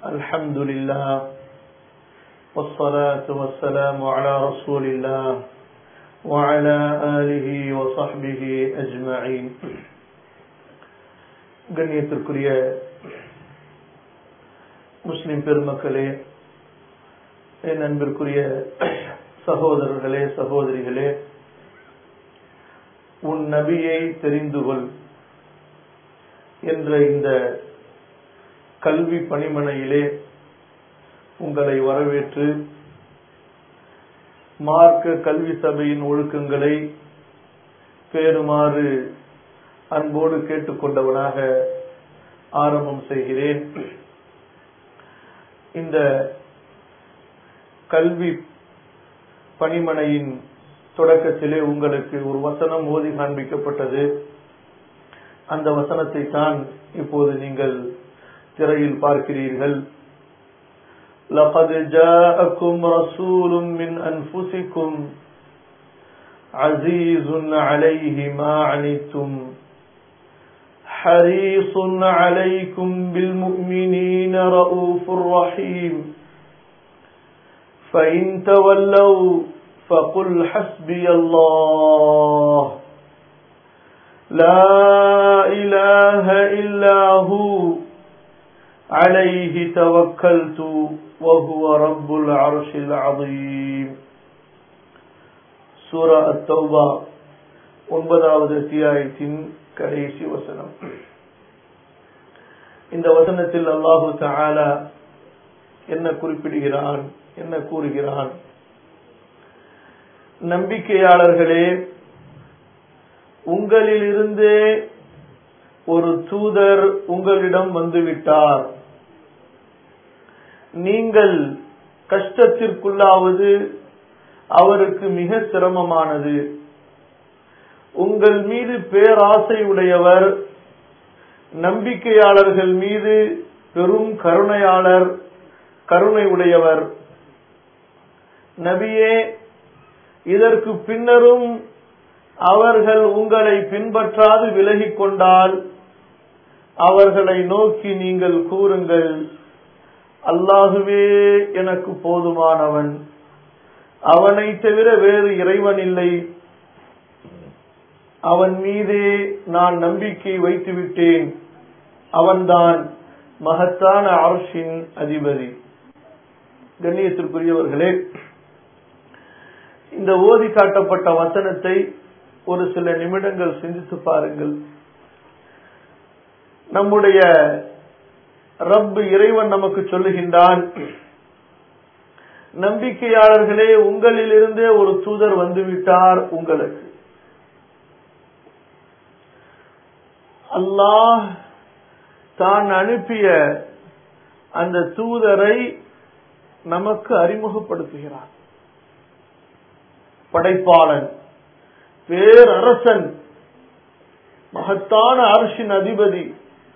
الحمد لله والصلاة والسلام على رسول الله وعلى آله وصحبه أجمعين கண்ணியத்திற்குரிய முஸ்லிம் பெருமக்களே என் அன்பிற்குரிய சகோதரர்களே சகோதரிகளே உன் நபியை தெரிந்து கொள் என்ற இந்த கல்வி பணிமனையிலே உங்களை வரவேற்று மார்க்க கல்வி சபையின் ஒழுக்கங்களை பேருமாறு அன்போடு கேட்டுக்கொண்டவனாக ஆரம்பம் செய்கிறேன் இந்த கல்வி பணிமனையின் தொடக்கத்திலே உங்களுக்கு ஒரு வசனம் ஓதி காண்பிக்கப்பட்டது அந்த வசனத்தை தான் இப்போது நீங்கள் திரையில் பார்க்கிறீர்கள் لقد جاءكم رسول من أنفسكم عزيز عليه ما عنتم حريص عليكم بالمؤمنين رؤوف رحيم فإن تولوا فقل حسبي الله لا إله إلا هو عليه توكلت وهو رب العرش العظيم சூரா அத்தௌபா ஒன்பதாவது அத்தியாயத்தின் கடைசி வசனம் இந்த வசனத்தில் அல்லாஹு தாலா என்ன குறிப்பிடுகிறான் என்ன கூறுகிறான் நம்பிக்கையாளர்களே உங்களிலிருந்தே ஒரு தூதர் உங்களிடம் வந்துவிட்டார் நீங்கள் கஷ்டத்திற்குள்ளாவது அவருக்கு மிக சிரமமானது உங்கள் மீது பேராசை உடையவர் நம்பிக்கையாளர்கள் மீது பெரும் கருணையாளர் கருணை உடையவர் நபியே இதற்கு பின்னரும் அவர்கள் உங்களை பின்பற்றாது விலகிக் கொண்டால் அவர்களை நோக்கி நீங்கள் கூறுங்கள் அல்லாகுவே எனக்கு போதுமானவன் அவனை தவிர வேறு இறைவன் இல்லை அவன் மீதே நான் நம்பிக்கை வைத்துவிட்டேன் அவன்தான் மகத்தான அரசின் அதிபதி கண்ணியத்திற்குரியவர்களே இந்த ஓதி காட்டப்பட்ட வசனத்தை ஒரு சில நிமிடங்கள் சிந்தித்து பாருங்கள் நம்முடைய ரப்பு இறைவன் நமக்கு சொல்லுகின்றான் நம்பிக்கையாளர்களே உங்களிலிருந்தே ஒரு தூதர் வந்துவிட்டார் உங்களுக்கு அல்லாஹ் தான் அனுப்பிய அந்த தூதரை நமக்கு அறிமுகப்படுத்துகிறார் படைப்பாளன் பேரரசன் மகத்தான அரசின் அதிபதி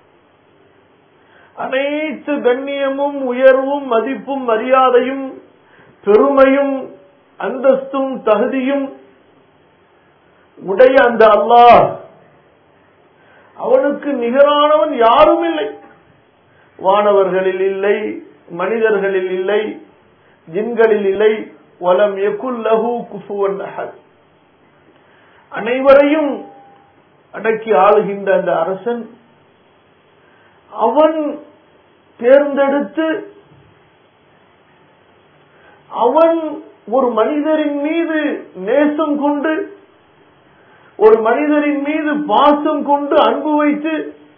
அனைத்து கண்ணியமும் உயர்வும் மதிப்பும் மரியாதையும் பெருமையும் அந்தஸ்தும் தகுதியும் உடைய அந்த அல்லாஹ் அவனுக்கு நிகரானவன் யாரும் இல்லை வானவர்களில் இல்லை மனிதர்களில் இல்லை ஜின்களில் இல்லை வலம் எகுல்லஹு குஃபுவன் அஹத் அனைவரையும் அடக்கி ஆளுகின்ற அந்த அரசன் அவன் தேர்ந்தெடுத்து அவன் ஒரு மனிதரின் மீது நேசம் கொண்டு ஒரு மனிதரின் மீது பாசம் கொண்டு அன்பு வைத்து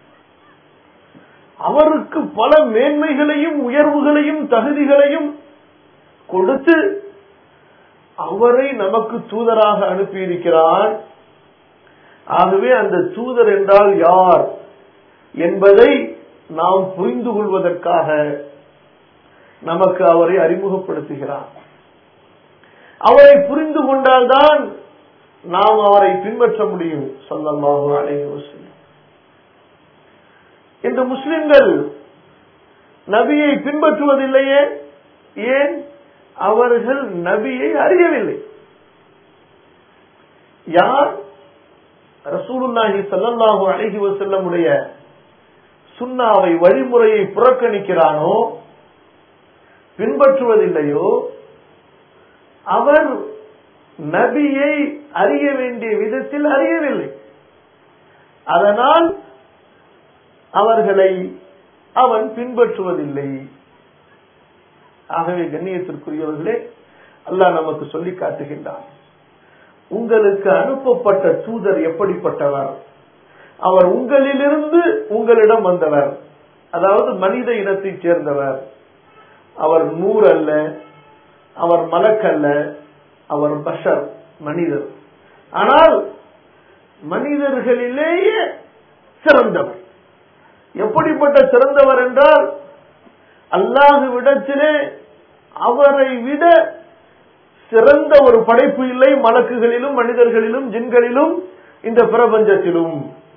அவருக்கு பல மேன்மைகளையும் உயர்வுகளையும் தகுதிகளையும் கொடுத்து அவரை நமக்கு தூதராக அனுப்பியிருக்கிறார் ஆகவே அந்த தூதர் என்றால் யார் என்பதை நாம் புரிந்து கொள்வதற்காக நமக்கு அவரை அறிமுகப்படுத்துகிறார் அவரை புரிந்து கொண்டால்தான் நாம் அவரை பின்பற்ற முடியும் சொல்லமாக அலைஹி வஸல்லம் இந்த முஸ்லிம்கள் நபியை பின்பற்றுவதில்லையே ஏன் அவர்கள் நபியை அறியவில்லை யார் ரசூலுல்லாஹி ஸல்லல்லாஹு அலைஹி வஸல்லமுடைய சுன்னாவை வழிமுறையை புறக்கணிக்கிறானோ பின்பற்றுவதில்லையோ அவர் நபியை அறிய வேண்டிய விதத்தில் அறியவில்லை அதனால் அவர்களை அவன் பின்பற்றுவதில்லை ஆகவே கண்ணியத்திற்குரியவர்களே அல்லாஹ் நமக்கு சொல்லி காட்டுகின்றான் உங்களுக்கு அனுப்பப்பட்ட தூதர் எப்படிப்பட்டவர் அவர் உங்களிலிருந்து உங்களிடம் வந்தவர் அதாவது மனித இனத்தைச் சேர்ந்தவர் அவர் நூறு அல்ல அவர் மலக்கல்ல அவர் பஷர் மனிதர் ஆனால் மனிதர்களிலேயே சிறந்தவர் எப்படிப்பட்ட சிறந்தவர் என்றால் அல்லாஹுவிடத்திலே அவரை விட சிறந்த ஒரு படைப்பு இல்லை மலக்குகளிலும் மனிதர்களிலும் ஜின்களிலும் இந்த பிரபஞ்சத்திலும்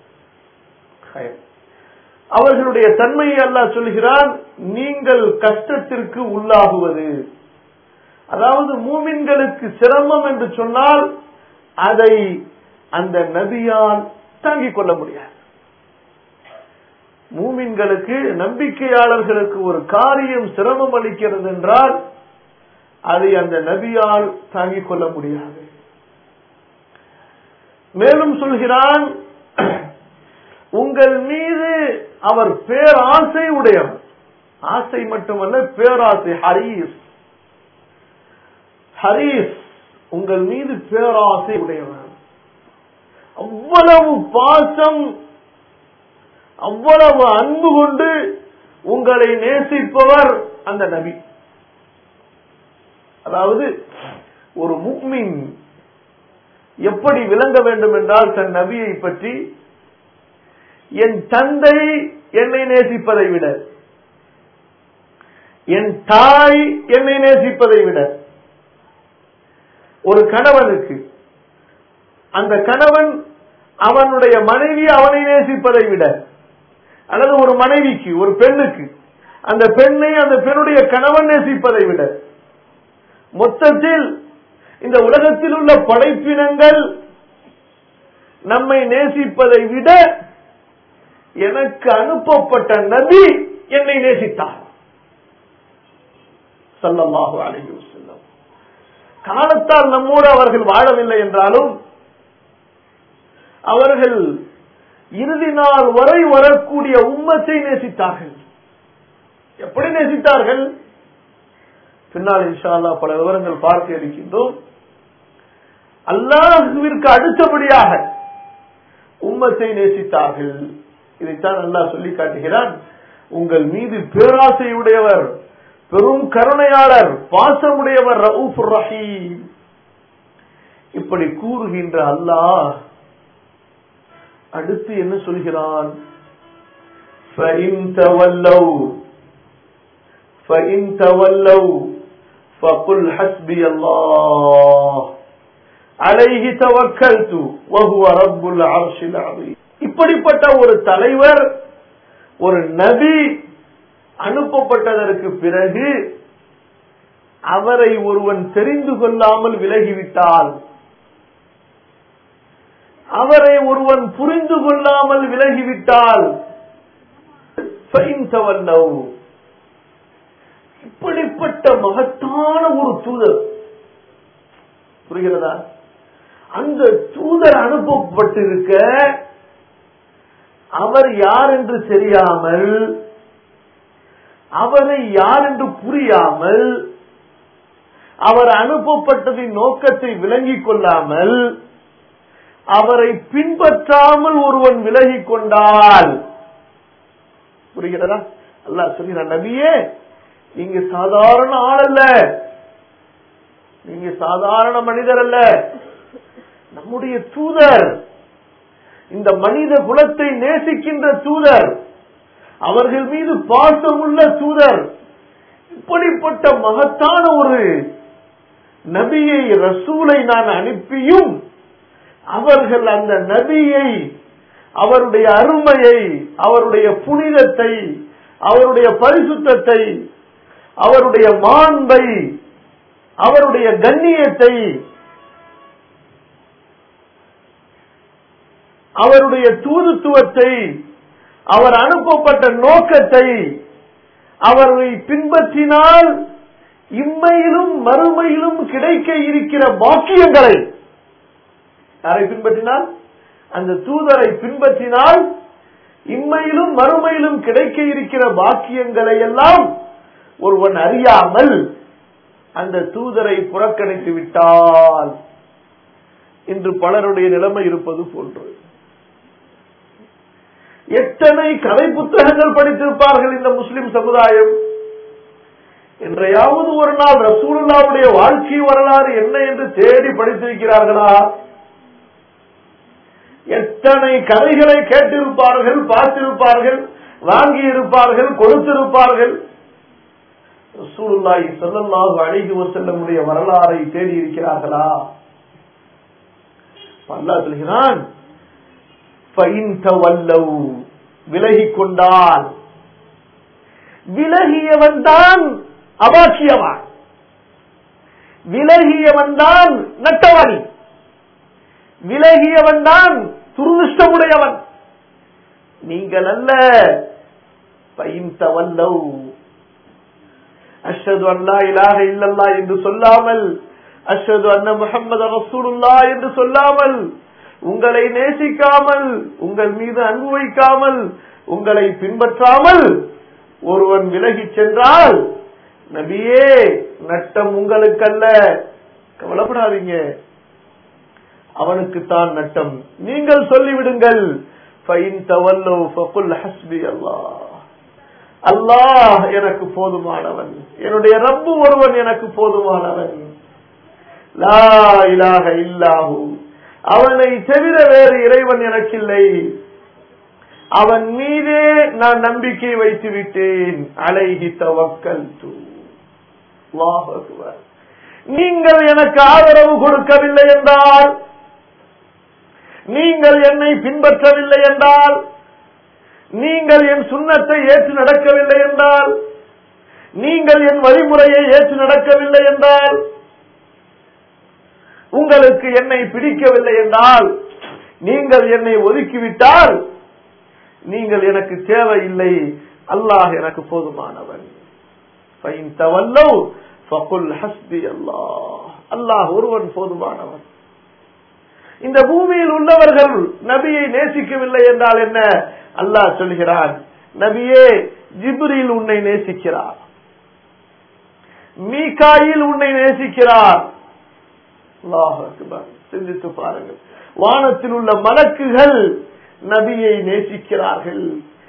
அவர்களுடைய தன்மையை அல்லாஹ் சொல்கிறான் நீங்கள் கஷ்டத்திற்கு உள்ளாகுவது அதாவது மூமின்களுக்கு சிரமம் என்று சொன்னால் அதை அந்த நபியால் தாங்கிக் கொள்ள முடியாது மூமின்களுக்கு நம்பிக்கையாளர்களுக்கு ஒரு காரியம் சிரமம் அளிக்கிறது என்றால் அதை அந்த நபியால் தாங்கிக் கொள்ள முடியாது மேலும் சொல்கிறான் உங்கள் மீது அவர் பேராசை உடையவர் ஆசை மட்டுமல்ல பேராசை ஹரீஸ் ஹரீஸ் உங்கள் மீது பேராசை உடையவர் அவ்வளவு பாசம் அவ்வளவு அன்பு கொண்டு உங்களை நேசிப்பவர் அந்த நபி அதாவது ஒரு முக்மின் எப்படி விளங்க வேண்டும் என்றால் தன் நபியை பற்றி என் தந்தை என்னை நேசிப்பதை விட என் தாய் என்னை நேசிப்பதை விட ஒரு கணவனுக்கு அந்த கணவன் அவனுடைய மனைவி அவனை நேசிப்பதை விட அல்லது ஒரு மனைவிக்கு ஒரு பெண்ணுக்கு அந்த பெண்ணை அந்த பெண்ணுடைய கணவன் நேசிப்பதை விட மொத்தத்தில் இந்த உலகத்தில் உள்ள படைப்பினங்கள் நம்மை நேசிப்பதை விட எனக்கு அனுப்பப்பட்ட நபி என்னை நேசித்தார் சல்லல்லாஹு அலைஹி வஸல்லம் காலத்தால் நம்மோடு அவர்கள் வாழவில்லை என்றாலும் அவர்கள் இறுதி நாள் வரை வரக்கூடிய உம்மத்தை நேசித்தார்கள் எப்படி நேசித்தார்கள் பின்னால் இன்ஷா அல்லாஹ் பல விவரங்கள் பார்க்க இருக்கின்றோம் அல்லாஹுவிற்கு அடுத்தபடியாக உம்மத்தை நேசித்தார்கள் இதைத்தான் அல்லாஹ் சொல்லி காட்டுகிறான் உங்கள் மீது பேராசையுடையவர் பெரும் கருணையாளர் பாசமுடையவர் ரவுஃப் ரஹீம் இப்படி கூறுகின்ற அல்லாஹ் அடுத்து என்ன சொல்கிறான் فَإِن تَوَلَّوْا فَإِن تَوَلَّوْا فَقُلْ حَسْبِيَ اللَّهُ عليه توكلت وهو رب العرش العظيم இப்படிப்பட்ட ஒரு தலைவர் ஒரு நபி அனுப்பப்பட்டதற்கு பிறகு அவரை ஒருவன் தெரிந்து கொள்ளாமல் விலகிவிட்டால் அவரை ஒருவன் புரிந்து கொள்ளாமல் விலகிவிட்டால் இப்படிப்பட்ட மகத்தான ஒரு தூதர் புரிகிறதா அந்த தூதர் அனுப்பப்பட்டிருக்க அவர் யார் என்று தெரியாமல் அவரை யார் என்று புரியாமல் அவர் அனுப்பப்பட்டதின் நோக்கத்தை விளங்கிக் கொள்ளாமல் அவரை பின்பற்றாமல் ஒருவன் விலகிக் கொண்டால் புரிகிறதா அல்ல சொல்கிறான் நபியே நீங்க சாதாரண ஆள் அல்ல நீங்க சாதாரண மனிதர் அல்ல நம்முடைய தூதர் இந்த மனித குலத்தை நேசிக்கின்ற தூதர் அவர்கள் மீது பாசமுள்ள தூதர் இப்படிப்பட்ட மகத்தான ஒரு நபியை ரசூலை நான் அனுப்பியும் அவர்கள் அந்த நபியை அவருடைய அருமையை அவருடைய புனிதத்தை அவருடைய பரிசுத்தத்தை அவருடைய மாண்பை அவருடைய கண்ணியத்தை அவருடைய தூதுத்துவத்தை அவர் அனுப்பப்பட்ட நோக்கத்தை அவரை பின்பற்றினால் இம்மையிலும் மறுமையிலும் கிடைக்க இருக்கிற பாக்கியங்களை யாரை பின்பற்றினால் அந்த தூதரை பின்பற்றினால் இம்மையிலும் மறுமையிலும் கிடைக்க இருக்கிற பாக்கியங்களை எல்லாம் ஒருவன் அறியாமல் அந்த தூதரை புறக்கணித்து விட்டால் இன்று பலருடைய நிலைமை இருப்பது போன்று எத்தனை கதை புத்தகங்கள் படித்திருப்பார்கள் இந்த முஸ்லிம் சமுதாயம் என்றையாவது ஒரு நாள் ரசூலுல்லாவுடைய வாழ்க்கை வரலாறு என்ன என்று தேடி படித்திருக்கிறார்களா எத்தனை கதைகளை கேட்டிருப்பார்கள் பார்த்திருப்பார்கள் வாங்கி இருப்பார்கள் கொடுத்திருப்பார்கள் ரசூலுல்லாஹி ஸல்லல்லாஹு அலைஹி வஸல்லமுடைய வரலாறை தேடி இருக்கிறார்களா அல்லாஹ் சொல்கிறான் விலகிக் கொண்டால் விலகியவன் தான் அபாக்கியவான் விலகியவன் தான் நட்டவாணி விலகியவன் தான் துருதிஷ்டமுடையவன் நீங்கள் அல்ல பயின்தவல்லவ் அஷ்ஹது அல்லா இலாஹ இல்லல்லா என்று சொல்லாமல் அஷ்ஹது அன்ன முஹம்மது ரசூலுல்லா என்று சொல்லாமல் உங்களை நேசிக்காமல் உங்கள் மீது அன்பு வைக்காமல் உங்களை பின்பற்றாமல் ஒருவன் விலகிச் சென்றால் நபியே நட்டம் உங்களுக்கல்ல கவலைப்படாதீங்க அவனுக்கு தான் நட்டம் நீங்கள் சொல்லிவிடுங்கள் அல்லாஹ் எனக்கு போதுமானவன் என்னுடைய ரப்பு ஒருவன் எனக்கு போதுமானவன் லா இலாக இல்லாஹு அவனை தவிர வேறு இறைவன் எனக்கில்லை அவன் மீதே நான் நம்பிக்கை வைத்து விட்டேன் அலைகி தவக்கல் நீங்கள் எனக்கு ஆதரவு கொடுக்கவில்லை என்றால் நீங்கள் என்னை பின்பற்றவில்லை என்றால் நீங்கள் என் சுண்ணத்தை ஏற்று நடக்கவில்லை என்றால் நீங்கள் என் வழிமுறையை ஏற்று நடக்கவில்லை என்றால் உங்களுக்கு என்னை பிடிக்கவில்லை என்றால் நீங்கள் என்னை ஒதுக்கிவிட்டால் நீங்கள் எனக்கு தேவையில்லை அல்லாஹ் எனக்கு போதுமானவன் அல்லாஹ் ஒருவன் போதுமானவன் இந்த பூமியில் உள்ளவர்கள் நபியை நேசிக்கவில்லை என்றால் என்ன அல்லாஹ் சொல்கிறான் நபியே ஜிப்ரில் உன்னை நேசிக்கிறார் மீகாயில் உன்னை நேசிக்கிறார் சிந்தித்து பாருங்கள் வானத்தில் உள்ள மலக்குகள் நபியை நேசிக்கிறார்கள்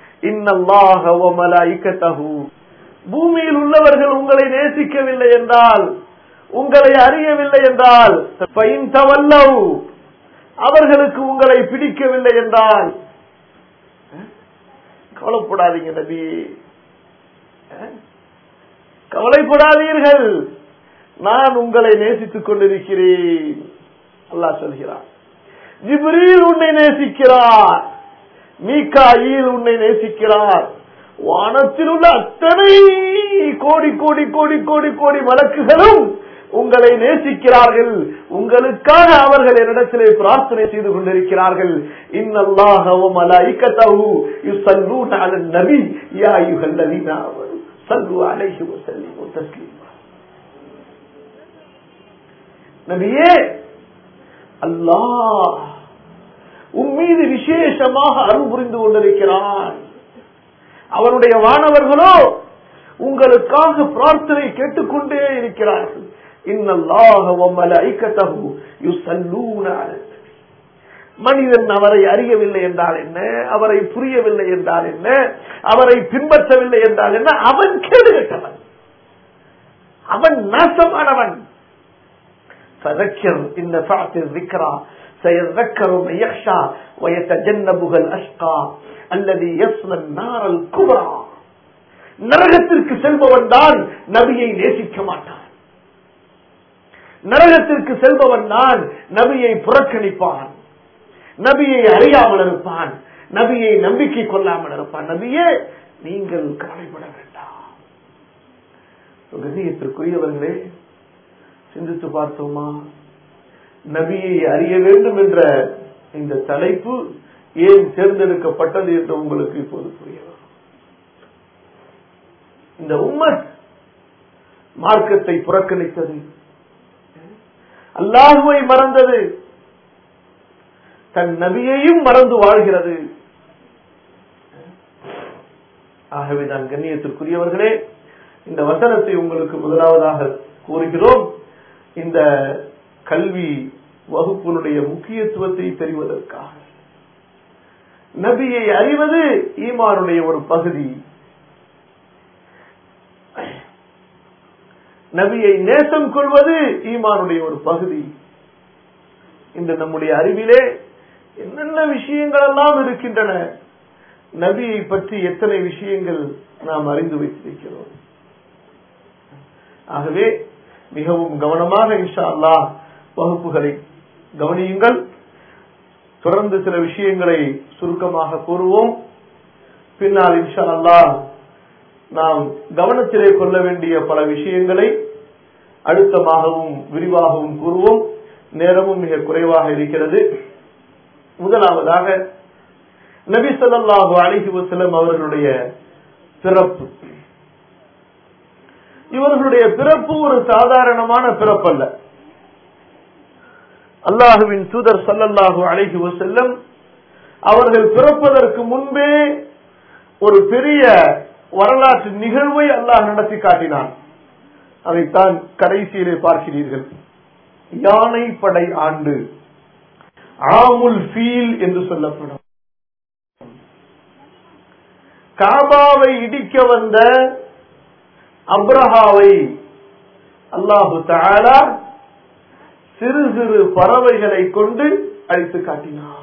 இன்னல்லாஹு பூமியில் உள்ளவர்கள் உங்களை நேசிக்கவில்லை என்றால் உங்களை அறியவில்லை என்றால் அவர்களுக்கு உங்களை பிடிக்கவில்லை என்றால் கவலைப்படாதீங்க நபி கவலைப்படாதீர்கள் நான் உங்களை நேசித்துக் கொண்டிருக்கிறேன் அல்லாஹ் சொல்கிறார் ஜிப்ரீல் உன்னை நேசிக்கிறார் மீகாயில் உன்னை நேசிக்கிறார் வானத்தில் உள்ள அத்தனை கோடி கோடி கோடி கோடி கோடி வழக்குகளும் உங்களை நேசிக்கிறார்கள் உங்களுக்காக அவர்கள் என்னிடத்திலே பிரார்த்தனை செய்து கொண்டிருக்கிறார்கள் இன்னல்லாஹவும் அலாய்கத்தஹு யுஸல்லூன அலன் நபி யா அய்யுஹல்லதீன ஆமனு ஸல்லு அலைஹி வஸல்லிமு தஸ்லீமா நபியே அல்லாஹ் உன் மீது விசேஷமாக அருள் புரிந்து கொண்டிருக்கிறான் அவருடைய வானவர்களோ உங்களுக்காக பிரார்த்தனை கேட்டுக்கொண்டே இருக்கிறார்கள் மனிதன் அவரை அறியவில்லை என்றால் என்ன அவரை புரியவில்லை என்றால் என்ன அவரை பின்பற்றவில்லை என்றால் என்ன அவன் கேடு கட்டவன் அவன் நாசமானவன் فذكر إن فعت الذكرى سيذكر من يخشى ويتجنبها الأشقى الذي يصل النار الكبرى நரகத்திற்கு செல்பவன் தான் நபியை நேசிக்க மாட்டான் நரகத்திற்கு செல்பவன் தான் நபியை புறக்கணிப்பான் நபியை அறியாமல் இருப்பான் நபியை நம்பிக்கை கொள்ளாமல் இருப்பான் நபியே நீங்கள் கவலைப்பட வேண்டாம் கண்ணியத்திற்குரியவர்களே சிந்தித்து பார்த்தோமா நபியை அறிய வேண்டும் என்ற இந்த தலைப்பு ஏன் தேர்ந்தெடுக்கப்பட்டது என்று உங்களுக்கு இப்போது புரிய இந்த உம்மத் மார்க்கத்தை புறக்கணித்தது அல்லாஹுவை மறந்தது தன் நபியையும் மறந்து வாழ்கிறது ஆகவேதான் கண்ணியத்திற்குரியவர்களே இந்த வசனத்தை உங்களுக்கு முதலாவதாக கூறுகிறோம் இந்த கல்வி வகுப்பினுடைய முக்கியத்துவத்தை தெரிவதற்காக நபியை அறிவது ஈமானுடைய ஒரு பகுதி நபியை நேசம் கொள்வது ஈமானுடைய ஒரு பகுதி இந்த நம்முடைய அறிவிலே என்னென்ன விஷயங்கள் எல்லாம் இருக்கின்றன நபியை பற்றி எத்தனை விஷயங்கள் நாம் அறிந்து வைத்திருக்கிறோம் ஆகவே மிகவும் கவனமாக இன்ஷா அல்லாஹ் வகுப்புகளை கவனியுங்கள் தொடர்ந்து சில விஷயங்களை சுருக்கமாக கூறுவோம் பின்னால் இன்ஷா அல்லாஹ் நாம் கவனத்திலே கொள்ள வேண்டிய பல விஷயங்களை அழுத்தமாகவும் விரிவாகவும் கூறுவோம் நேரமும் மிக குறைவாக இருக்கிறது முதலாவதாக நபி ஸல்லல்லாஹு அலைஹி வஸல்லம் அவர்களுடைய பிறப்பு இவர்களுடைய பிறப்பு ஒரு சாதாரணமான பிறப்பல்ல அல்லாஹுவின் தூதர் ஸல்லல்லாஹு அலைஹி வஸல்லம் அவர்கள் பிறப்பதற்கு முன்பே ஒரு பெரிய வரலாற்று நிகழ்வை அல்லாஹ் நடத்தி காட்டினான் அதைத்தான் கடைசியிலே பார்க்கிறீர்கள் யானை படை ஆண்டு ஆமுல் ஃபீல் என்று சொல்லப்படும் காபாவை இடிக்க வந்த அப்ரஹாவை அல்லாஹு தாலா சிறு சிறு பறவைகளை கொண்டு அழித்து காட்டினார்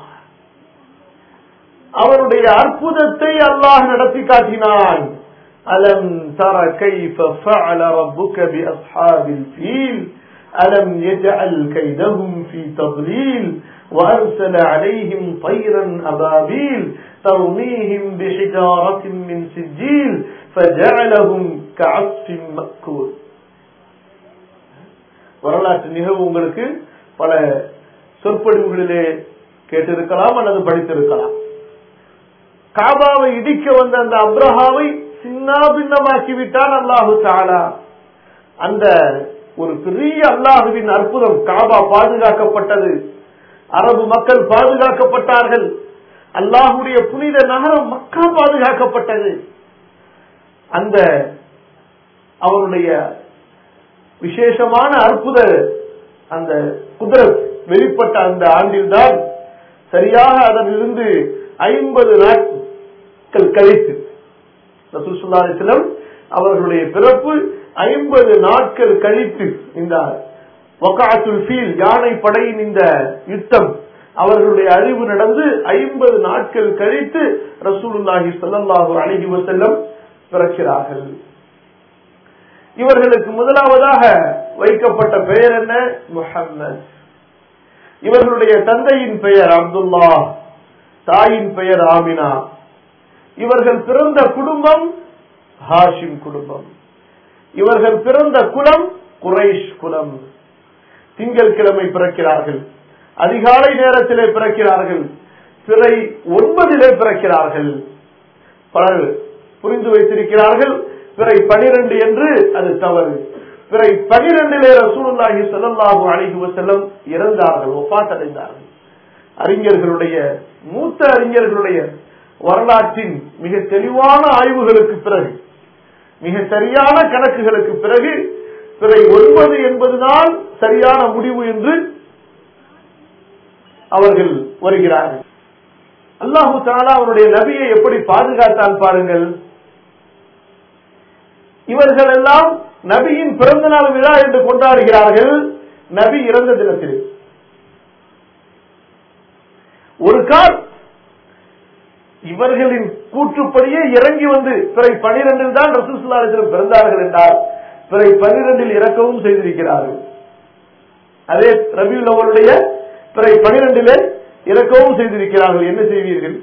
அவருடைய அற்புதத்தை அல்லாஹ் நடத்தி காட்டினான் அலம் தர கைஃப ஃபஅல ரப்புக பி அஸ்ஹாபில் ஃபீல் ألم يجعل كيدهم في تضليل وأرسل عليهم طيرا أبابيل ترميهم بحجارة من سجيل فجعلهم كعصف مأكول வரலாற்று நிகழ்வு உங்களுக்கு பல சொற்பொழிவுகளிலே கேட்டிருக்கலாம் அல்லது படித்திருக்கலாம் காபாவை இடிக்க வந்த அந்த அப்ரஹாவை சின்ன பின்னமாக்கி விட்டான் அல்லாஹு தாலா அந்த ஒரு பெரிய அல்லாஹுவின் அற்புதம் காபா பாதுகாக்கப்பட்டது அரபு மக்கள் பாதுகாக்கப்பட்டார்கள் அல்லாஹுடைய புனித நகரம் மக்கா பாதுகாக்கப்பட்டது அந்த அவருடைய விசேஷமான அற்புத அந்த குதிரத் வெளிப்பட்ட அந்த ஆண்டில்தான் சரியாக அதனிலிருந்து ஐம்பது நாட்கள் கழித்து ரசூசுல்லாசிலம் அவர்களுடைய பிறப்பு ஐம்பது நாட்கள் கழித்து இந்த வக்காத்துல் ஃபீல் யானை படையின் இந்த யுத்தம் அவர்களுடைய அழிவு நடந்து ஐம்பது நாட்கள் கழித்து ரசூலுல்லாஹி ஸல்லல்லாஹு அலைஹி வஸல்லம் பிறக்கிறார்கள் இவர்களுக்கு முதலாவதாக வைக்கப்பட்ட பெயர் என்ன முஹம்மத் இவர்களுடைய தந்தையின் பெயர் அப்துல்லா தாயின் பெயர் ஆமினா இவர்கள் பிறந்த குடும்பம் ஹாஷிம் குடும்பம் இவர்கள் பிறந்த குலம் குறைஷ் குலம் திங்கட்கிழமை பிறக்கிறார்கள் அதிகாலை நேரத்திலே பிறக்கிறார்கள் பிறை ஒன்பதிலே பிறக்கிறார்கள் பலர் புரிந்து வைத்திருக்கிறார்கள் பிறை பனிரெண்டு என்று அது தவறு பிறை பனிரெண்டிலே ரசூலுல்லாஹி ஸல்லல்லாஹு அலைஹி வஸல்லம் இறந்தார்கள் ஒஃபாத் அடைந்தார்கள் அறிஞர்களுடைய மூத்த அறிஞர்களுடைய வரலாற்றின் மிக தெளிவான ஆய்வுகளுக்கு பிறகு மிக சரியான கணக்குகளுக்கு பிறகு பிறை ஒன்பது என்பதுதான் சரியான முடிவு என்று அவர்கள் வருகிறார்கள் அல்லாஹு தாலா அவருடைய நபியை எப்படி பாதுகாத்தான் பாருங்கள் இவர்கள் எல்லாம் நபியின் பிறந்த நாள் விழா என்று கொண்டாடுகிறார்கள் நபி இறந்த தினத்தில் ஒரு கால் இவர்களின் கூற்றுப்படியே இறங்கி வந்து பிறை பனிரெண்டில் தான் ரசூசுல்லாத்திரம் பிறந்தார்கள் என்றால் பிறை பனிரெண்டில் இறக்கவும் செய்திருக்கிறார்கள் அதே ரபியுல் அவருடைய பிறை பனிரெண்டிலே இறக்கவும் செய்திருக்கிறார்கள் என்ன செய்வீர்கள்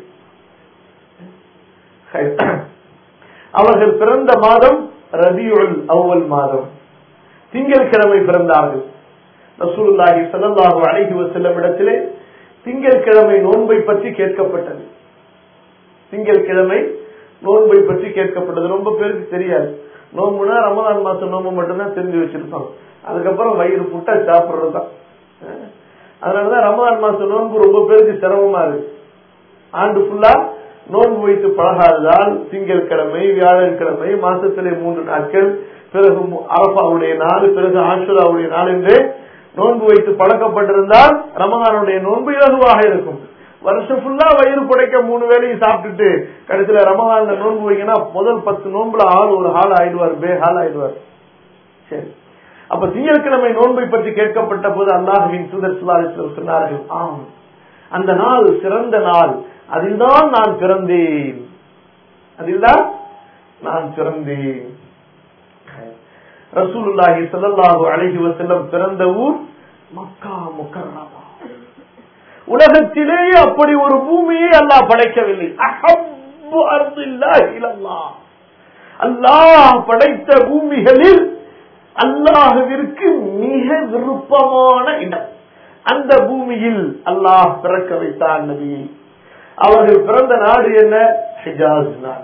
அவர்கள் பிறந்த மாதம் ரபியுல் அவ்வல் மாதம் திங்கட்கிழமை பிறந்தார்கள் ரசூலுல்லாஹி ஸல்லல்லாஹு அலைஹி வஸல்லம் இடத்திலே திங்கட்கிழமை நோன்பை பற்றி கேட்கப்பட்டது திங்கட்கிழமை நோன்பை பற்றி கேட்கப்பட்டது ரொம்ப பேருக்கு தெரியாது நோம்புனா ரமதான் மாசம் நோம்பு மட்டும்தான் தெரிஞ்சு வச்சிருப்பாங்க அதுக்கப்புறம் வயிறு புட்டா சாப்பிடுறது தான் அதனாலதான் ரமதான் மாசம் நோன்பு ரொம்ப பேருக்கு சிரமமா இருக்கு ஆண்டு ஃபுல்லா நோன்பு வைத்து பழகாததால் திங்கட்கிழமை வியாழக்கிழமை மாசத்திலே மூன்று நாட்கள் பிறகு அரபாவுடைய நாள் பிறகு ஆஷுராவுடைய நாள் என்று நோன்பு வைத்து பழக்கப்பட்டிருந்தால் ரமதானுடைய நோன்பு இலகுவாக இருக்கும் வருஷம் ஃபுல்லா வயிறு புடைக்க மூணு வேலையும் சாப்பிட்டுட்டு கடைசியில ரமதான்ல நோன்பு வைங்கன்னா முதல் பத்து நோன்புல ஆள் ஒரு ஹால் ஆயிடுவார் பே ஹால் ஆயிடுவார் சரி அப்ப திங்கட்கிழமை நோன்பை பற்றி கேட்கப்பட்ட போது அல்லாஹுவின் தூதர் சுல்லாஸ்லம் சொன்னார்கள் ஆம் அந்த நாள் சிறந்த நாள் அதில்தான் நான் பிறந்தேன் அதில்தான் நான் பிறந்தேன் ரசூலுல்லாஹி ஸல்லல்லாஹு அலைஹி வஸல்லம் பிறந்த ஊர் மக்கா முக்கர்ரமா உலகத்திலேயே அப்படி ஒரு பூமியை அல்லாஹ் படைக்கவில்லை அஹப்பு அர்தில்லாஹி இலல்லாஹ் அல்லாஹ் படைத்த பூமிகளில் அல்லாஹுவிற்கு மிக விருப்பமான இடம் அந்த பூமியில் அல்லாஹ் பிறக்க வைத்தான் நபியை அவர்கள் பிறந்த நாடு என்ன ஹிஜாஸ் நாடு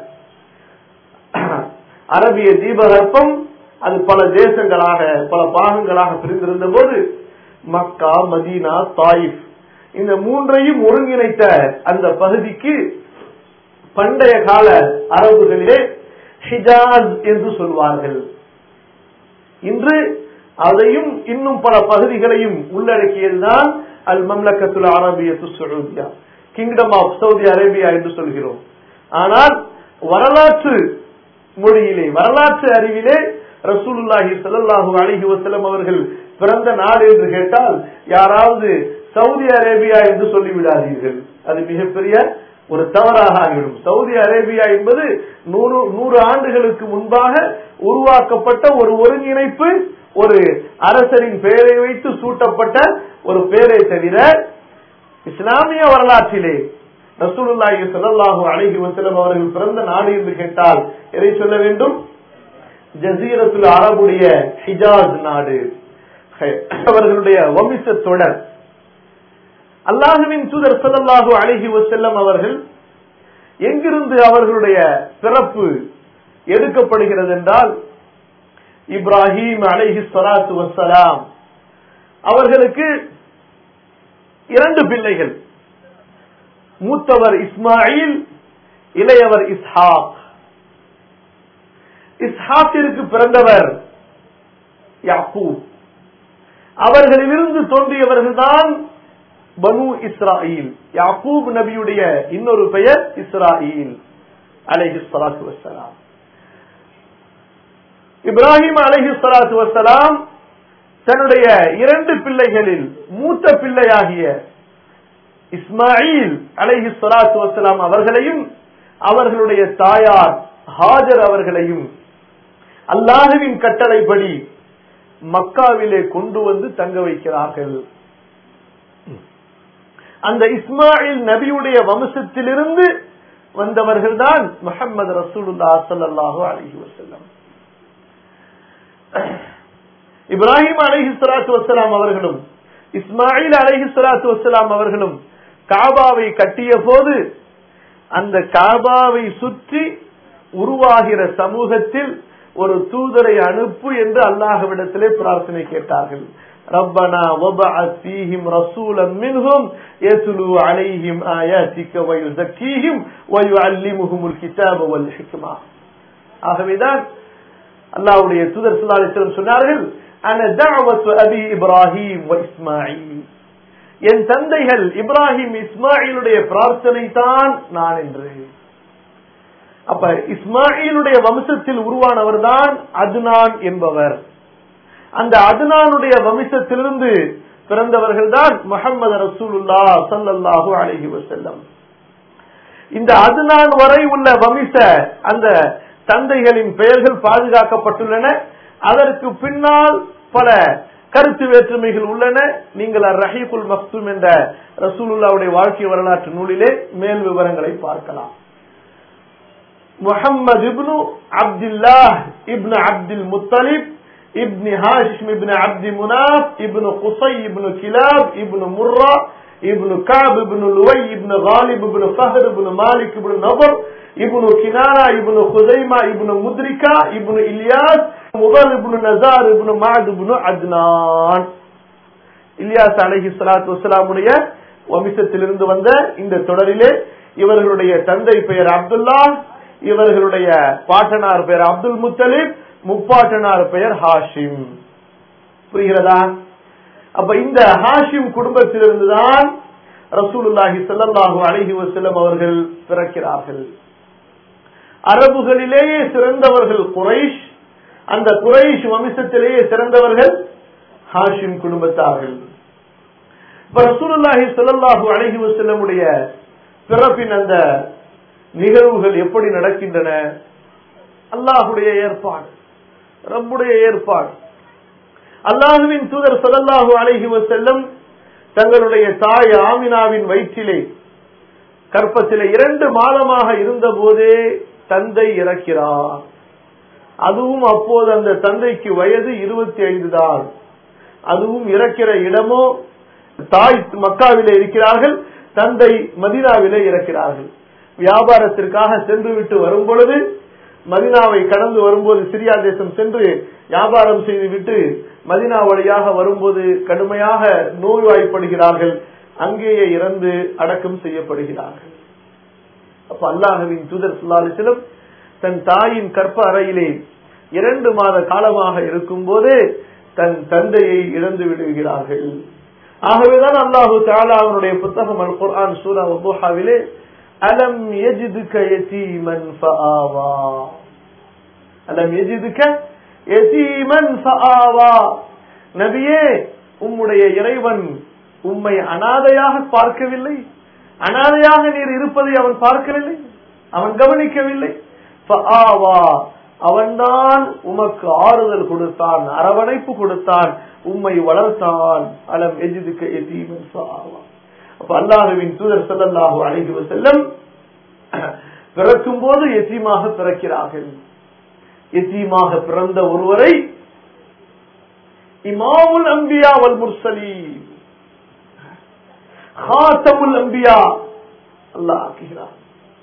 அரபிய தீபகற்பம் அது பல தேசங்களாக பல பாகங்களாக பிரிந்திருந்த போது மக்கா மதீனா தாயிஃப் இந்த மூன்றையும் ஒருங்கிணைத்த அந்த பகுதிக்கு பண்டைய கால அரபுகளிலே ஹிஜாஸ் என்று சொல்வார்கள் இன்று அதையும் இன்னும் பல பகுதிகளையும் உள்ளடக்கியதுதான் அல் மம்லக்கத்துல் அரபியத்து சவுதியா கிங்டம் ஆஃப் சவுதி அரேபியா என்று சொல்கிறோம் ஆனால் வரலாற்று மொழியிலே வரலாற்று அறிவிலே ரசூலுல்லாஹி ஸல்லல்லாஹு அலைஹி வஸல்லம் அவர்கள் பிறந்த நாடு என்று கேட்டால் யாராவது சவுதி அரேபியா என்று சொல்லிவிடாதீர்கள் அது மிகப்பெரிய ஒரு தவறாக ஆகிவிடும் சவுதி அரேபியா என்பது நூறு நூறு ஆண்டுகளுக்கு முன்பாக உருவாக்கப்பட்ட ஒரு ஒருங்கிணைப்பு ஒரு அரசரின் பெயரை வைத்து சூட்டப்பட்ட ஒரு பெயரை தவிர இஸ்லாமிய வரலாற்றிலே ரசூலுல்லாஹி ஸல்லல்லாஹு அலைஹி வஸல்லம் அவர்கள் பிறந்த நாடு என்று கேட்டால் எதை சொல்ல வேண்டும் ஜசீரத்துல் அரபுடைய ஹிஜாஸ் நாடு அவர்களுடைய வம்ச தொடர் அல்லாஹுவின் தூதர் ஸல்லல்லாஹு அலைஹி வஸல்லம் அவர்கள் எங்கிருந்து அவர்களுடைய பிறப்பு எடுக்கப்படுகிறது என்றால் இப்ராஹிம் அலைஹி ஸலாத்து வஸ்ஸலாம் அவர்களுக்கு இரண்டு பிள்ளைகள் மூத்தவர் இஸ்மாயில் இளையவர் இஸ்ஹாக் இஸ்ஹாக்கிற்கு பிறந்தவர் யாக்கூப் அவர்களிலிருந்து தோன்றியவர்கள்தான் பனு இஸ்ராயில் யாக்கூப் நபியுடைய இன்னொரு பெயர் இஸ்ராயில் அலைஹி ஸலாத்து வஸ்ஸலாம் இப்ராஹிம் அலைஹி ஸலாத்து வஸ்ஸலாம் தன்னுடைய இரண்டு பிள்ளைகளில் மூத்த பிள்ளையாகிய இஸ்மாயில் அலைஹி ஸலாத்து வஸ்ஸலாம் அவர்களையும் அவர்களுடைய தாயார் ஹாஜர் அவர்களையும் அல்லாஹுவின் கட்டளைப்படி மக்காவிலே கொண்டு வந்து தங்க வைக்கிறார்கள் அந்த இஸ்மாயில் நபியுடைய வம்சத்திலிருந்து வந்தவர்கள் தான் முகமது ரசூலுல்லா சல்லாஹு அலஹி வசல்லம் இப்ராஹிம் அலஹி சலாத்து வசலாம் அவர்களும் இஸ்மாயில் அலஹி சலாத்து வசலாம் அவர்களும் காபாவை கட்டிய போது அந்த காபாவை சுற்றி உருவாகிற சமூகத்தில் ஒரு தூதரை அனுப்பு என்று அல்லாஹ்விடத்திலே பிரார்த்தனை கேட்டார்கள் ரப்பனா வபஅத் ஃபீஹிம் ரசூலன் மின்ஹும் யத்லு அலைஹிம் ஆயாத்திக வயுஸக்கீஹிம் வயுஅல்லிமுஹுமுல் கிதாப வல் ஹிக்மா ஆகவேதான் அல்லாஹ்வுடைய தூதர் ஸல்லல்லாஹு அலைஹி வஸல்லம் சொன்னார்கள் அன தஅவத்து அபி இப்ராஹிம் வ இஸ்மாயில் என் தந்தைகள் இப்ராஹிம் இஸ்மாயிலுடைய பிரார்த்தனை தான் நான் என்று அப்ப இஸ்மாயிலுடைய வம்சத்தில் உருவானவர் தான் அதுனான் என்பவர் அந்த அதுனானுடைய வம்சத்திலிருந்து பிறந்தவர்கள் தான் முகமது ரசூலுல்லா சல்லல்லாஹு அலஹி வசல்லம் இந்த அதுனான் வரை உள்ள வம்ச அந்த தந்தைகளின் பெயர்கள் பாதுகாக்கப்பட்டுள்ளன அதற்கு பின்னால் பல கருத்து வேற்றுமைகள் உள்ளன நீங்கள் ரஹீகுல் மக்தும் என்ற ரசூலுல்லாவுடைய வாழ்க்கை வரலாற்று நூலிலே மேல் விவரங்களை பார்க்கலாம் முகம்மது இப்னு அப்துல்லா இப்னு அப்துல் முத்தலிப் ابن هاشم ابن عبد مناف ابن قصي ابن كلاب ابن مرة இப்னு காப் இப்னு லுவை இப்னு காலிப் இப்னு ஃபஹர் இப்னு மாலிக் இப்னு நபர் இப்னு கினானா இப்னு ஹுதைமா இப்னு முத்ரிகா இப்னு இலியாஸ் முதல் இப்னு நசார் இப்னு மாத் இப்னு அத்னான் இலியாஸ் அலஹி சலாத்து வசலாமுடைய வம்சத்திலிருந்து வந்த இந்த தொடரிலே இவர்களுடைய தந்தை பெயர் அப்துல்லா இவர்களுடைய பாட்டனார் பெயர் அப்துல் முத்தலிப் முப்பாட்டனார் பெயர் ஹாஷிம் புரிகிறதா அப்ப இந்த ஹாஷிம் குடும்பத்திலிருந்துதான் ரசூலுல்லாஹி ஸல்லல்லாஹு அலைஹி வஸல்லம் அவர்கள் பிறக்கிறார்கள் அரபுகளிலேயே சிறந்தவர்கள் குறைஷ் அந்த குறைஷ் வம்சத்திலேயே சிறந்தவர்கள் ஹாஷிம் குடும்பத்தார்கள் இப்ப ரசூலுல்லாஹி ஸல்லல்லாஹு அலைஹி வஸல்லமுடைய பிறப்பின் அந்த நிகழ்வுகள் எப்படி நடக்கின்றன அல்லாஹுடைய ஏற்பாடு ரப்புடைய ஏற்பாடு அல்லாஹுவின் தூதர் ஸல்லல்லாஹு அலைஹி வஸல்லம் தங்களுடைய தாய் ஆமினாவின் வயிற்றிலே கற்பத்திலே இரண்டு மாதமாக இருந்த போதே தந்தை இறக்கிறார் அதுவும் அப்போது அந்த தந்தைக்கு வயது இருபத்தி ஐந்து தான் அதுவும் இறக்கிற இடமோ தாய் மக்காவிலே இருக்கிறார்கள் தந்தை மதினாவிலே இறக்கிறார்கள் வியாபாரத்திற்காக சென்று விட்டு வரும் பொழுது மதினாவை கடந்து வரும்போது சிரியா தேசம் சென்று வியாபாரம் செய்துவிட்டு மதினா வழியாக வரும்போது கடுமையாக நோய்வாய்ப்படுகிறார்கள் அங்கேயே இறந்து அடக்கம் செய்யப்படுகிறார்கள் அப்ப அல்லாஹுவின் தூதர் சுல்லாலிசிலும் தன் தாயின் கற்ப அறையிலே இரண்டு மாத காலமாக இருக்கும் போதே தன் தந்தையை இழந்து விடுகிறார்கள் ஆகவேதான் அல்லாஹு தாலா அவனுடைய புத்தகம் அல் குர்ஆன் சூரா வபுஹாவிலே அலம் எஜிதுக்க யதீமன் ஃபஆவா அலம் எஜிதுக்க யதீமன் ஃபஆவா நபியே உம்முடைய இறைவன் உம்மை அனாதையாக பார்க்கவில்லை அனாதையாக நீர் இருப்பதை அவன் பார்க்கவில்லை அவன் கவனிக்கவில்லை ஃபஆவா அவன்தான் உமக்கு ஆறுதல் கொடுத்தான் அரவணைப்பு கொடுத்தான் உம்மை வளர்த்தான் அலம் எஜிதுக்க யதீமன் ஃபஆவா அப்ப அல்லாஹுவின் தூதர் ஸல்லல்லாஹு அலைஹி வஸல்லம் பிறக்கும் போது எத்தீமாக பிறக்கிறார்கள் எத்தீமாக பிறந்த ஒருவரை இமாமுல் அம்பியா வல் முர்சலி ஹாத்தமுல் அம்பியா அல்லாஹ் ஆக்குகிறார்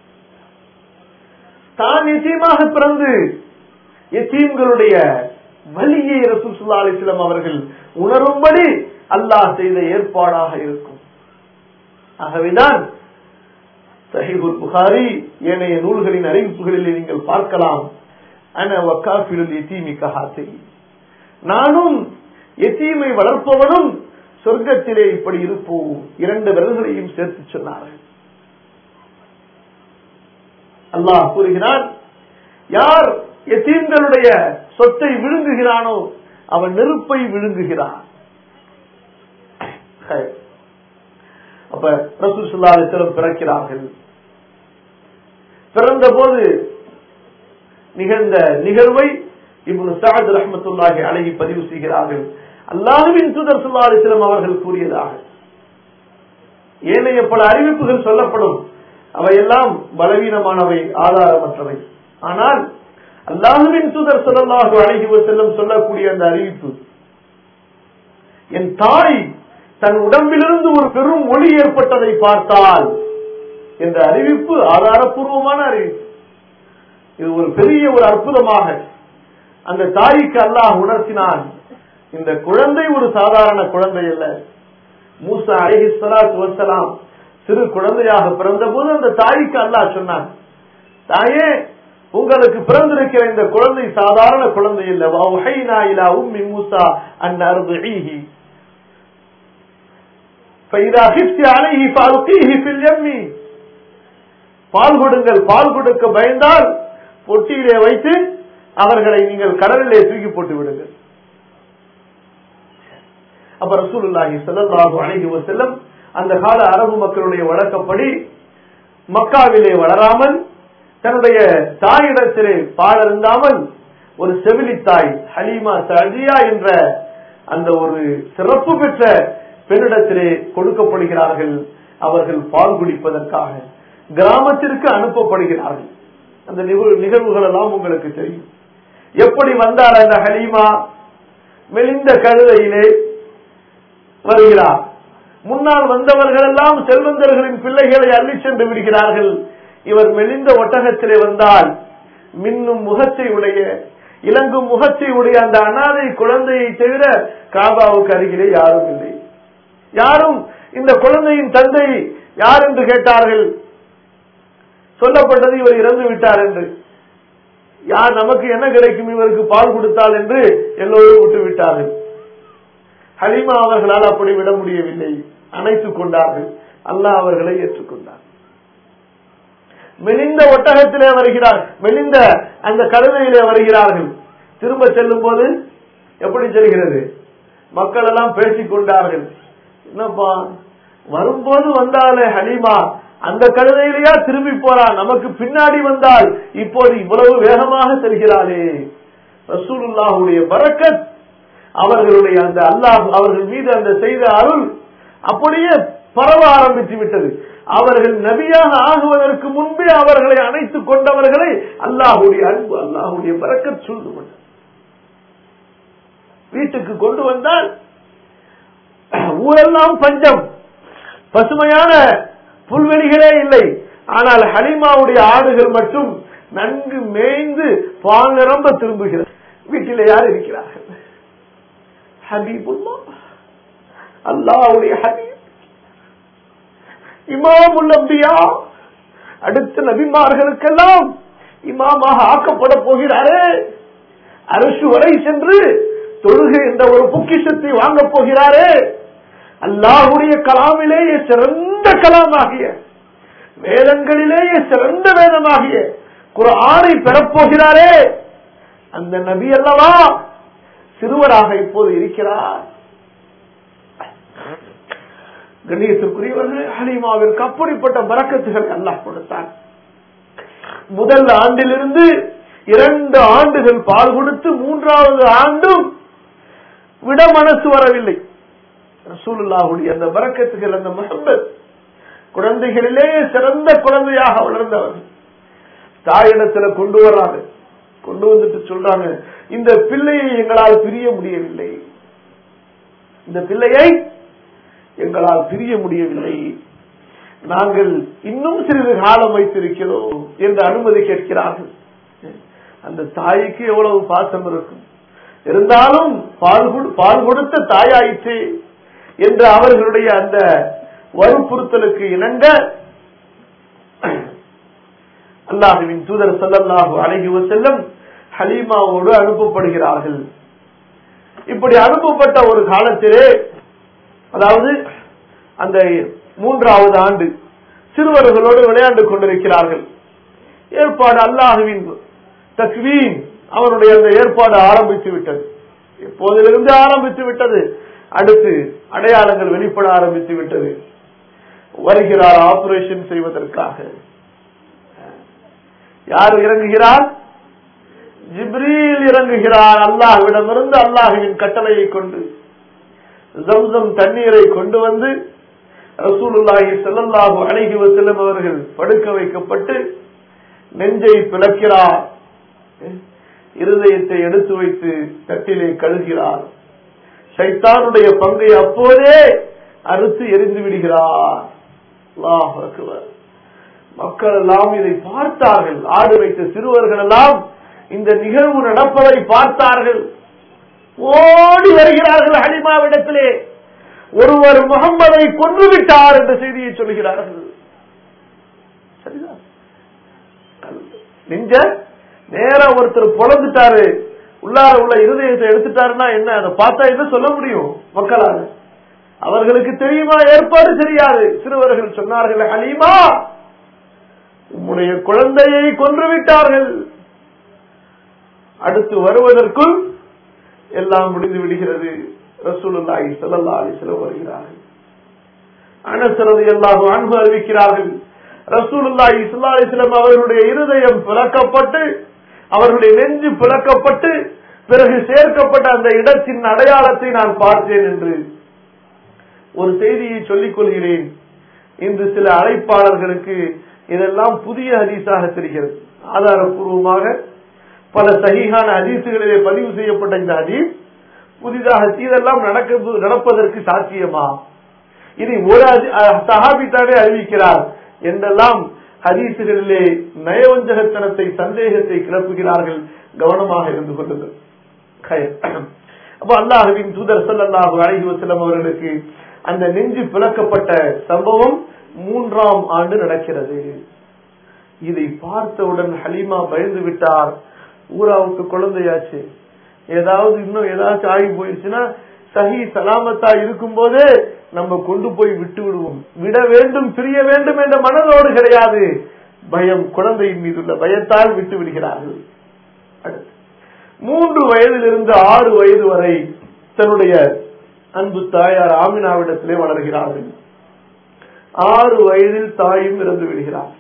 தான் எத்தீமாக பிறந்து எத்தீம்களுடைய வலியை ரசூல் ஸல்லல்லாஹு அலைஹி வஸல்லம் அவர்கள் உணரும்படி அல்லாஹ் செய்த ஏற்பாடாக இருக்கும் ஆகவேதான் சஹிபுல் புகாரி ஏனைய நூல்களின் அறிவிப்புகளில் நீங்கள் பார்க்கலாம் அன வக்காஃபிலுல் எத்தீமி கஹாத்தை நானும் எத்தீமை வளர்ப்பவனும் சொர்க்கத்திலே இப்படி இருப்போம் இரண்டு விரல்களையும் சேர்த்து சொன்னார்கள் அல்லாஹ் கூறுகிறான் யார் எத்தீம்களுடைய சொத்தை விழுங்குகிறானோ அவன் நெருப்பை விழுங்குகிறான் அப்ப ரசூல் சுல்லா அலிஸ்லம் பிறக்கிறார்கள் பிறந்த போது நிகழ்ந்த நிகழ்வை இப்னு சாத் ரஹமத்துல்லாஹி அழகி பதிவு செய்கிறார்கள் அல்லாஹுவின் தூதர் சுல்லா அலிஸ்லம் அவர்கள் கூறியதாக ஏனைய பல அறிவிப்புகள் சொல்லப்படும் அவையெல்லாம் பலவீனமானவை ஆதாரமற்றவை ஆனால் அல்லாஹுவின் தூதர் சொல்லலாக அழகி செல்லும் சொல்லக்கூடிய அந்த அறிவிப்பு என் தாய் தன் உடம்பிலிருந்து ஒரு பெரும் ஒளி ஏற்பட்டதை பார்த்தால் என்ற அறிவிப்பு ஆதாரபூர்வமான அறிவிப்பு இது ஒரு பெரிய ஒரு அற்புதமாக அந்த தாய்க்கு அல்லாஹ் உணர்த்தினான் இந்த குழந்தை ஒரு சாதாரண குழந்தை அல்ல மூசா அலஹி சலாத் வசலாம் சிறு குழந்தையாக பிறந்த போது அந்த தாய்க்கு அல்லாஹ் சொன்னான் தாயே உங்களுக்கு பிறந்திருக்கிற இந்த குழந்தை சாதாரண குழந்தை இல்ல உம்மி மூசா அன் அர்துஹி فإذا خفت عليه فألقيه في اليم பால் கொடுங்கள் பால் கொடுக்க பயந்தால் பொட்டியிலே வைத்து அவர்களை நீங்கள் கடலிலே தூக்கி போட்டு விடுங்கள் அப்ப ரசூலுல்லாஹி ஸல்லல்லாஹு அலைஹி வஸல்லம் அந்த கால அரபு மக்களுடைய வழக்கப்படி மக்காவிலே வளராமல் தன்னுடைய தாயிடத்திலே பால் அருந்தாமல் ஒரு செவிலி தாய் ஹலீமா சஜியா என்ற அந்த ஒரு சிறப்பு பெற்ற பெண்ணிடத்திலே கொடுக்கப்படுகிறார்கள் அவர்கள் பால் குடிப்பதற்காக கிராமத்திற்கு அனுப்பப்படுகிறார்கள் அந்த நிகழ்வுகள் எல்லாம் உங்களுக்கு தெரியும் எப்படி வந்தார் அந்த ஹலீமா மெலிந்த கழுதையிலே வருகிறார் முன்னால் வந்தவர்கள் எல்லாம் செல்வந்தர்களின் பிள்ளைகளை அள்ளி சென்று விடுகிறார்கள் இவர் மெலிந்த ஒட்டகத்திலே வந்தால் மின்னும் முகத்தை உடைய இலங்கும் முகத்தை உடைய அந்த அனாதை குழந்தையை தவிர காபாவுக்கு அருகிலே யாரும் இல்லை யாரும் இந்த குழந்தையின் தந்தை யார் என்று கேட்டார்கள் சொல்லப்பட்டது இவர் இறந்து விட்டார் என்று யார் நமக்கு என்ன கிடைக்கும் இவருக்கு பால் கொடுத்தால் என்று எல்லோரும் விட்டு விட்டார்கள் ஹலிமா அவர்களால் அப்படி விட முடியவில்லை அணைத்துக் கொண்டார்கள் அல்லாஹ் அவர்களை ஏற்றுக்கொண்டார் மெலிந்த ஒட்டகத்திலே வருகிறார் மெலிந்த அந்த கழுதையிலே வருகிறார்கள் திரும்ப செல்லும் போது எப்படி செல்கிறது மக்கள் எல்லாம் பேசிக் கொண்டார்கள் என்னப்பா வரும்போது வந்தாலே ஹலீமா அந்த கழுதையிலேயா திரும்பி போறா நமக்கு பின்னாடி வந்தால் இப்போது இவ்வளவு வேகமாக செல்கிறாளே ரசூலுல்லாஹுடைய பரக்கத் அவர்களுடைய அந்த அல்லாஹ் அவர்கள் மீது அந்த செய்த அருள் அப்படியே பரவ ஆரம்பித்து விட்டது அவர்கள் நபியாக ஆகுவதற்கு முன்பே அவர்களை அணைத்துக் கொண்டவர்களை அல்லாஹுடைய அன்பு அல்லாஹுடைய பறக்கத் சொல்லுவது வீட்டுக்கு கொண்டு வந்தால் ஊரெல்லாம் பஞ்சம் பசுமையான புல்வெளிகளே இல்லை ஆனால் ஹலிமாவுடைய ஆடுகள் மட்டும் நன்கு மேய்ந்து பால் நிரம்ப திரும்புகிறது வீட்டிலே யார் இருக்கிறார்கள் ஹபீபுல்லா அல்லாவுடைய ஹபீப் இமாமுல் அம்பியா அடுத்த நபிமார்களுக்கெல்லாம் இமாமாக ஆக்கப்பட போகிறாரே அரசு வரை சென்று தொழுகை என்ற ஒரு பொக்கிஷத்தை வாங்கப் போகிறாரே அல்லாஹுடைய கலாமிலேயே சிறந்த கலாமாகிய வேதங்களிலேயே சிறந்த வேதமாகிய குரானை பெறப்போகிறாரே அந்த நபி அல்லவா சிறுவராக இப்போது இருக்கிறார் கண்ணியத்திற்குரியவர்கள் ஹலீமாவிற்கு அப்படிப்பட்ட பறக்கத்துகள் அல்லாஹ் கொடுத்தான் முதல் ஆண்டிலிருந்து இரண்டு ஆண்டுகள் பால் கொடுத்து மூன்றாவது ஆண்டும் விட மனசு வரவில்லை ரசூலுல்லாஹுடைய அந்த பறக்கத்துகள் அந்த முகம்பத் குழந்தைகளிலே சிறந்த குழந்தையாக வளர்ந்தவர்கள் தாயிடத்துல கொண்டு வர்றாங்க கொண்டு வந்துட்டு சொல்றாங்க இந்த பிள்ளையை எங்களால் பிரிய முடியவில்லை இந்த பிள்ளையை எங்களால் பிரிய முடியவில்லை நாங்கள் இன்னும் சிறிது காலம் வைத்திருக்கிறோம் என்று அனுமதி கேட்கிறார்கள் அந்த தாய்க்கு எவ்வளவு பாசம் இருக்கும் இருந்தாலும் பால் பால் கொடுத்த தாயாயிற்று என்று அவர்களுடைய அந்த வலுப்புறுத்தலுக்கு இணங்க அல்லாஹுவின் தூதர் சல்லல்லாஹு அழகி செல்லம் ஹலீமாவோடு அனுப்பப்படுகிறார்கள் இப்படி அனுப்பப்பட்ட ஒரு காலத்திலே அதாவது அந்த மூன்றாவது ஆண்டு சிறுவர்களோடு விளையாண்டு கொண்டிருக்கிறார்கள் ஏற்பாடு அல்லாஹுவின் தக்வீன் அவனுடைய அந்த ஏற்பாடு ஆரம்பித்து விட்டது எப்போதிலிருந்து ஆரம்பித்து விட்டது அடுத்து அடையாளங்கள் வெளிப்பட ஆரம்பித்து விட்டது வருகிறார் ஆபரேஷன் செய்வதற்காக யார் இறங்குகிறார் ஜிப்ரீல் இறங்குகிறார் அல்லாஹ்விடமிருந்து அல்லாஹுவின் கட்டளையை கொண்டு ஜம்சம் தண்ணீரை கொண்டு வந்து ரசூலுல்லாஹி ஸல்லல்லாஹு அலைஹி வஸல்லம் அவர்கள் படுக்க வைக்கப்பட்டு நெஞ்சை பிளக்கிறார் இருதயத்தை எடுத்து வைத்து தட்டிலே கழுகிறார் சைத்தானுடைய பங்கை அப்போதே அறுத்து எரிந்து விடுகிறார் அல்லாஹ் அக்பர் மக்கள் எல்லாம் இதை பார்த்தார்கள் ஆடு வைத்த சிறுவர்கள் எல்லாம் இந்த நிகழ்வு நடப்பதை பார்த்தார்கள் ஓடி வருகிறார்கள் ஹலிமாவிடத்திலே ஒருவர் முகம்மதை கொன்று விட்டார் என்ற செய்தியை சொல்கிறார்கள் சரிதான் நெஞ்ச நேர ஒருத்தர் பொழந்துட்டாரு உள்ளார உள்ள இருதயத்தை எடுத்துட்டாருன்னா என்ன அதை பார்த்தா என்ன சொல்ல முடியும் மக்களால் அவர்களுக்கு தெரியுமா ஏற்பாடு தெரியாது சிறுவர்கள் சொன்னார்கள் ஹலீமா உம்முடைய குழந்தையை கொன்று விட்டார்கள் அடுத்து வருவதற்குள் எல்லாம் முடிந்து விடுகிறது ரசூலுல்லாஹி ஸல்லல்லாஹு அலைஹி வஸல்லம் வருகிறார்கள் அனசரது எல்லாம் அன்பு அறிவிக்கிறார்கள் ரசூலுல்லாஹி ஸல்லல்லாஹு அலைஹி வஸல்லம் அவர்களுடைய இருதயம் பிளக்கப்பட்டு அவர்களுடைய நெஞ்சு பிளக்கப்பட்டு பிறகு சேர்க்கப்பட்ட அந்த இடத்தின் அடையாளத்தை நான் பார்த்தேன் என்று ஒரு செய்தியை சொல்லிக் கொள்கிறேன் இன்று சில அழைப்பாளர்களுக்கு இதெல்லாம் புதிய ஹதீஸாக தெரிகிறது ஆதாரப்பூர்வமாக பல சகிகான ஹதீசுகளிலே பதிவு செய்யப்பட்ட இந்த ஹதீஸ் புதிதாக இதெல்லாம் நடக்க நடப்பதற்கு சாத்தியமா இனி ஒரு சஹாபித்தாவே அறிவிக்கிறார் என்றெல்லாம் ஹதீசுகளிலே நயவஞ்சகத்தனத்தை சந்தேகத்தை கிளப்புகிறார்கள் கவனமாக இருந்து கொள்ளுங்கள் அப்போ அல்லாஹுவின் தூதர் சல்லாஹு அழகி வசலம் அவர்களுக்கு அந்த நெஞ்சு பிளக்கப்பட்ட சம்பவம் மூன்றாம் ஆண்டு நடக்கிறது இதை பார்த்தவுடன் ஹலீமா பயந்து விட்டார் ஊராவுக்கு குழந்தையாச்சு ஏதாவது இன்னும் ஏதாச்சும் ஆகி போயிடுச்சுன்னா சஹி சலாமத்தா இருக்கும் போதே நம்ம கொண்டு போய் விட்டு விடுவோம் விட வேண்டும் பிரிய வேண்டும் என்ற மனதோடு கிடையாது பயம் குழந்தையின் மீதுள்ள பயத்தால் விட்டு விடுகிறார்கள் மூன்று வயதிலிருந்து ஆறு வயது வரை தன்னுடைய அன்பு தாயார் ஆமினாவிடத்திலே வளர்கிறார்கள் ஆறு வயதில் தாயும் இறந்து விடுகிறார்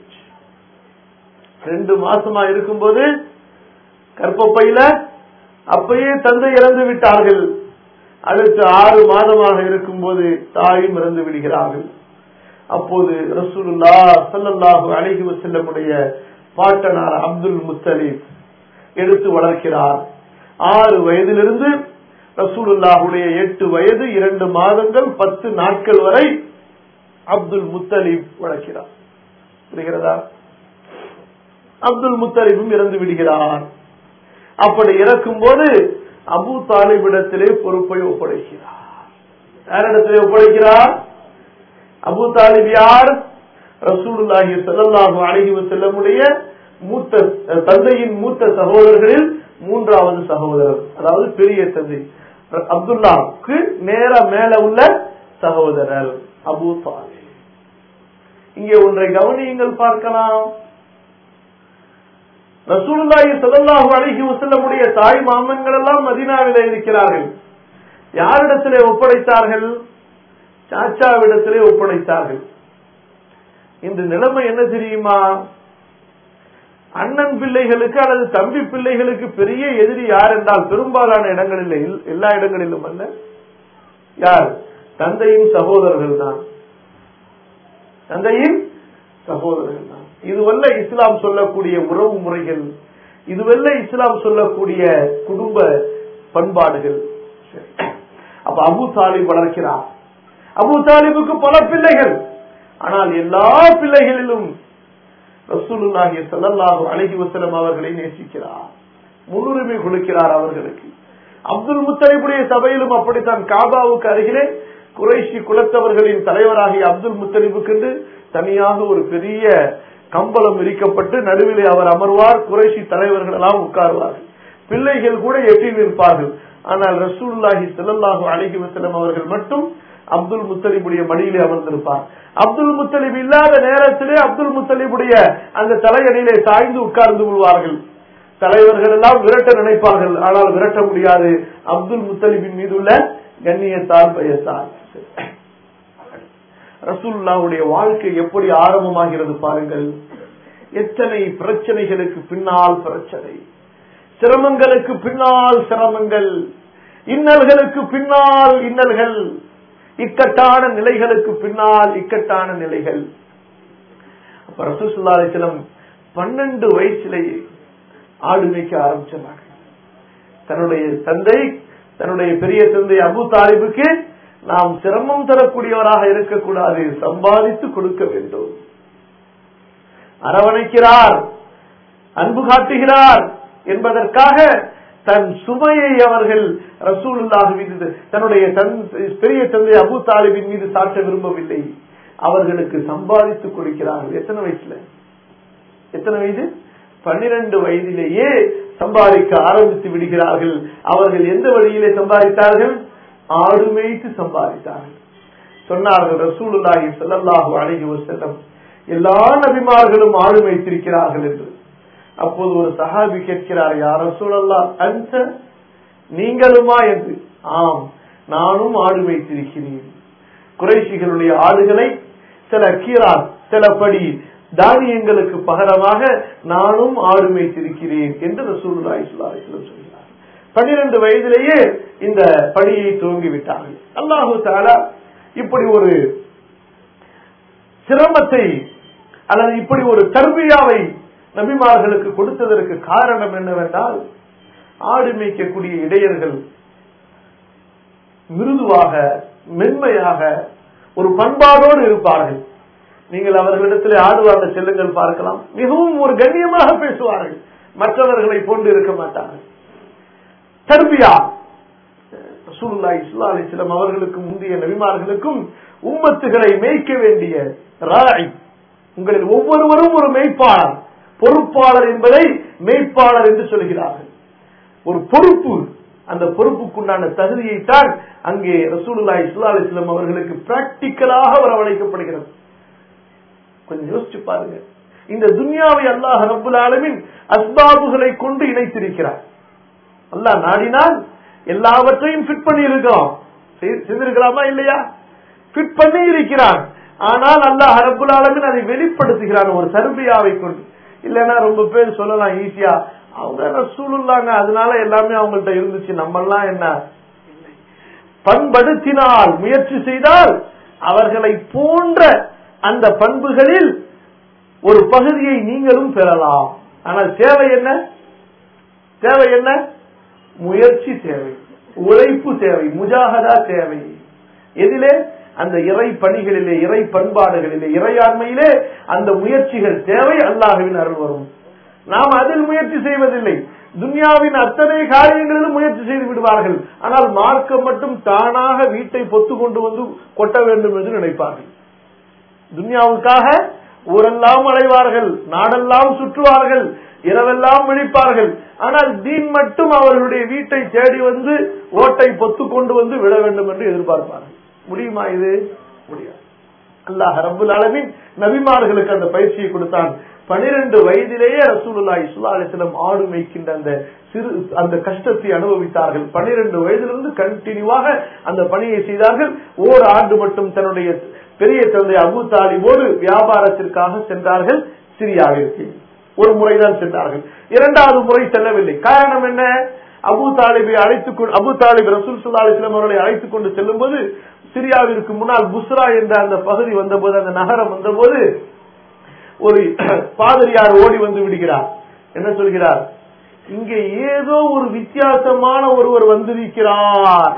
ரெண்டு மாசமா இருக்கும்போது கற்பப்பையில அப்பயே தந்தை இறந்து விட்டார்கள் அடுத்து ஆறு மாதமாக இருக்கும்போது தாயும் இறந்து விடுகிறார்கள் அப்போது ரசூலுல்லா சல்லல்லாஹு அழகி செல்லமுடைய பாட்டனார் அப்துல் முத்தலீப் எடுத்து வளர்க்கிறார் ஆறு வயதிலிருந்து ரசூலுல்லாஹுடைய எட்டு வயது இரண்டு மாதங்கள் பத்து நாட்கள் வரை அப்துல் முத்தலீப் வளர்க்கிறார் புரிகிறதா அப்துல் முத்தலீபும் இறந்து விடுகிறார் அப்படி இறக்கும் போது அபு தாலிபிடத்திலே பொறுப்பை ஒப்படைக்கிறார் யாரிடத்திலே ஒப்படைக்கிறார் அபு தாலிப் யார் ரசூலுல்லாஹி ஸல்லல்லாஹு அலைஹி வஸல்லமுடைய மூத்த தந்தையின் மூத்த சகோதரர்களில் மூன்றாவது சகோதரர் அதாவது பெரிய தந்தை அப்துல்லாவுக்கு நேர மேல உள்ள சகோதரர் அபு தாலிப் இங்கே ஒன்றை கவனியுங்கள் பார்க்கலாம் ரசூலுல்லாஹி ஸல்லல்லாஹு அலைஹி வஸல்லமுடைய தாய் மாமன்கள் எல்லாம் மதீனாவிலே இருக்கிறார்கள் யாரிடத்திலே ஒப்படைத்தார்கள் சாச்சாவிடத்திலே ஒப்படைத்தார்கள் இந்த நிலைமை என்ன தெரியுமா அண்ணன் பிள்ளைகளுக்கு அல்லது தம்பி பிள்ளைகளுக்கு பெரிய எதிரி யார் என்றால் பெரும்பாலான இடங்களில் எல்லா இடங்களிலும் அல்ல யார் தந்தையின் சகோதரர்கள் தான் தந்தையின் சகோதரர்கள் தான் இதுவல்ல இஸ்லாம் சொல்லக்கூடிய உறவு முறைகள் இதுவல்ல இஸ்லாம் சொல்லக்கூடிய குடும்ப பண்பாடுகள் அப்ப அபு தாலிப் வளர்க்கிறார் அபு தாலிபுக்கு பல பிள்ளைகள் ஆனால் எல்லா பிள்ளைகளிலும் ரசூலுல்லாஹி ஸல்லல்லாஹு அலைஹி வஸல்லம் அவர்களை நேசிக்கிறார் முன்னுரிமை கொடுக்கிறார் அவர்களுக்கு அப்துல் முத்தலிபுடைய சபையிலும் அப்படித்தான் காபாவுக்கு அருகிலே குறைஷி குலத்தவர்களின் தலைவராகிய அப்துல் முத்தலிபுக்கு தனியாக ஒரு பெரிய கம்பளம் விரிக்கப்பட்டு நடுவிலே அவர் அமர்வார் குறைஷி தலைவர்கள் எல்லாம் உட்கார்வார்கள் பிள்ளைகள் கூட எட்டி நிற்பார்கள் ஆனால் ரசூல்லாஹி ஸல்லல்லாஹு அலைஹி வஸல்லம் அவர்கள் மட்டும் அப்துல் முத்தலிபுடைய மடியிலே அமர்ந்திருப்பார் அப்துல் முத்தலிப் இல்லாத நேரத்திலே அப்துல் முத்தலிபுடைய அந்த தலையணியிலே சாய்ந்து உட்கார்ந்து கொள்வார்கள் தலைவர்கள் எல்லாம் விரட்ட நினைப்பார்கள் ஆனால் விரட்ட முடியாது அப்துல் முத்தலிபின் மீது உள்ள கண்ணியத்தால் பயத்தால் ரசூல்லாவுடைய வாழ்க்கை எப்படி ஆரம்பமாகிறது பாருங்கள் எத்தனை பிரச்சனைகளுக்கு பின்னால் பிரச்சனை சிரமங்களுக்கு பின்னால் சிரமங்கள் இன்னல்களுக்கு பின்னால் இன்னல்கள் இக்கட்டான நிலைகளுக்கு பின்னால் இக்கட்டான நிலைகள் அப்ப ரசூசுல்லா அலிஸ்லம் பன்னெண்டு வயசுலேயே ஆடு மேய்க்க ஆரம்பிச்சாங்க தன்னுடைய தந்தை தன்னுடைய பெரிய தந்தை அபு தாலிபுக்கு நாம் சிரமம் தரக்கூடியவராக இருக்கக்கூடாது சம்பாதித்து கொடுக்க வேண்டும் அரவணைக்கிறார் அன்பு காட்டுகிறார் என்பதற்காக தன் சுமையை அவர்கள் ரசூலுல்லாஹ் மீது தன்னுடைய பெரிய தந்தை அபு தாலிபின் மீது சாட்ட விரும்பவில்லை அவர்களுக்கு சம்பாதித்து கொடுக்கிறார்கள் எத்தனை வயசுல எத்தனை வயது பன்னிரண்டு வயதிலேயே சம்பாதிக்க ஆரம்பித்து விடுகிறார்கள் அவர்கள் எந்த வழியிலே சம்பாதித்தார்கள் ஆடு மேய்த்து சம்பாதித்தார்கள் சொன்னார்கள் ரசூலுல்லாஹி ஸல்லல்லாஹு அலைஹி வஸல்லம் எல்லா நபிமார்களும் ஆடு மேய்த்திருக்கிறார்கள் என்று அப்போது ஒரு சஹாபி கேட்கிறார் யார் ரசூலல்லா அந்த நீங்களுமா என்று ஆம் நானும் ஆடு வைத்திருக்கிறேன் குறைசிகளுடைய ஆடுகளை சில கீரார் சில படி தானியங்களுக்கு பகரமாக நானும் ஆடு வைத்திருக்கிறேன் என்று ரசூலுல்லாஹி ஸல்லல்லாஹு அலைஹி வஸல்லம் சொல்கிறார் பன்னிரண்டு வயதிலேயே இந்த பணியை துவங்கிவிட்டார்கள் அல்லாஹு தாலா இப்படி ஒரு சிரமத்தை அல்லது இப்படி ஒரு தர்பியாவை நபிமார்களுக்கு கொடுத்ததற்கு காரணம் என்னவென்றால் ஆடு மேய்க்கக்கூடிய இடையர்கள் மிருதுவாக மென்மையாக ஒரு பண்பாடோடு இருப்பார்கள் நீங்கள் அவர்களிடத்தில் ஆடுவாங்க செல்லுங்கள் பார்க்கலாம் மிகவும் ஒரு கண்ணியமாக பேசுவார்கள் மற்றவர்களை போன்று இருக்க மாட்டார்கள் தர்பியா ரசூலுல்லாஹி ஸல்லல்லாஹு அலைஹி வஸல்லம் அவர்களுக்கும் முந்தைய நபிமார்களுக்கும் உம்மத்துகளை மேய்க்க வேண்டிய ராய் உங்களில் ஒவ்வொருவரும் ஒரு மெய்ப்பாளர் பொறுப்பாளர் என்பதை மெய்ப்பாளர் என்று சொல்கிறார்கள் ஒரு பொறுப்பு அந்த பொறுப்புக்குண்டான தகுதியைத்தான் அங்கே ரசூலுல்லாஹி ஸல்லல்லாஹு அலைஹி வஸல்லம் அவர்களுக்கு பிராக்டிக்கலாக வரவழைக்கப்படுகிறது கொஞ்சம் யோசிச்சு பாருங்க இந்த துன்யாவை அல்லாஹ் ரப்புல் ஆலமின் அஸ்பாபுகளை கொண்டு இணைத்திருக்கிறார் அல்லாஹ் நாடினால் எல்லாவற்றையும் ஃபிட் பண்ணி இருக்கிறோம் செய்திருக்கலாமா இல்லையா ஃபிட் பண்ணி இருக்கிறான் ஆனால் அல்லாஹ் ரப்புல் ஆலமின் அதை வெளிப்படுத்துகிறான் ஒரு சர்பியாவை கொண்டு இல்லைன்னா ரொம்ப பேர் சொல்லலாம் ஈஸியா அவங்க ரசூலுல்லாங்க அதனால எல்லாமே அவங்கள்ட்ட இருந்துச்சு நம்மெல்லாம் என்ன பண்படுத்தினால் முயற்சி செய்தால் அவர்களை போன்ற அந்த பண்புகளில் ஒரு பகுதியை நீங்களும் பெறலாம் ஆனால் தேவை என்ன தேவை என்ன முயற்சி தேவை உழைப்பு தேவை முஜாகதா தேவை எதிலே அந்த இறை பணிகளிலே இறை பண்பாடுகளிலே இறையாண்மையிலே அந்த முயற்சிகள் தேவை அல்லாஹுவின் அருள் வரும் நாம் அதில் முயற்சி செய்வதில்லை துன்யாவின் அத்தனை காரியங்களிலும் முயற்சி செய்து விடுவார்கள் ஆனால் மார்க்கம் மட்டும் தானாக வீட்டை பொத்து கொண்டு வந்து கொட்ட வேண்டும் என்று நினைப்பார்கள் துன்யாவுக்காக ஊரெல்லாம் அலைவார்கள் நாடெல்லாம் சுற்றுவார்கள் இரவெல்லாம் விழிப்பார்கள் ஆனால் தீன் மட்டும் அவர்களுடைய வீட்டை தேடி வந்து ஓட்டை பொத்து கொண்டு வந்து விட வேண்டும் என்று எதிர்பார்ப்பார்கள் முடியுமா இது முடியாது அல்லாஹ் ரபுல் அளவின் நபிமார்களுக்கு அந்த பயிற்சியை கொடுத்தான் பனிரெண்டு வயதிலேயே ரசூலுல்லா இஸ்லா அலிஸ்லம் ஆடு மேய்க்கின்ற அந்த சிறு அந்த கஷ்டத்தை அனுபவித்தார்கள் பனிரெண்டு வயதிலிருந்து கண்டினியூவாக அந்த பணியை செய்தார்கள் ஓர் ஆண்டு மட்டும் தன்னுடைய பெரிய தந்தை அபு தாலிபோடு வியாபாரத்திற்காக சென்றார்கள் சிரியாவிற்கு ஒரு முறைதான் சென்றார்கள் இரண்டாவது முறை செல்லவில்லை காரணம் என்ன அபு தாலிபை அழைத்துக் கொண்டு அபு தாலிப் ரசூல் சுல்லா அலிஸ்லாம் அவர்களை அழைத்துக் கொண்டு செல்லும் போது சிரியாவிற்கு முன்னால் புஸ்ரா என்ற அந்த பகுதி வந்தபோது அந்த நகரம் வந்தபோது ஒரு பாதிரியார் ஓடி வந்து விடுகிறார் என்ன சொல்கிறார் இங்கே ஏதோ ஒரு வித்தியாசமான ஒருவர் வந்திருக்கிறார்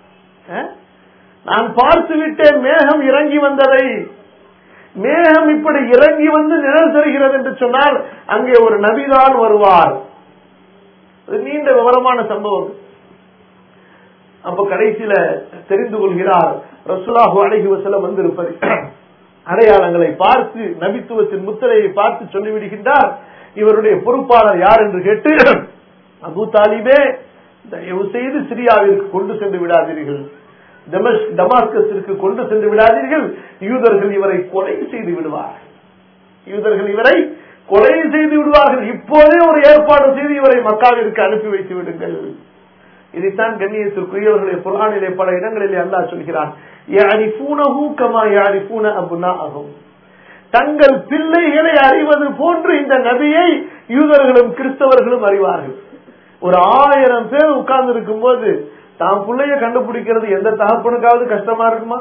நான் பார்த்து விட்டேன் மேகம் இறங்கி வந்ததை மேகம் இப்படி இறங்கி வந்து நிழல் தருகிறது என்று சொன்னால் அங்கே ஒரு நபிதான் வருவார் நீண்ட விவரமான சம்பவம் அப்ப கடைசியில தெரிந்து கொள்கிறார் ரசுலாஹு அழகி வசலம் வந்திருப்பது அடையாளங்களை பார்த்து நபித்துவத்தின் முத்திரையை பார்த்து சொல்லிவிடுகின்றார் இவருடைய பொறுப்பாளர் யார் என்று கேட்டு அபு தாலிபே தயவு செய்து சிரியாவிற்கு கொண்டு சென்று விடாதீர்கள் டமாஸ்கஸிற்கு கொண்டு சென்று விடாதீர்கள் யூதர்கள் இவரை கொலை செய்து விடுவார்கள் யூதர்கள் இவரை கொலை செய்து விடுவார்கள் இப்போதே ஒரு ஏற்பாடு செய்து இவரை மக்காவிற்கு அனுப்பி வைத்து விடுங்கள் இதைத்தான் கண்ணியத்திற்குரியவர்களுடைய புராணிலே பல இடங்களிலே அல்லா சொல்கிறான் தங்கள் பிள்ளைகளை அறிவது போன்று இந்த நபியை யூதர்களும் கிறிஸ்தவர்களும் அறிவார்கள் ஒரு ஆயிரம் பேர் உட்கார்ந்து இருக்கும் போது தான் பிள்ளைய கண்டுபிடிக்கிறது எந்த தகப்பனுக்காவது கஷ்டமா இருக்குமா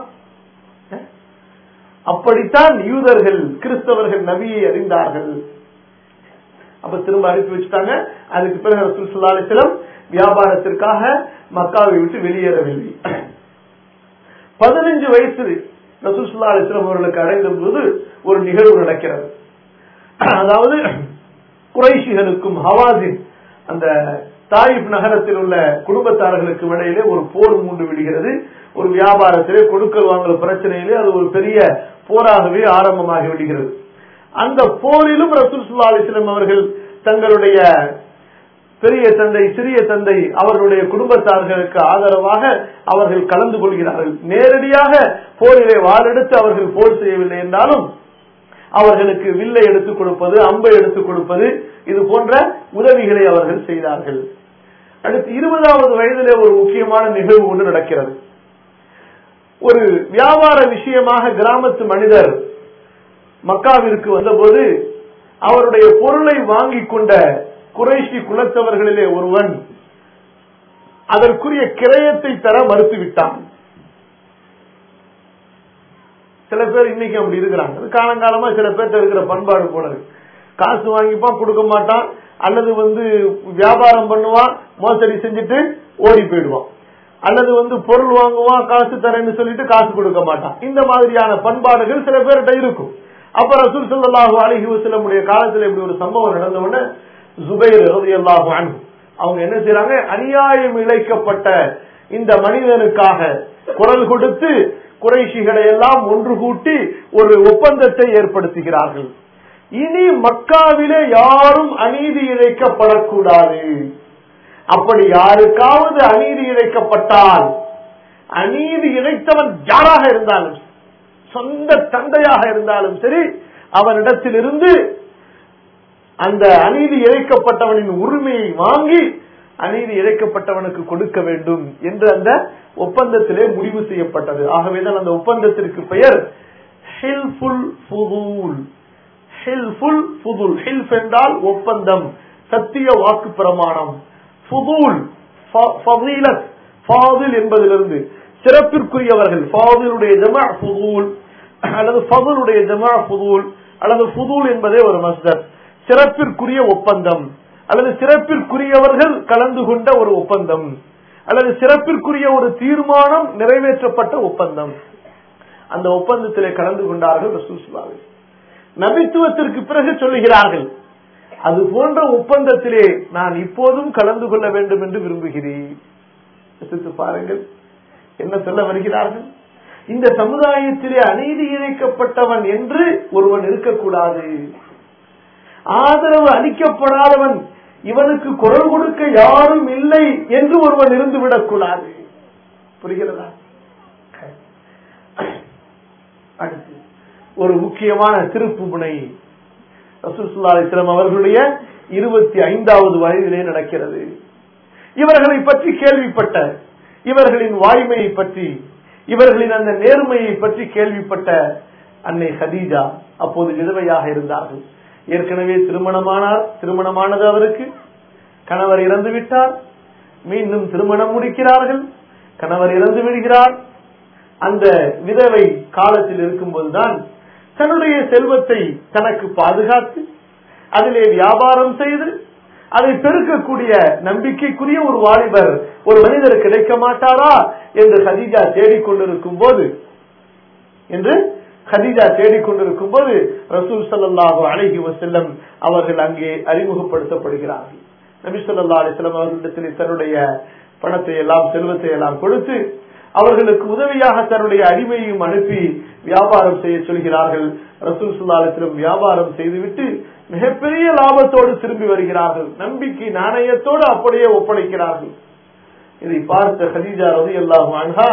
அப்படித்தான் யூதர்கள் கிறிஸ்தவர்கள் நபியை அறிந்தார்கள் அப்ப திரும்ப அனுப்பி வச்சுட்டாங்க அதுக்கு பிறகு ரசூல் சுல்லா அலிஸ்லம் வியாபாரத்திற்காக மக்காவை விட்டு வெளியேறவில்லை பதினஞ்சு வயசு ரசூல் சுல்லா அலிஸ்லம் அவர்களுக்கு அடைந்த போது ஒரு நிகழ்வு நடக்கிறது அதாவது குறைஷிகளுக்கும் ஹவாசின் அந்த தாயிப் நகரத்தில் உள்ள குடும்பத்தார்களுக்கு இடையிலே ஒரு போர் மூண்டு விடுகிறது ஒரு வியாபாரத்திலே கொடுக்கல் வாங்கல் பிரச்சனையிலே அது ஒரு பெரிய போராகவே ஆரம்பமாகி விடுகிறது அந்த போரிலும் ரசூல் சுல்லா அலிஸ்லம் அவர்கள் தங்களுடைய பெரிய தந்தை சிறிய தந்தை அவர்களுடைய குடும்பத்தார்களுக்கு ஆதரவாக அவர்கள் கலந்து கொள்கிறார்கள் நேரடியாக போரிலே வாழெடுத்து அவர்கள் போர் செய்யவில்லை என்றாலும் அவர்களுக்கு வில்லை எடுத்துக் கொடுப்பது அம்பை எடுத்துக் கொடுப்பது இது போன்ற உதவிகளை அவர்கள் செய்தார்கள் அடுத்து இருபதாவது வயதிலே ஒரு முக்கியமான நிகழ்வு ஒன்று நடக்கிறது ஒரு வியாபார விஷயமாக கிராமத்து மனிதர் மக்காவிற்கு வந்தபோது அவருடைய பொருளை வாங்கி கொண்ட குறைஷி குலத்தவர்களிலே ஒருவன் அதற்குரிய கிரயத்தை தர மறுத்துவிட்டான் சில பேர் இன்னைக்கு அப்படி இருக்கிறாங்க அது காலங்காலமா சில பேர்த்த இருக்கிற பண்பாடு போல இருக்கு காசு வாங்கிப்பான் கொடுக்க மாட்டான் அல்லது வந்து வியாபாரம் பண்ணுவான் மோசடி செஞ்சுட்டு ஓடி போயிடுவான் அல்லது வந்து பொருள் வாங்குவான் காசு தரேன்னு சொல்லிட்டு காசு கொடுக்க மாட்டான் இந்த மாதிரியான பண்பாடுகள் சில பேர்கிட்ட இருக்கும் அப்ப ரசூல் ஸல்லல்லாஹு அலைஹி வஸல்லமுடைய காலத்துல இப்படி ஒரு சம்பவம் நடந்த உடனே ஜுபைர் ரலியல்லாஹு அன்ஹு அவங்க என்ன செய்றாங்க அநியாயம் இழைக்கப்பட்ட இந்த மனிதனுக்காக குரல் கொடுத்து குறைஷிகளை எல்லாம் ஒன்று கூட்டி ஒரு ஒப்பந்தத்தை ஏற்படுத்துகிறார்கள் இனி மக்காவிலே யாரும் அநீதி இழைக்கப்படக்கூடாது அப்படி யாருக்காவது அநீதி இழைக்கப்பட்டால் அநீதி இழைத்தவன் யாராக இருந்தாலும் சொந்த தந்தையாக இருந்தாலும் சரி அவனிடத்திலிருந்து அந்த அநீதி இழைக்கப்பட்டவனின் உரிமையை வாங்கி அநீதி இழைக்கப்பட்டவனுக்கு கொடுக்க வேண்டும் என்று அந்த ஒப்பந்தத்திலே முடிவு செய்யப்பட்டது ஆகவேதான் அந்த ஒப்பந்தத்திற்கு பெயர் ஹில்ஃபுல் ஃபுதூல் ஹில்ஃபுல் ஃபுதுல் ஹில்ஃப் என்றால் ஒப்பந்தம் சத்திய வாக்கு பிரமாணம் ஃபுதூல் ஃபதீலத் ஃபாதில் என்பதிலிருந்து சிறப்பிற்குரியவர்கள் ஃபாதிலுடைய ஜமா ஃபுதூல் அல்லது ஃபதுலுடைய ஜமா ஃபுதூல் அல்லது ஃபுதூல் என்பதே ஒரு மஸ்தர் சிறப்பிற்குரிய ஒப்பந்தம் அல்லது சிறப்பிற்குரியவர்கள் கலந்து கொண்ட ஒரு ஒப்பந்தம் அல்லது சிறப்பிற்குரிய ஒரு தீர்மானம் நிறைவேற்றப்பட்ட ஒப்பந்தம் அந்த ஒப்பந்தத்திலே கலந்து கொண்டார்கள் ரசூல் ஸல்லல்லாஹு அலைஹி வஸல்லம். நபித்துவத்திற்கு பிறகு சொல்லுகிறார்கள் அது போன்ற ஒப்பந்தத்திலே நான் இப்போதும் கலந்து கொள்ள வேண்டும் என்று விரும்புகிறேன் யோசித்து பாருங்கள் என்ன சொல்ல வருகிறார்கள் இந்த சமுதாயத்திலே அநீதி இழைக்கப்பட்டவன் என்று ஒருவன் இருக்கக்கூடாது ஆதரவு அளிக்கப்படாதவன் இவனுக்கு குரல் கொடுக்க யாரும் இல்லை என்று ஒருவன் இருந்து விடக்கூடாது புரிகிறதா அடுத்து ஒரு முக்கியமான திருப்பு முனை ரசூலுல்லாஹி அலைஹி வஸல்லம் அவர்களுடைய இருபத்தி ஐந்தாவது வயதிலே நடக்கிறது இவர்களை பற்றி கேள்விப்பட்ட இவர்களின் வாய்மையை பற்றி இவர்களின் அந்த நேர்மையை பற்றி கேள்விப்பட்ட அன்னை ஹதீஜா அப்போது விதவையாக இருந்தார்கள் ஏற்கனவே திருமணமானார் திருமணமானது அவருக்கு கணவர் இறந்து விட்டார் மீண்டும் திருமணம் முடிக்கிறார்கள் கணவர் இறந்து விடுகிறார் அந்த விதவை காலத்தில் இருக்கும்போதுதான் தன்னுடைய செல்வத்தை தனக்கு பாதுகாத்து அதிலே வியாபாரம் செய்து அதை பெருக்கக்கூடிய நம்பிக்கைக்குரிய ஒரு வாலிபர் ஒரு மனிதர் கிடைக்க மாட்டாரா என்று ஹதீஜா தேடிக்கொண்டிருக்கும் போது என்று ஹதீஜா தேடிக்கொண்டிருக்கும் போது ரசூல் ஸல்லல்லாஹு அலைஹி வஸல்லம் அவர்கள் அங்கே அறிமுகப்படுத்தப்படுகிறார்கள் நபி ஸல்லல்லாஹு அலைஹி வஸல்லம் அவர்களிடத்தில் தன்னுடைய பணத்தை எல்லாம் செல்வத்தை எல்லாம் கொடுத்து அவர்களுக்கு உதவியாக தன்னுடைய அடிமையும் அனுப்பி வியாபாரம் செய்ய சொல்கிறார்கள் ரசூல் ஸல்லல்லாஹு அலைஹி வஸல்லம் வியாபாரம் செய்துவிட்டு மிகப்பெரிய லாபத்தோடு திரும்பி வருகிறார்கள் நம்பிக்கை நாணயத்தோடு அப்படியே ஒப்படைக்கிறார்கள் இதை பார்த்த ஹதீஜா ரலியல்லாஹு அன்ஹா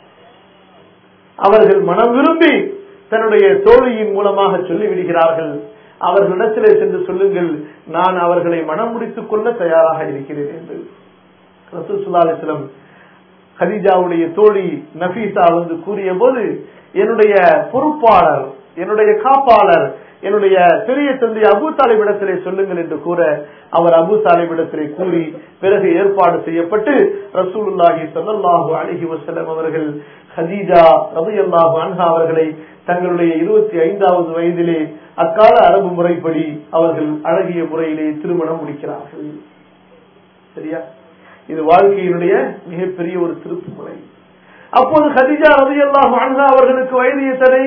அவர்கள் மனம் விரும்பி தன்னுடைய தோழியின் மூலமாக சொல்லிவிடுகிறார்கள் அவர்களிடத்திலே சென்று சொல்லுங்கள் நான் அவர்களை மனம் முடித்துக் கொள்ள தயாராக இருக்கிறேன் என்று ரசூல் ஸல்லல்லாஹு அலைஹி வஸல்லம் ஹதீஜாவுடைய தோழி நபீசா வந்து கூறிய போது என்னுடைய பொறுப்பாளர் என்னுடைய காப்பாளர் என்னுடைய பெரிய தந்தை அபு தாலிபிடத்திலே சொல்லுங்கள் என்று கூற அவர் அபு தாலிபிடத்திலே கூறி பிறகு ஏற்பாடு செய்யப்பட்டு ரசூலுல்லாஹி ஸல்லல்லாஹு அலைஹி வஸல்லம் அவர்கள் ஹதீஜா ரலியல்லாஹு அன்ஹா அவர்களை தங்களுடைய இருபத்தி ஐந்தாவது வயதிலே அக்கால அரபு முறைப்படி அவர்கள் அழகிய முறையிலே திருமணம் முடிக்கிறார்கள் சரியா இது வாழ்க்கையினுடைய மிகப்பெரிய ஒரு திருப்பு முறை அப்போது ஹதிஜா ரலியல்லாஹு அன்ஹா அவர்களுக்கு வயது எத்தனை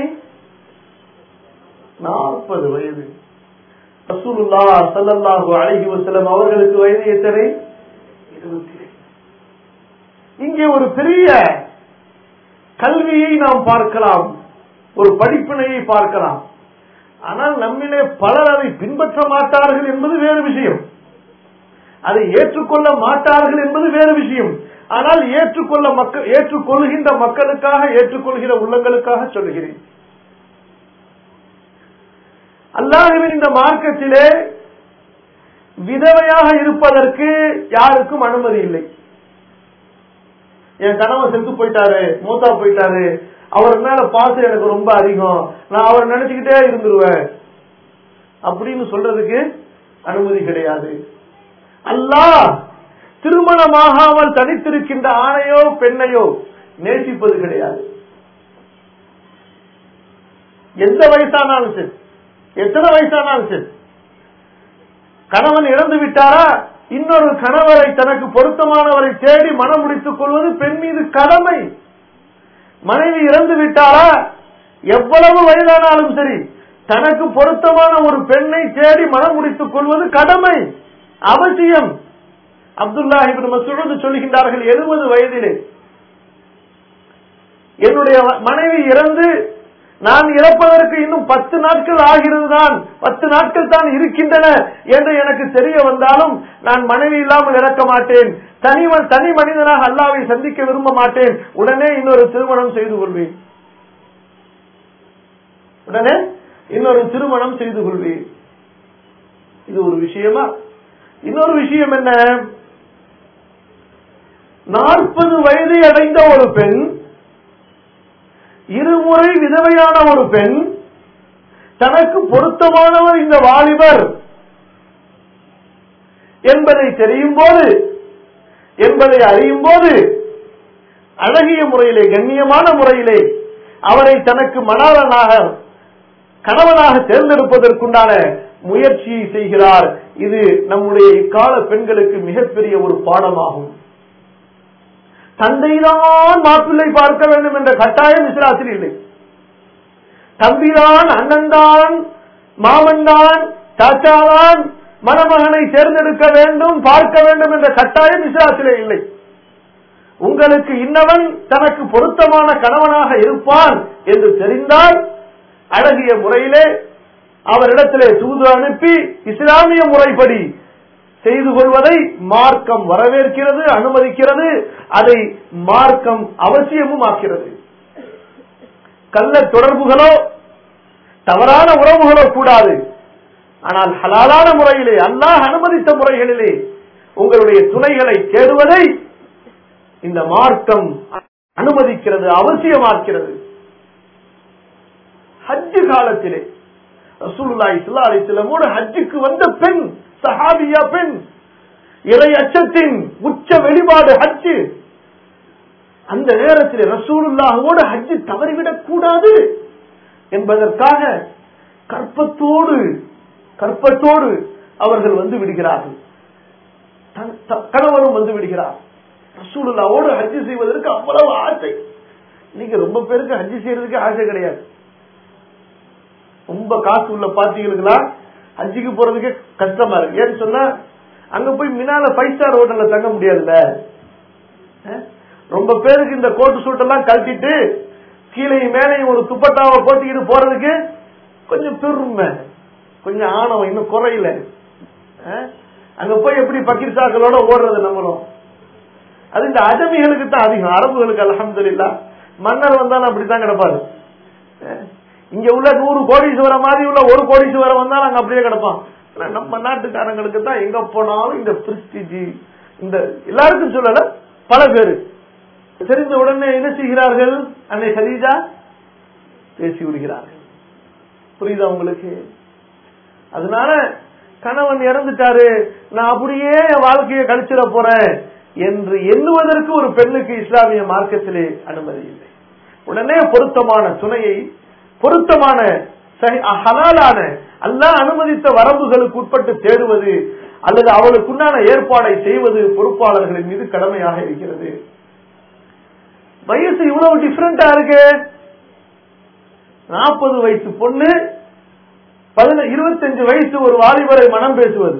நாற்பது வயது ரசூலுல்லா ஸல்லல்லாஹு அலைஹி வஸல்லம் அவர்களுக்கு வயது எத்தனை இருபத்தி இங்கே ஒரு பெரிய கல்வியை நாம் பார்க்கலாம் ஒரு படிப்பினையை பார்க்கலாம் ஆனால் நம்மிலே பலர் அதை பின்பற்ற மாட்டார்கள் என்பது வேறு விஷயம் அதை ஏற்றுக்கொள்ள மாட்டார்கள் என்பது வேறு விஷயம் ஆனால் ஏற்றுக்கொள்ள மக்கள் ஏற்றுக்கொள்கின்ற மக்களுக்காக ஏற்றுக்கொள்கிற உள்ளங்களுக்காக சொல்கிறேன் அல்லாஹுவின் இந்த மார்க்கத்திலே விதவையாக இருப்பதற்கு யாருக்கும் அனுமதி இல்லை என் கணவன் செத்து போயிட்டாரு மூத்தா போயிட்டாரு அவர் மேல பாசம் எனக்கு ரொம்ப அதிகம் நான் அவர் நினைச்சுக்கிட்டே இருந்துருவேன் அப்படின்னு சொல்றதுக்கு அனுமதி கிடையாது அல்லாஹ் திருமணமாகாமல் தனித்திருக்கின்ற ஆணையோ பெண்ணையோ நேசிப்பது கிடையாது எந்த வயசானாலும் சரி எத்தனை வயசானாலும் சரி கணவன் இறந்து விட்டாரா இன்னொரு கணவரை தனக்கு பொருத்தமானவரை தேடி மனம் முடித்துக் கொள்வது பெண் மீது கடமை மனைவி இறந்து விட்டாரா எவ்வளவு வயதானாலும் சரி தனக்கு பொருத்தமான ஒரு பெண்ணை தேடி மனம் முடித்துக் கொள்வது கடமை அவசியம் அப்துல்லா இபின் மசூத் சொல்லுகின்றார்கள் எழுபது வயதிலே என்னுடைய மனைவி இறந்து நான் இறப்பதற்கு இன்னும் பத்து நாட்கள் ஆகிறது தான் பத்து நாட்கள் தான் இருக்கின்றன என்று எனக்கு தெரிய வந்தாலும் நான் மனைவி இல்லாமல் இறக்க மாட்டேன் தனி தனி மனிதனாக அல்லாவை சந்திக்க விரும்ப மாட்டேன் உடனே இன்னொரு திருமணம் செய்து கொள்வேன் உடனே இன்னொரு திருமணம் செய்து கொள்வேன் இது ஒரு விஷயமா இன்னொரு விஷயம் என்ன நாற்பது வயதை அடைந்த ஒரு பெண் இருமுறை விதவையான ஒரு பெண் தனக்கு பொருத்தமானவர் இந்த வாலிபர் என்பதை தெரியும் போது என்பதை அறியும் போது அழகிய முறையிலே கண்ணியமான முறையிலே அவரை தனக்கு மணாளனாக கணவனாக தேர்ந்தெடுப்பதற்குண்டான முயற்சியை செய்கிறார் இது நம்முடைய இக்கால பெண்களுக்கு மிகப்பெரிய ஒரு பாடமாகும் தந்தைதான் மாப்பிள்ளை பார்க்க வேண்டும் என்ற கட்டாயம் இஸ்லாத்தில் இல்லை தம்பிதான் அண்ணன்தான் மாமன்தான் தாச்சாதான் மணமகனை தேர்ந்தெடுக்க வேண்டும் பார்க்க வேண்டும் என்ற கட்டாயம் இஸ்லாத்திலே இல்லை உங்களுக்கு இன்னவன் தனக்கு பொருத்தமான கணவனாக இருப்பான் என்று தெரிந்தால் அழகிய முறையிலே அவரிடத்திலே தூது அனுப்பி இஸ்லாமிய முறைப்படி செய்து கொள்வதை மார்க்கம் வரவேற்கிறது அனுமதிக்கிறது அதை மார்க்கம் அவசியமும் ஆக்கிறது கள்ள தொடர்புகளோ தவறான உறவுகளோ கூடாது ஆனால் ஹலாலான முறையிலே அல்லாஹ் அனுமதித்த முறைகளிலே உங்களுடைய துணைகளை தேடுவதை இந்த மார்க்கம் அனுமதிக்கிறது அவசியமாக்கிறது ஹஜ்ஜு காலத்திலே ரசூலுல்லாஹி ஸல்லல்லாஹு அலைஹி வஸல்லமோடு ஹஜ்ஜுக்கு வந்த பெண் சஹாபியா பெண் இறை அச்சத்தின் உச்ச வெளிப்பாடு ஹஜ்ஜு அந்த நேரத்தில் ரசூலுல்லாஹோடு ஹஜ்ஜு தவறிவிடக் கூடாது என்பதற்காக கற்பத்தோடு கற்பத்தோடு அவர்கள் வந்து விடுகிறார்கள் கணவரும் வந்து விடுகிறார் ரசூலுல்லாவோடு ஹஜ்ஜு செய்வதற்கு அவ்வளவு ஆசை நீங்க ரொம்ப பேருக்கு ஹஜ்ஜு செய்யறதுக்கு ஆசை கிடையாது ரொம்ப காசு உள்ள பார்ட்டிகளுக்கெல்லாம் ஹஜ்ஜுக்கு போறதுக்கு கஷ்டமா இருக்கு ஏன்னு சொன்னா அங்க போய் மினால ஃபைவ் ஸ்டார் ஹோட்டல்ல தங்க முடியாதுல்ல ரொம்ப பேருக்கு இந்த கோட்டு சூட் எல்லாம் கழட்டிட்டு கீழே மேலையும் ஒரு துப்பட்டாவை போட்டிக்கிட்டு போறதுக்கு கொஞ்சம் பெருமை கொஞ்சம் ஆணவம் இன்னும் குறையில அங்க போய் எப்படி பக்கீர் சாக்களோட ஓடுறது நம்மளும் அது இந்த அஜமிகளுக்கு தான் அதிகம் அரபுகளுக்கு அலமது இல்லா மன்னர் வந்தாலும் அப்படித்தான் கிடப்பாரு இங்க உள்ள நூறு கோடீஸ்வரம் மாதிரி உள்ள ஒரு கோடீஸ்வரம் வந்தாலும் அங்க அப்படியே கிடப்பான் நம்ம நாட்டுக்காரங்களுக்கு தான் எங்க போனாலும் இந்த பிரிஸ்டிஜி இந்த எல்லாருக்கும் சொல்லல பல பேரு தெரிந்த உடனே என்ன செய்கிறார்கள் அன்னை ஹதீஜா பேசி விடுகிறார்கள் புரியுதா உங்களுக்கு அதனால கணவன் இறந்துட்டாரு நான் அப்படியே என் வாழ்க்கையை கழிச்சிட போறேன் என்று எண்ணுவதற்கு ஒரு பெண்ணுக்கு இஸ்லாமிய மார்க்கத்திலே அனுமதி இல்லை உடனே பொருத்தமான துணையை பொருத்தமான ஹலாலான அல்லா அனுமதித்த வரம்புகளுக்கு உட்பட்டு தேடுவது அல்லது அவளுக்குண்டான ஏற்பாடை செய்வது பொறுப்பாளர்களின் மீது கடமையாக இருக்கிறது வயசு இவ்வளவு டிஃபரெண்டா இருக்கு நாற்பது வயசு பொண்ணு இருபத்தஞ்சு வயசு ஒரு வாலிபரை மனம் பேசுவது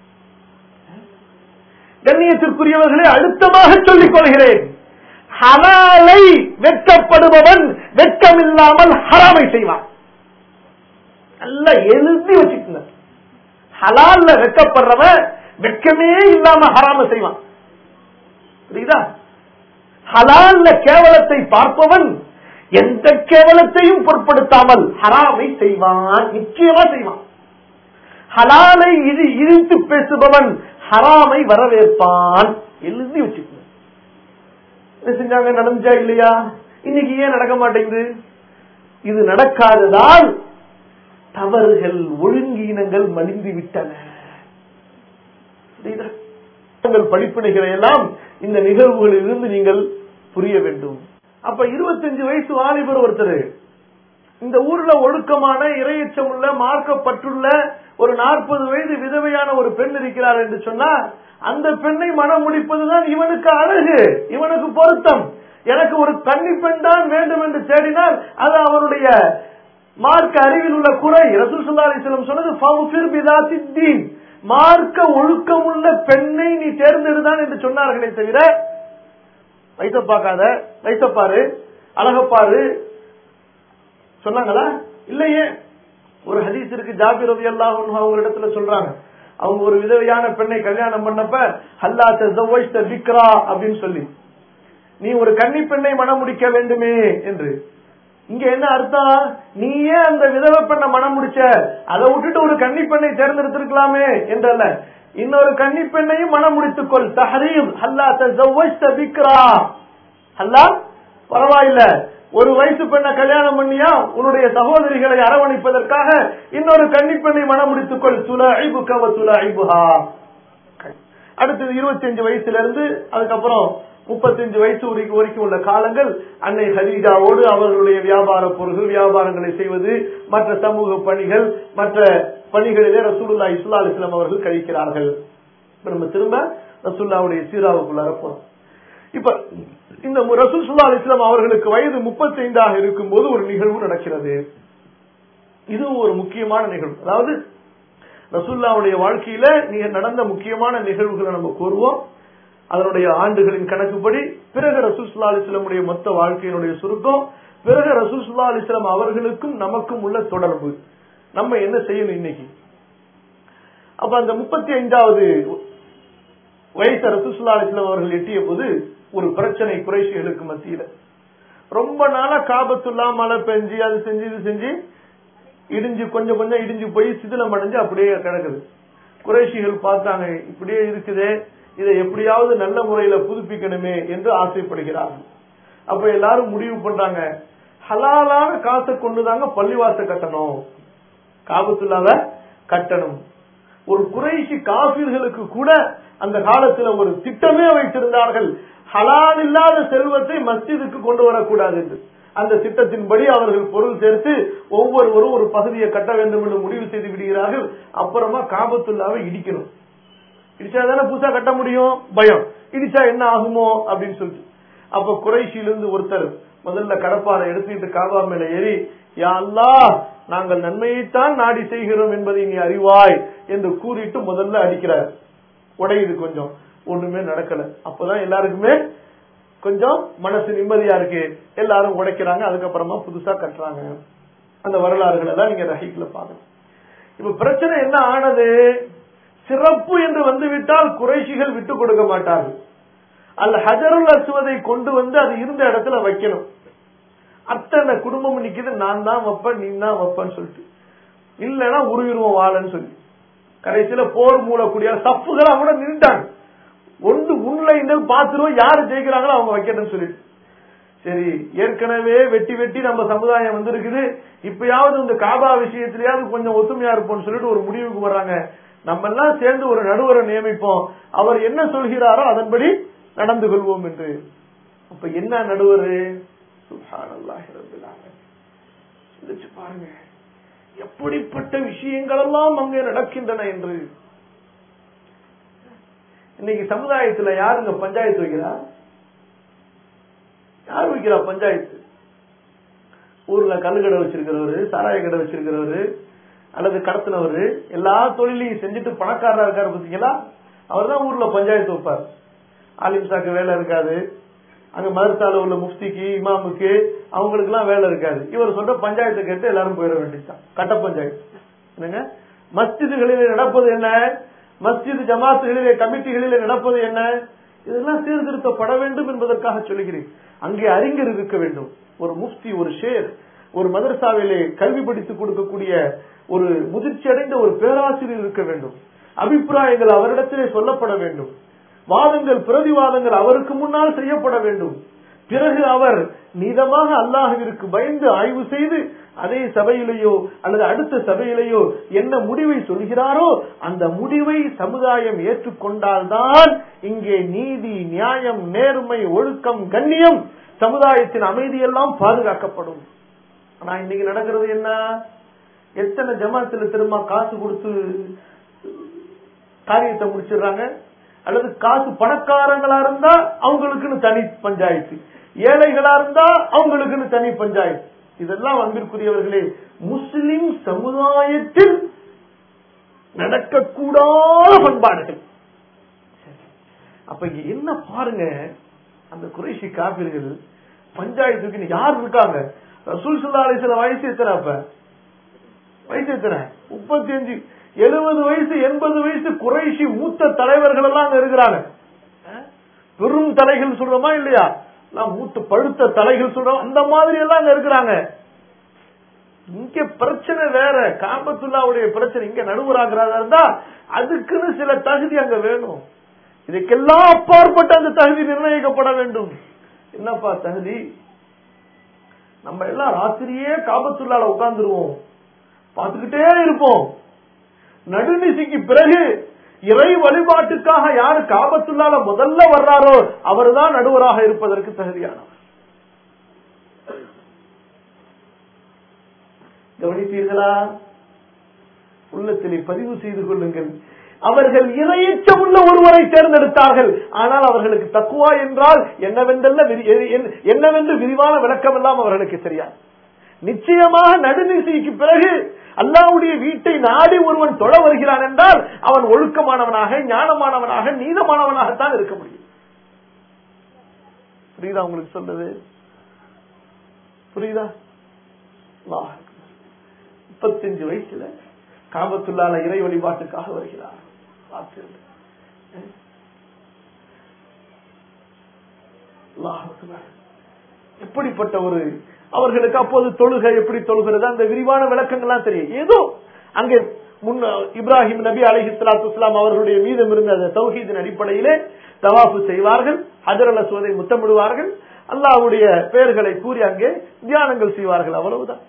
கண்ணியத்திற்குரியவர்களே அழுத்தமாக சொல்லிக் கொள்கிறேன் ஹலாலை வெட்கப்படுபவன் வெட்கமில்லாமல் ஹராமை செய்வான் நல்லா எழுதி வச்சுக்கோங்க ஹலால்ல வெட்கப்படுறவன் வெட்கமே இல்லாம ஹராம செய்வான் புரியுதா ஹலால்ல கேவலத்தை பார்ப்பவன் எந்த கேவலத்தையும் பொருட்படுத்தாமல் ஹராமை செய்வான் நிச்சயமா செய்வான் ஹலாலை இது இழுத்து பேசுபவன் ஹராமை வரவேற்பான் எழுதி வச்சுக்கோங்க என்ன செஞ்சாங்க நடந்துச்சா இல்லையா இன்னைக்கு ஏன் நடக்க மாட்டேங்குது இது நடக்காததால் தவறுகள் ஒழுங்கீனங்கள் மலிந்து விட்டன உங்கள் படிப்பினைகளை எல்லாம் இந்த நிகழ்வுகளில் இருந்து நீங்கள் புரிய வேண்டும் அப்ப இருபத்தஞ்சு வயசு வாலிபர் ஒருத்தர் இந்த ஊர்ல ஒழுக்கமான இரையச்சம் உள்ள மார்க்கப்பட்டுள்ள ஒரு நாற்பது வயது விதவையான ஒரு பெண் இருக்கிறார் என்று சொன்னா அந்த பெண்ணை மனம் முடிப்பதுதான் இவனுக்கு அழகு இவனுக்கு பொருத்தம் எனக்கு ஒரு கன்னி பெண் தான் வேண்டும் என்று தேடினால் அது அவனுடைய மார்க்க அறிவில் உள்ள குறை ரசூல் சல்லா அலிஸ்லம் சொன்னது ஃபௌஃபிர் பிதாத்தி தீன் மார்க்க ஒழுக்கமுள்ள பெண்ணை நீ தேர்ந்தெடுதான் என்று சொன்னார்களே தவிர வயச பார்க்காத வயச பாரு அழகப்பாரு சொன்னாங்களா இல்லையே ஒரு ஹதீஸ் இருக்கு ஜாபிர் ரவி அல்லாஹ் அவங்க இடத்துல சொல்றாங்க அவங்க ஒரு விதவையான பெண்ணை கல்யாணம் பண்ணப்ப ஹல்லா தஸவ்வஜ்த பிக்ரா அப்படின்னு சொல்லி நீ ஒரு கன்னி பெண்ணை மனம் முடிக்க வேண்டுமே என்று இங்க என்ன அர்த்தம் நீயே அந்த விதவை பெண்ணை மனம் முடிச்ச அதை விட்டுட்டு ஒரு கன்னி பெண்ணை தேர்ந்தெடுத்திருக்கலாமே என்றல்ல இன்னொரு கன்னி பெண்ணையும் மனம் முடித்துக்கொள் தஹரீம் ஹல்லா தஸவ்வஜ்த பிக்ரா ஹல்லா பரவாயில்ல ஒரு வயசு பெண்ணை கல்யாணம் பண்ணியா உன்னுடைய சகோதரிகளை அரவணைப்பதற்காக இன்னொரு கன்னி பெண்ணை மனம் முடித்துக்கொள் துல ஐபுக்கவ துல ஐபுஹா அடுத்தது இருபத்தி அஞ்சு வயசுல இருந்து அதுக்கப்புறம் முப்பத்தஞ்சு வயசு வரைக்கும் வரைக்கும் உள்ள காலங்கள் அன்னை ஹதீஜாவோடு அவர்களுடைய வியாபார பொருள்கள் வியாபாரங்களை செய்வது மற்ற சமூக பணிகள் மற்ற பணிகளிலே ரசூலுல்லா இஸ்லா அலிஸ்லாம் அவர்கள் கழிக்கிறார்கள் இப்ப நம்ம திரும்ப ரசூல்லாவுடைய சீராவுக்குள்ளார போறோம் இப்ப இந்த ரசூல் சுல்லா அலிஸ்லாம் அவர்களுக்கு வயது முப்பத்தி ஐந்தாக இருக்கும் போது ஒரு நிகழ்வு நடக்கிறது இதுவும் ஒரு முக்கியமான நிகழ்வு அதாவது ரசூல்லாவுடைய வாழ்க்கையில நீங்க நடந்த முக்கியமான நிகழ்வுகளை நம்ம கூறுவோம் அதனுடைய ஆண்டுகளின் கணக்குப்படி பிறகு ரசூல் சுல்லா அலிஸ்லமுடைய மொத்த வாழ்க்கையினுடைய சுருக்கம் பிறகு ரசூல் சுல்லா அலிஸ்லாம் அவர்களுக்கும் நமக்கும் உள்ள தொடர்பு நம்ம என்ன செய்யணும் இன்னைக்கு அப்ப அந்த முப்பத்தி ஐந்தாவது வயசு ரசூசுல்லா அலிஸ்லாம் அவர்கள் எட்டிய போது ஒரு பிரச்சனை குறைஷிகளுக்கு மத்தியில ரொம்ப நாளா காபத்துல்லா மழை பெஞ்சு அது செஞ்சு இது செஞ்சு இடிஞ்சு கொஞ்சம் கொஞ்சம் இடிஞ்சு போய் சிதிலம் அடைஞ்சு அப்படியே கிடக்குது குறைஷிகள் பார்த்தாங்க இப்படியே இருக்குதே இதை எப்படியாவது நல்ல முறையில புதுப்பிக்கணுமே என்று ஆசைப்படுகிறார்கள் அப்ப எல்லாரும் முடிவு பண்றாங்க ஹலாலான காசை கொண்டுதாங்க பள்ளிவாச கட்டணும் காபத்துல்லாத கட்டணும் ஒரு குறைஷி காபிர்களுக்கு கூட அந்த காலத்துல ஒரு திட்டமே வைத்திருந்தார்கள் ஹலால் இல்லாத செல்வத்தை மஸ்ஜிதுக்கு கொண்டு வரக்கூடாது என்று அந்த திட்டத்தின்படி அவர்கள் பொருள் சேர்த்து ஒவ்வொருவரும் ஒரு பகுதியை கட்ட வேண்டும் என்று முடிவு செய்து விடுகிறார்கள் அப்புறமா காபத்துல்லாவை இடிக்கணும் இடிச்சா தானே புதுசா கட்ட முடியும் பயம் இடிச்சா என்ன ஆகுமோ அப்படின்னு சொல்லிட்டு அப்ப குறைஷியிலிருந்து ஒருத்தர் முதல்ல கடப்பாறை எடுத்துக்கிட்டு காபா மேல ஏறி யா அல்லாஹ் நாங்கள் நன்மையைத்தான் நாடி செய்கிறோம் என்பதை நீ அறிவாய் என்று கூறிட்டு முதல்ல அடிக்கிறார் உடையுது கொஞ்சம் ஒண்ணுமே நடக்கல அப்பதான் எல்லாருக்குமே கொஞ்சம் மனசு நிம்மதியா இருக்கு எல்லாரும் உடைக்கிறாங்க அதுக்கப்புறமா புதுசா கட்டுறாங்க அந்த வரலாறுகள் எல்லாம் நீங்க ரஹிக்ல பாக்கணும் இப்ப பிரச்சனை என்ன ஆனது சிறப்பு என்று வந்துவிட்டால் குறைஷிகள் விட்டு கொடுக்க மாட்டார்கள் அல்ல ஹஜருல் அசுவதை கொண்டு வந்து அது இருந்த இடத்துல வைக்கணும் அத்தனை குடும்பம் நிக்குது நான் தான் வைப்பேன் நீ தான் வைப்பேன்னு சொல்லிட்டு இல்லைன்னா உருவிடுவோம் வாழன்னு சொல்லி கடைசியில போர் மூலக்கூடிய சப்புகளா கூட நின்றுட்டாங்க ஒன்று உன்ல பாத்துருவோம் யாரு ஜெயிக்கிறாங்களோ அவங்க வைக்கணும்னு சொல்லிட்டு சரி ஏற்கனவே வெட்டி வெட்டி நம்ம சமுதாயம் வந்திருக்குது இப்பயாவது இந்த காபா விஷயத்திலேயாவது கொஞ்சம் ஒத்துமையா இருப்போம்னு சொல்லிட்டு ஒரு முடிவுக்கு வர்றாங்க நம்ம எல்லாம் சேர்ந்து ஒரு நடுவரை நியமிப்போம் அவர் என்ன சொல்கிறாரோ அதன்படி நடந்து கொள்வோம் என்று அப்ப என்ன நடுவர் சிந்திச்சு பாருங்க எப்படிப்பட்ட விஷயங்கள் எல்லாம் அங்கே நடக்கின்றன என்று இன்னைக்கு சமுதாயத்துல யாருங்க பஞ்சாயத்து வைக்கிறா யார் வைக்கிறா பஞ்சாயத்து ஊர்ல கல்லுக்கடை வச்சிருக்கிறவரு சாராய கடை வச்சிருக்கிறவரு அல்லது கடத்தினவரு எல்லா தொழிலையும் செஞ்சுட்டு பணக்காரரா இருக்காரு பாத்தீங்களா அவர் தான் ஊர்ல பஞ்சாயத்து வைப்பார் ஆலிம்சாக்கு வேலை இருக்காது அங்க மதரசால உள்ள முஃப்திக்கு இமாமுக்கு அவங்களுக்கு எல்லாம் வேலை இருக்காது இவர் சொல்ற பஞ்சாயத்தை கேட்டு எல்லாரும் போயிட வேண்டியதுதான் கட்ட பஞ்சாயத்து என்னங்க மஸ்ஜிதுகளிலே நடப்பது என்ன மஸ்ஜித் ஜமாத்துகளிலே கமிட்டிகளிலே நடப்பது என்ன இதெல்லாம் சீர்திருத்தப்பட வேண்டும் என்பதற்காக சொல்லுகிறேன் அங்கே அறிஞர் இருக்க வேண்டும் ஒரு முஃப்தி ஒரு ஷேர் ஒரு மதரசாவிலே கல்வி படித்துக் கொடுக்கக்கூடிய ஒரு முதிர்ச்சி அடைந்த ஒரு பேராசிரியர் இருக்க வேண்டும் அபிப்பிராயங்கள் அவரிடத்திலே சொல்லப்பட வேண்டும் வாதங்கள் பிரதிவாதங்கள் அவருக்கு முன்னால் செய்யப்பட வேண்டும் பிறகு அவர் நீதமாக அல்லாஹுவிற்கு பயந்து ஆய்வு செய்து அதே சபையிலேயோ அல்லது அடுத்த சபையிலேயோ என்ன முடிவை சொல்கிறாரோ அந்த முடிவை சமுதாயம் ஏற்றுக்கொண்டால்தான் இங்கே நீதி நியாயம் நேர்மை ஒழுக்கம் கண்ணியம் சமுதாயத்தின் அமைதியெல்லாம் பாதுகாக்கப்படும் ஆனா இன்னைக்கு நடக்கிறது என்ன எத்தனை ஜமாத்துல திரும்ப காசு கொடுத்து காரியத்தை முடிச்சிடுறாங்க அல்லது காசு பணக்காரங்களா இருந்தா அவங்களுக்குன்னு தனி பஞ்சாயத்து ஏழைகளா இருந்தா அவங்களுக்குன்னு தனி பஞ்சாயத்து இதெல்லாம் அன்பிற்குரியவர்களே முஸ்லிம் சமுதாயத்தில் நடக்கக்கூடாத பண்பாடுகள் அப்ப இங்க என்ன பாருங்க அந்த குறைஷி காப்பீர்கள் பஞ்சாயத்துக்கு யார் இருக்காங்க ரசூல் சுல்லா அலிஸ்ல வயசு எத்தனை அப்ப வயசு எத்தனை முப்பத்தி அஞ்சு எழுபது வயசு எண்பது வயசு குறைஷி மூத்த தலைவர்கள் எல்லாம் அங்க இருக்கிறாங்க பெரும் தலைகள் சொல்றோமா இல்லையா எல்லாம் மூத்த பழுத்த தலைகள் சொல்றோம் அந்த மாதிரி எல்லாம் அங்க இருக்கிறாங்க இங்க பிரச்சனை வேற காபத்துல்லாவுடைய பிரச்சனை இங்க நடுவராகிறதா இருந்தா அதுக்குன்னு சில தகுதி அங்க வேணும் இதுக்கெல்லாம் அப்பாற்பட்ட அந்த தகுதி நிர்ணயிக்கப்பட வேண்டும் என்னப்பா தகுதி நம்ம எல்லாம் ராத்திரியே காபத்துள்ளால உட்கார்ந்துருவோம் பார்த்துக்கிட்டே இருப்போம் நடுநிசிக்கு பிறகு இறை வழிபாட்டுக்காக யாரு காபத்துள்ளால முதல்ல வர்றாரோ அவர்தான் நடுவராக இருப்பதற்கு தகுதியானவர் கவனித்தீர்களா உள்ளத்திலே பதிவு செய்து கொள்ளுங்கள் அவர்கள் இரையச்சம் உள்ள ஒருவரை தேர்ந்தெடுத்தார்கள் ஆனால் அவர்களுக்கு தக்குவா என்றால் என்னவென்றல்ல என்னவென்று விரிவான விளக்கம் எல்லாம் அவர்களுக்கு தெரியாது நிச்சயமாக நடுநிசைக்கு பிறகு அல்லாவுடைய வீட்டை நாடி ஒருவன் தொழ வருகிறான் என்றால் அவன் ஒழுக்கமானவனாக ஞானமானவனாக நீதமானவனாகத்தான் இருக்க முடியும் புரியுதா உங்களுக்கு சொல்றது புரியுதா முப்பத்தஞ்சு வயசுல காபத்துள்ளால இறை வழிபாட்டுக்காக வருகிறார் எப்படிப்பட்ட ஒரு அவர்களுக்கு அப்போது தொழுகை எப்படி தொழுகிறது அந்த விரிவான விளக்கங்கள்லாம் தெரியும் ஏதோ அங்கே முன் இப்ராஹிம் நபி அலஹி சலாத்து இஸ்லாம் அவர்களுடைய மீதம் இருந்த அந்த தௌஹீதின் அடிப்படையிலே தவாஃபு செய்வார்கள் ஹஜர் அல் சோதை முத்தமிடுவார்கள் அல்லாவுடைய பெயர்களை கூறி அங்கே தியானங்கள் செய்வார்கள் அவ்வளவுதான்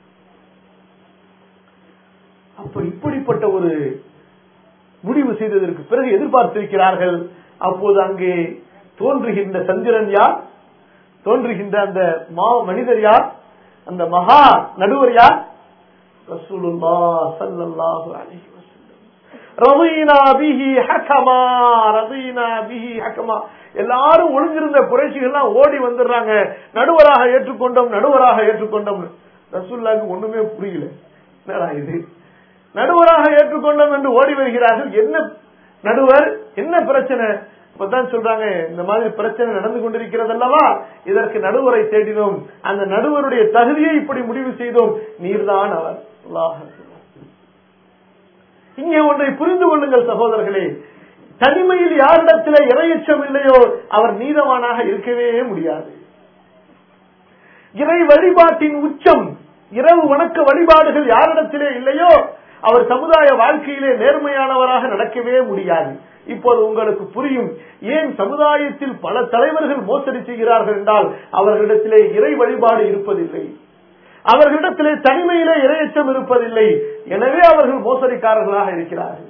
அப்ப இப்படிப்பட்ட ஒரு முடிவு செய்ததற்கு பிறகு எதிர்பார்த்திருக்கிறார்கள் அப்போது அங்கே தோன்றுகின்ற சந்திரன் யார் தோன்றுகின்ற அந்த மா மனிதர் யார் அந்த மகா நடுவர் யார் ரசூலுல்லா ஸல்லல்லாஹு அலைஹி வஸல்லம் ரதீனா பிஹி ஹகமா ரதீனா பிஹி ஹகமா எல்லாரும் ஒளிஞ்சிருந்த குறைச்சிகள்லாம் ஓடி வந்துடுறாங்க நடுவராக ஏற்றுக்கொண்டோம் நடுவராக ஏற்றுக்கொண்டோம் ரசூல்லாவுக்கு ஒண்ணுமே புரியல என்னடா இது நடுவராக ஏற்றுக்கொண்டோம் என்று ஓடி வருகிறார்கள் என்ன நடுவர் என்ன பிரச்சனை இப்பதான் சொல்றாங்க இந்த மாதிரி பிரச்சனை நடந்து கொண்டிருக்கிறது அல்லவா இதற்கு நடுவரை தேடினோம் அந்த நடுவருடைய தகுதியை இப்படி முடிவு செய்தோம் நீர்தான் அவர் இங்கே ஒன்றை புரிந்து கொள்ளுங்கள் சகோதரர்களே தனிமையில் யாரிடத்தில் இறையச்சம் இல்லையோ அவர் நீதவானாக இருக்கவே முடியாது இறை வழிபாட்டின் உச்சம் இரவு வணக்க வழிபாடுகள் யாரிடத்திலே இல்லையோ அவர் சமுதாய வாழ்க்கையிலே நேர்மையானவராக நடக்கவே முடியாது இப்போது உங்களுக்கு புரியும் ஏன் சமுதாயத்தில் பல தலைவர்கள் மோசடி செய்கிறார்கள் என்றால் அவர்களிடத்திலே இறை வழிபாடு இருப்பதில்லை அவர்களிடத்திலே தனிமையிலே இரையச்சம் இருப்பதில்லை எனவே அவர்கள் மோசடிக்காரர்களாக இருக்கிறார்கள்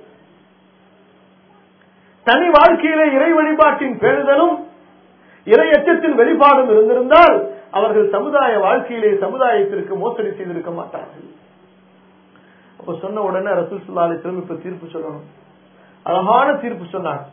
தனி வாழ்க்கையிலே இறை வழிபாட்டின் பேணுதலும் இரையச்சத்தின் வெளிப்பாடும் இருந்திருந்தால் அவர்கள் சமுதாய வாழ்க்கையிலே சமுதாயத்திற்கு மோசடி செய்திருக்க மாட்டார்கள் அப்ப சொன்ன உடனே ரசூல் சுல்லா அலிஸ்லம் இப்ப தீர்ப்பு சொல்லணும் அழகான தீர்ப்பு சொன்னார்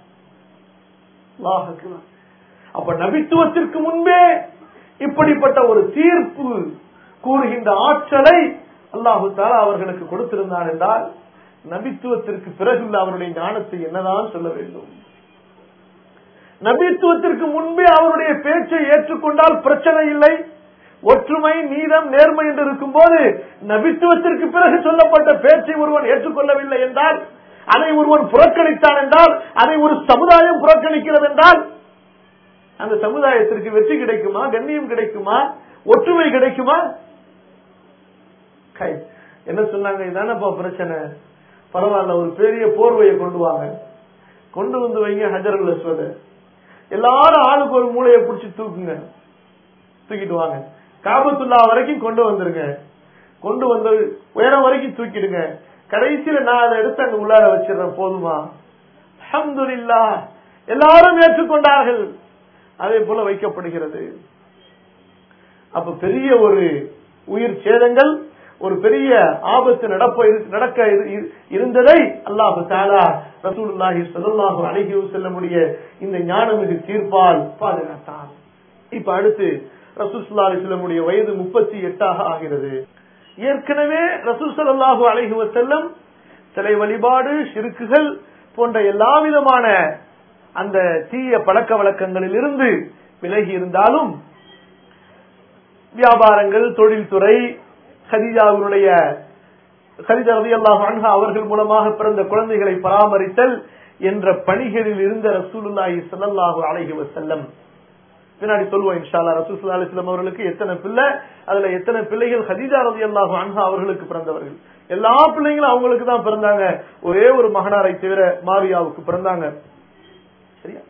அப்ப நபித்துவத்திற்கு முன்பே இப்படிப்பட்ட ஒரு தீர்ப்பு கூறுகின்ற ஆற்றலை அல்லாஹு தாலா அவர்களுக்கு கொடுத்திருந்தார் என்றால் நபித்துவத்திற்கு பிறகுள்ள அவருடைய ஞானத்தை என்னதான் சொல்ல வேண்டும் நபித்துவத்திற்கு முன்பே அவருடைய பேச்சை ஏற்றுக்கொண்டால் பிரச்சனை இல்லை ஒற்றுமை நீதம் நேர்மை என்று இருக்கும் போது நபித்துவத்திற்கு பிறகு சொல்லப்பட்ட பேச்சை ஒருவன் ஏற்றுக்கொள்ளவில்லை என்றால் அதை ஒருவன் புறக்கணித்தான் என்றால் அதை ஒரு சமுதாயம் புறக்கணிக்கிறது என்றால் அந்த சமுதாயத்திற்கு வெற்றி கிடைக்குமா கண்ணியம் கிடைக்குமா ஒற்றுமை கிடைக்குமா கை என்ன சொன்னாங்க இதானப்பா பிரச்சனை பரவாயில்ல ஒரு பெரிய போர்வையை கொண்டு வாங்க கொண்டு வந்து வைங்க ஹஜரல் அஸ்வத எல்லாரும் ஆளுக்கு ஒரு மூளையை பிடிச்சி தூக்குங்க தூக்கிட்டு வாங்க காபத்துல்லா வரைக்கும் கொண்டு வந்துருங்க கொண்டு வந்து உயரம் வரைக்கும் தூக்கிடுங்க கடைசியில நான் அதை எடுத்து அங்க உள்ளார வச்சிடறேன் போதுமா அஹமதுல்லா எல்லாரும் ஏற்றுக்கொண்டார்கள் அதே போல வைக்கப்படுகிறது அப்ப பெரிய ஒரு உயிர் சேதங்கள் ஒரு பெரிய ஆபத்து நடப்ப நடக்க இரு- இரு- இருந்ததை அல்லாஹு தாலா ரசூலுல்லாஹி ஸல்லல்லாஹு அலைஹி வஸல்லமுடைய இந்த ஞானமிகு தீர்ப்பால் பாதுகாத்தான் இப்ப அடுத்து ரசூல் ஸல்லல்லாஹு அலைஹி வஸல்லமுடைய வயது முப்பத்தி எட்டாக ஆகிறது ஏற்கனவே ரசூல் ஸல்லல்லாஹு அலைஹி வஸல்லம் சிலை வழிபாடு ஷிருக்குகள் போன்ற எல்லா விதமான அந்த தீய பழக்க வழக்கங்களில் இருந்து விலகி இருந்தாலும் வியாபாரங்கள் தொழில்துறை ஹதீஜாவினுடைய ஹதீஜா ரலியல்லாஹு அன்ஹா அவர்கள் மூலமாக பிறந்த குழந்தைகளை பராமரித்தல் என்ற பணிகளில் இருந்த ரசூலுல்லாஹி ஸல்லல்லாஹு அலைஹி வஸல்லம் பின்னாடி சொல்லுவோம் இன்ஷா அல்லாஹ் ரசூல் ஸல்லல்லாஹு அலைஹி வஸல்லம் அவர்களுக்கு எத்தனை பிள்ளை அதுல எத்தனை பிள்ளைகள் ஹதீஜா ரலியல்லாஹு அன்ஹா அவர்களுக்கு பிறந்தவர்கள் எல்லா பிள்ளைங்களும் அவங்களுக்கு தான் பிறந்தாங்க ஒரே ஒரு மகனாரை தவிர மாரியாவுக்கு பிறந்தாங்க சரியா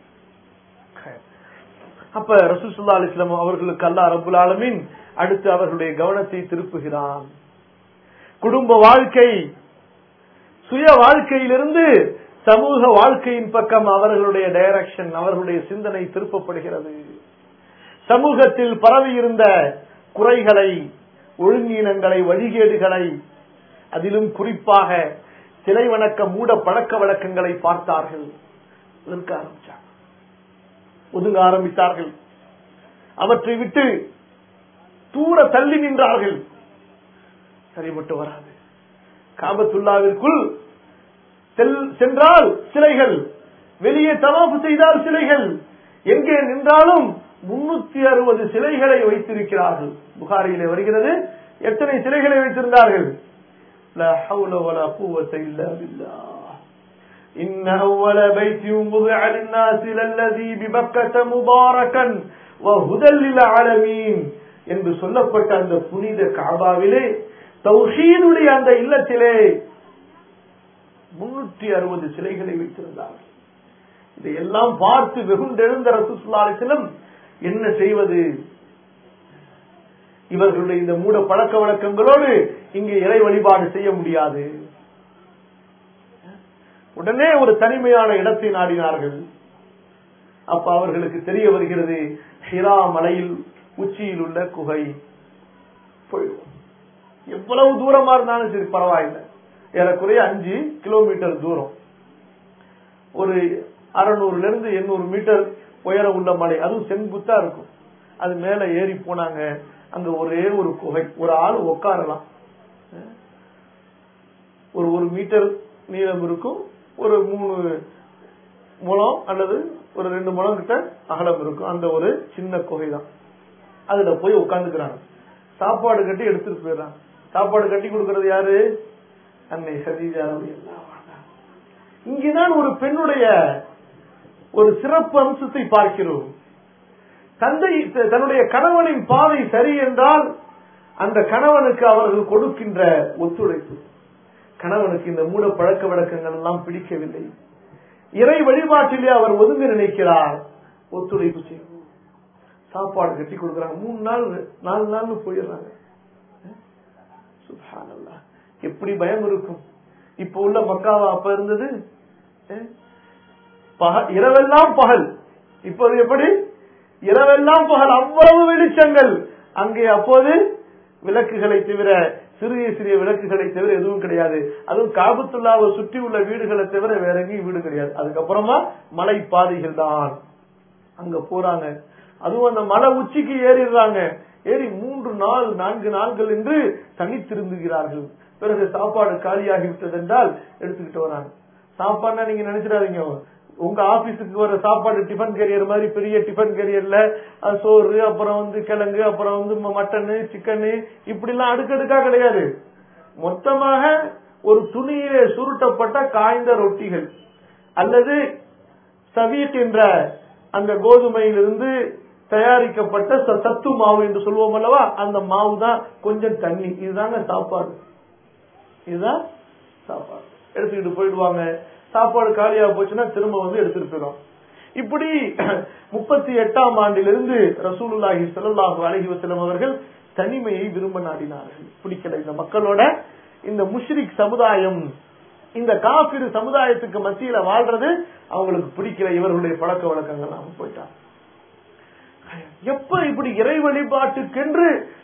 அப்ப ரசூல் ஸல்லல்லாஹு அலைஹி வஸல்லம் அவர்களுக்கு அல்லாஹ் ரப்பல் ஆலமீன் அடுத்து அவர்களுடைய கவனத்தை திருப்புகிறான் குடும்ப வாழ்க்கை சுய வாழ்க்கையிலிருந்து சமூக வாழ்க்கையின் பக்கம் அவர்களுடைய டைரக்ஷன் அவர்களுடைய சிந்தனை திருப்பப்படுகிறது சமூகத்தில் பரவி இருந்த குறைகளை ஒழுங்கீனங்களை வழிகேடுகளை அதிலும் குறிப்பாக சிலை வணக்க மூட பழக்க வழக்கங்களை பார்த்தார்கள் ஒதுங்க ஆரம்பிச்சாங்க ஒதுங்க ஆரம்பித்தார்கள் அவற்றை விட்டு தூர தள்ளி நின்றார்கள் சரிபட்டு வராது காபத்துல்லாவிற்குள் செல்- சென்றால் சிலைகள் வெளியே தவாப்பு செய்தால் சிலைகள் எங்கே நின்றாலும் முன்னூத்தி அறுபது சிலைகளை வைத்திருக்கிறார்கள் புகாரியிலே வருகிறது எத்தனை சிலைகளை வைத்திருந்தார்கள் லா ஹவுல வலா குவத்த இல்லா பில்லாஹ். إن أول بيت وضع للناس للذي ببكة مباركا وهدى للعالمين என்று சொல்லப்பட்ட அந்த புனித காபாவிலே தௌஹீதுடைய அந்த இல்லத்திலே முன்னூற்றி அறுபது சிலைகளை வைத்திருந்தார்கள் இதையெல்லாம் பார்த்து வெகுண்டெழுந்த ரசூசுல்லாரிசிலும் என்ன செய்வது இவர்களுடைய இந்த மூட பழக்க வழக்கங்களோடு இங்கே இறை வழிபாடு செய்ய முடியாது உடனே ஒரு தனிமையான இடத்தை நாடினார்கள் அப்ப அவர்களுக்கு தெரிய வருகிறது ஹிரா மலையில் உச்சியில் உள்ள குகை போயிடுவோம் எவ்வளவு தூரமா இருந்தாலும் சரி பரவாயில்லை ஏறக்குறைய அஞ்சு கிலோமீட்டர் தூரம் ஒரு அறுநூறுல இருந்து எண்ணூறு மீட்டர் உயரம் உள்ள மலை அதுவும் செங்குத்தா இருக்கும் அது மேல ஏறி போனாங்க அங்க ஒரே ஒரு குகை ஒரு ஆள் உட்காரலாம் ஒரு ஒரு மீட்டர் நீளம் இருக்கும் ஒரு மூணு முழம் அல்லது ஒரு ரெண்டு முழம் கிட்ட அகலம் இருக்கும் அந்த ஒரு சின்ன குகை தான் அதுல போய் உட்காந்துக்கிறாங்க சாப்பாடு கட்டி எடுத்துட்டு போயிடுறாங்க சாப்பாடு கட்டி கொடுக்கறது யாரு அன்னை சதீஜா ரலியல்லாஹு அன்ஹா. இங்குதான் ஒரு பெண்ணுடைய ஒரு சிறப்பு அம்சத்தை பார்க்கிறோம் தந்தை த- தன்னுடைய கணவனின் பாதை சரி என்றால் அந்த கணவனுக்கு அவர்கள் கொடுக்கின்ற ஒத்துழைப்பு கணவனுக்கு இந்த மூட பழக்க வழக்கங்கள் எல்லாம் பிடிக்கவில்லை இறை வழிபாட்டிலே அவர் ஒதுங்க நினைக்கிறார் ஒத்துழைப்பு செய்வோம் சாப்பாடு கட்டி கொடுக்கறாங்க மூணு நாள் நாலு நாள் போயிடுறாங்க சுப்ஹானல்லாஹ். எப்படி பயம் இருக்கும் இப்ப உள்ள மக்காவா அப்ப இருந்தது அஹ்? பக- இரவெல்லாம் பகல் இப்போது எப்படி இரவெல்லாம் பகல் அவ்வளவு வெளிச்சங்கள் அங்கே அப்போது விளக்குகளை தவிர சிறிய சிறிய விளக்குகளை தவிர எதுவும் கிடையாது அதுவும் காபத்துல்லாவை சுற்றி உள்ள வீடுகளை தவிர வேற எங்கேயும் வீடு கிடையாது அதுக்கப்புறமா மலை பாதைகள் தான் அங்க போறாங்க அதுவும் அந்த மலை உச்சிக்கு ஏறிடுறாங்க ஏறி மூன்று நாள் நான்கு நாட்கள் என்று தனித்திருந்துகிறார்கள் பிறகு சாப்பாடு காலியாகி விட்டது என்றால் எடுத்துக்கிட்டு வராங்க சாப்பாடுனா நீங்க நினைச்சிடாதீங்க உங்க ஆபீஸுக்கு வர சாப்பாடு டிஃபன் கேரியர் மாதிரி பெரிய டிஃபன் கேரியர்ல அஹ், சோறு அப்புறம் வந்து கிழங்கு அப்புறம் வந்து ம- மட்டனு சிக்கனு இப்படி எல்லாம் அடுக்கடுக்கா கிடையாது மொத்தமாக ஒரு துணியிலே சுருட்டப்பட்ட காய்ந்த ரொட்டிகள் அல்லது சவீட் என்ற அந்த கோதுமையிலிருந்து தயாரிக்கப்பட்ட ச- சத்து மாவு என்று சொல்லுவோம் அல்லவா அந்த மாவு தான் கொஞ்சம் தண்ணி இதுதாங்க சாப்பாடு இதுதான் சாப்பாடு எடுத்துக்கிட்டு போயிடுவாங்க சாப்பாடு காலியா போச்சுன்னா திரும்ப வந்து எடுத்துட்டு போயிடும் இப்படி முப்பத்தி எட்டாம் ஆண்டிலிருந்து ரசூலுல்லாஹி ஸல்லல்லாஹு அலைஹி வஸல்லம் அவர்கள் தனிமையை விரும்ப நாடினார்கள் பிடிக்கல இந்த மக்களோட இந்த முஷ்ரிக் சமுதாயம் இந்த காபிர் சமுதாயத்துக்கு மத்தியில வாழ்றது அவங்களுக்கு பிடிக்கல இவர்களுடைய பழக்க வழக்கங்கள் அவங்க போயிட்டாங்க எப்ப இப்படி இறை வழிபாட்டுக்கென்று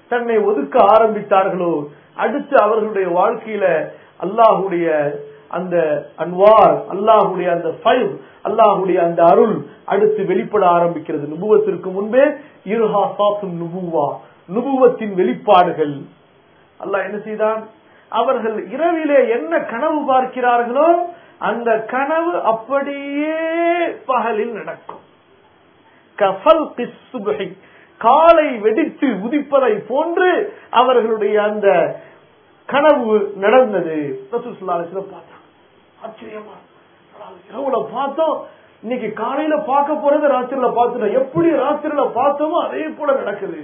தன்னை ஒதுக்க ஆரம்பித்தார்களோ அடுத்து அவர்களுடைய வாழ்க்கையில அல்லாஹுடைய அந்த அன்வார் அல்லாஹுடைய அந்த ஃபைவ் அல்லாஹுடைய அந்த அருள் அடுத்து வெளிப்பட ஆரம்பிக்கிறது நுபுவத்திற்கு முன்பே இருஹா சாத்தும் நுபுவா நுபுவத்தின் வெளிப்பாடுகள் அல்லாஹ் என்ன செய்தான் அவர்கள் இரவிலே என்ன கனவு பார்க்கிறார்களோ அந்த கனவு அப்படியே பகலில் நடக்கும் கஃபல் கிஸ்ஸுபஹி. காலை வெடித்து உதிப்பதை போன்று அவர்களுடைய அந்த கனவு நடந்தது ரசூல் ஸல்லல்லாஹு அலைஹி வஸல்லம் பார்த்தாங்க ஆச்சரியமா அதாவது இரவுல பார்த்தோம் இன்னைக்கு காலையில பார்க்க போறது ராத்திரில பார்த்துட்டோம் எப்படி ராத்திரில பார்த்தோமோ அதே போல நடக்குது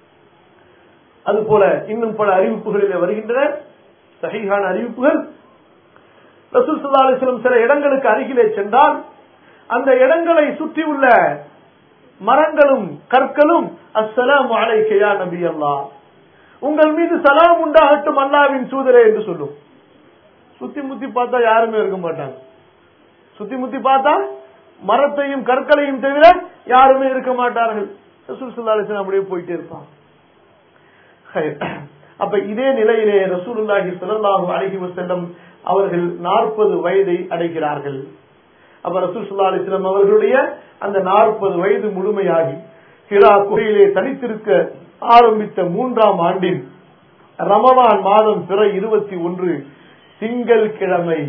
அது போல இன்னும் பல அறிவிப்புகளில் வருகின்றன சஹீஹான அறிவிப்புகள் ரசூல் ஸல்லல்லாஹு அலைஹி வஸல்லம் சில இடங்களுக்கு அருகிலே சென்றால் அந்த இடங்களை சுற்றியுள்ள மரங்களும் கற்களும் அஸ்ஸலாமு அலைக்க யா நபி அல்லாஹ் உங்கள் மீது சலாம் உண்டாகட்டும் அல்லாவின் தூதரே என்று சொல்லும் சுத்தி முத்தி பார்த்தா யாருமே இருக்க மாட்டாங்க சுத்தி முத்தி பார்த்தா மரத்தையும் கற்களையும் தவிர யாருமே இருக்க மாட்டார்கள் ரசூல் ஸல்லல்லாஹு அலைஹி வஸல்லம் அப்படியே போயிட்டே இருப்பாங்க ஹைர். அப்ப இதே நிலையிலே ரசூலுல்லாஹி ஸல்லல்லாஹு அலைஹி வஸல்லம் அவர்கள் நாற்பது வயதை அடைகிறார்கள் அப்ப ரசூல் ஸல்லல்லாஹு அலைஹி வஸல்லம் அவர்களுடைய அந்த நாற்பது வயது முழுமையாகி ஹிரா குகையிலே தனித்திருக்க ஆரம்பித்த மூன்றாம் ஆண்டின் ரமலான் மாதம் பிற இருபத்தி ஒன்று திங்கள் கிழமை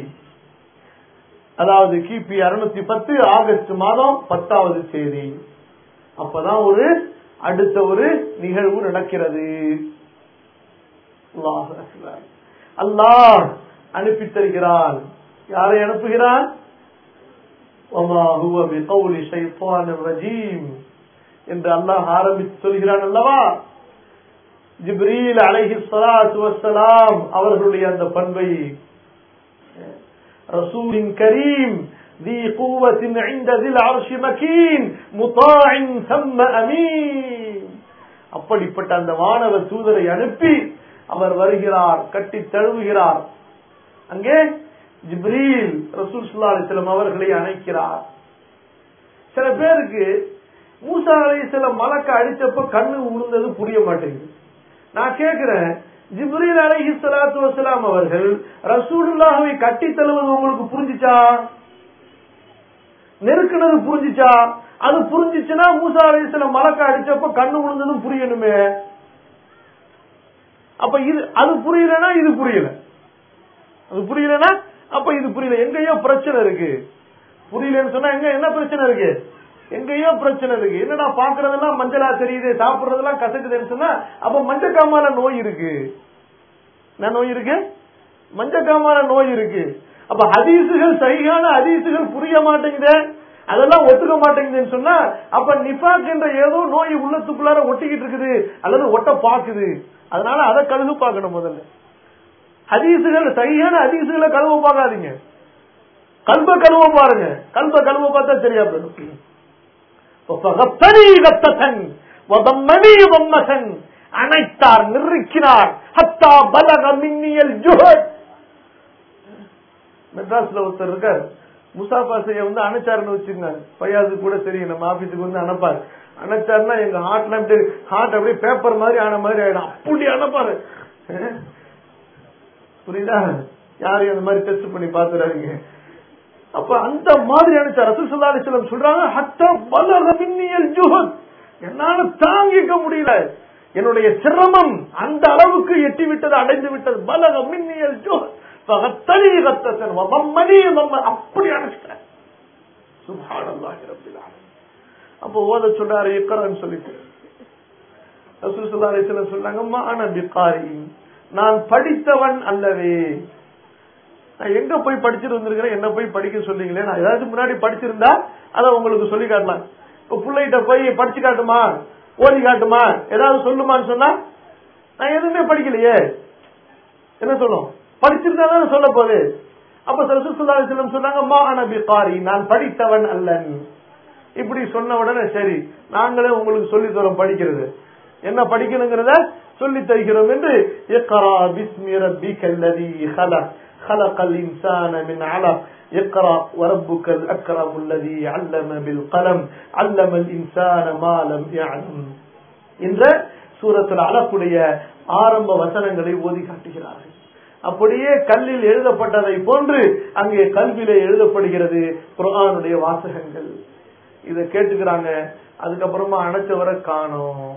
அதாவது கிபி அறுநூத்தி பத்து ஆகஸ்ட் மாதம் பத்தாவது தேதி அப்பதான் ஒரு அடுத்த ஒரு நிகழ்வு நடக்கிறது அல்லாஹ் அக்பர். அல்லாஹ் அனுப்பி தருகிறான் யாரை அனுப்புகிறான் وَمَا هُوَ بِقَوْلِ شَيْطَانٍ رَجِيمٍ என்று அல்லாஹ் ஆரம்பித்து சொல்கிறான் அல்லவா ஜிப்ரீல் அலைஹி ஸலாத்து வஸ்ஸலாம் அவர்களுடைய அந்த பண்பை ரசூலின் கரீம் ذي قوة عند ذي العرش مكين مطاع ثم أمين அப்படிப்பட்ட அந்த வானவ தூதரை அனுப்பி அவர் வருகிறார் கட்டி தழுவுகிறார் அங்கே ஜிப்ரீல் ரசூல் ஸல்லல்லாஹு அலைஹி வஸல்லம் அவர்களை அணைக்கிறார் சில பேருக்கு மூசா அலைஹிஸ்ஸலாம் மலக்க அடிச்சப்ப கண்ணு உளுந்தது புரிய மாட்டேங்குது நான் கேக்குறேன் ஜிப்ரீல் அலைஹி ஸலாத்து வஸலாம் அவர்கள் ரசூலுல்லாஹ்வை கட்டி தழுவது உங்களுக்கு புரிஞ்சுச்சா நெருக்குனது புரிஞ்சுச்சா அது புரிஞ்சுச்சுன்னா மூசா அலைஹிஸ்ஸலாம் மலக்க அடிச்சப்ப கண்ணு உளுந்ததும் புரியணுமே அப்ப இது அது புரியலனா இது புரியல அது புரியலனா அப்ப இது புரியல எங்கேயோ பிரச்சனை இருக்கு புரியலன்னு சொன்னா எங்க என்ன பிரச்சனை இருக்கு எங்கேயோ பிரச்சனை இருக்கு என்னடா பாக்குறதெல்லாம் மஞ்சளா தெரியுது சாப்பிடுறதெல்லாம் கசக்குதுன்னு சொன்னா அப்ப மஞ்சக்காமால நோய் இருக்கு என்ன நோய் இருக்கு மஞ்சக்காமால நோய் இருக்கு அப்ப ஹதீசுகள் சரியான ஹதீசுகள் புரிய மாட்டேங்குது அதெல்லாம் ஒத்துக்க மாட்டேங்குதுன்னு சொன்னா அப்ப நிபாக் என்ற ஏதோ நோய் உள்ளத்துக்குள்ளார ஒட்டிக்கிட்டு இருக்குது அல்லது ஒட்ட பாக்குது அதனால அதை கழுகு பார்க்கணும் முதல்ல ஹதீசுகள் சரியான ஹதீசுகளை கழுவ பார்க்காதீங்க கல்ப கழுவ பாருங்க கல்ப கழுவ பார்த்தா சரியா போயிடும் فغطني غطة وضمني ضمة அணைத்தார் நிறுக்கினார் ஹத்தா பலக மின்னியல் ஜுஹத் மெட்ராஸ்ல ஒருத்தர் இருக்கார் முசாஃபா செய்ய வந்து அணைச்சாருன்னு வச்சுங்க பையாது கூட தெரியும் நம்ம ஆபீஸுக்கு வந்து அனுப்பாரு அணைச்சாருன்னா எங்க ஹார்ட்ல அப்படியே ஹார்ட் அப்படியே பேப்பர் மாதிரி ஆன மாதிரி ஆயிடும் அப்படி அனுப்பாரு புரியுதா யாரையும் அந்த மாதிரி டெஸ்ட் பண்ணி பாத்துறாதீங்க அப்ப அந்த மாதிரி அனுப்பிச்சார் ரசூல் ஸல்லல்லாஹு அலைஹி வஸல்லம் சொல்றாங்க ஹத்தா பலக மின்னியல் ஜுஹத் என்னால தாங்கிக்க முடியல என்னுடைய சிரமம் அந்த அளவுக்கு எட்டி விட்டது அடைந்து விட்டது பலக மின்னியல் ஜுஹத் ஃபகத்தனி கத்தத்தன் வதம்மனி வம்ம அப்படி அனுப்பிச்சிட்டேன் சுப்ஹானல்லாஹி ரப்பில் ஆலமீன் அப்ப ஓத சொல்றாரு இக்ரான்னு சொல்லிட்டு ரசூல் ஸல்லல்லாஹு அலைஹி வஸல்லம் சொன்னாங்க மான பிகாரி நான் படித்தவன் அல்லவே நான் எங்க போய் படிச்சுட்டு வந்திருக்கிறேன் என்ன போய் படிக்க சொல்றீங்களே நான் ஏதாச்சும் முன்னாடி படிச்சிருந்தா அதை உங்களுக்கு சொல்லி காட்டலாம் இப்ப பிள்ளைகிட்ட போய் படிச்சு காட்டுமா ஓதி காட்டுமா ஏதாவது சொல்லுமான்னு சொன்னா நான் எதுவுமே படிக்கலையே என்ன சொல்லும் படிச்சிருந்தா தானே சொல்ல போகுது அப்ப ரசூலுல்லாஹி சொன்னாங்க மா அனபி காரி நான் படித்தவன் அல்லன் இப்படி சொன்ன உடனே சரி நாங்களே உங்களுக்கு சொல்லி தரோம் படிக்கிறது என்ன படிக்கணுங்கிறத சொல்லி தருகிறோம் என்று இக்ரா பிஸ்மி ரப்பிக்கல் லதீ خلق خلق الإنسان من علق اقرأ وربك الأكرم الذي علم بالقلم علم الإنسان ما لم يعلم என்ற சூரத்தில் அழக்கூடிய ஆரம்ப வசனங்களை ஓதி காட்டுகிறார்கள் அப்படியே கல்லில் எழுதப்பட்டதை போன்று அங்கே கல்வியில எழுதப்படுகிறது குரானுடைய வாசகங்கள் இத கேட்டுக்கிறாங்க அதுக்கப்புறமா அணைச்சவரை காணோம்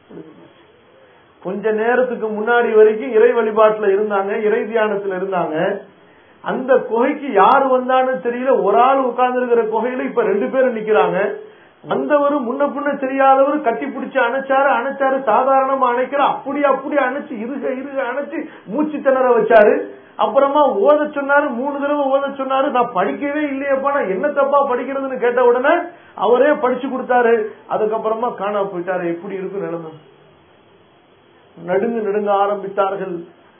கொஞ்ச நேரத்துக்கு முன்னாடி வரைக்கும் இறை வழிபாட்டுல இருந்தாங்க இறை தியானத்துல இருந்தாங்க அந்த குகைக்கு யாரு வந்தான்னு தெரியல ஒரு ஆள் உட்கார்ந்து இருக்கிற குகையில இப்ப ரெண்டு பேரும் நிக்கிறாங்க வந்தவர் முன்ன பின்ன தெரியாதவர் கட்டி பிடிச்சு அணைச்சாரு அணைச்சாரு சாதாரணமா அணைக்கிற அப்படி அப்படி அணைச்சு இருக இருக அணைச்சு மூச்சு திணற வச்சாரு அப்புறமா ஓத சொன்னாரு மூணு தடவை ஓத சொன்னாரு நான் படிக்கவே இல்லையப்பா நான் என்ன தப்பா படிக்கிறதுன்னு கேட்ட உடனே அவரே படிச்சு கொடுத்தாரு அதுக்கப்புறமா காணா போயிட்டாரு எப்படி இருக்கும் நிலைமை நடுங்கு நடுங்க ஆரம்பித்தார்கள்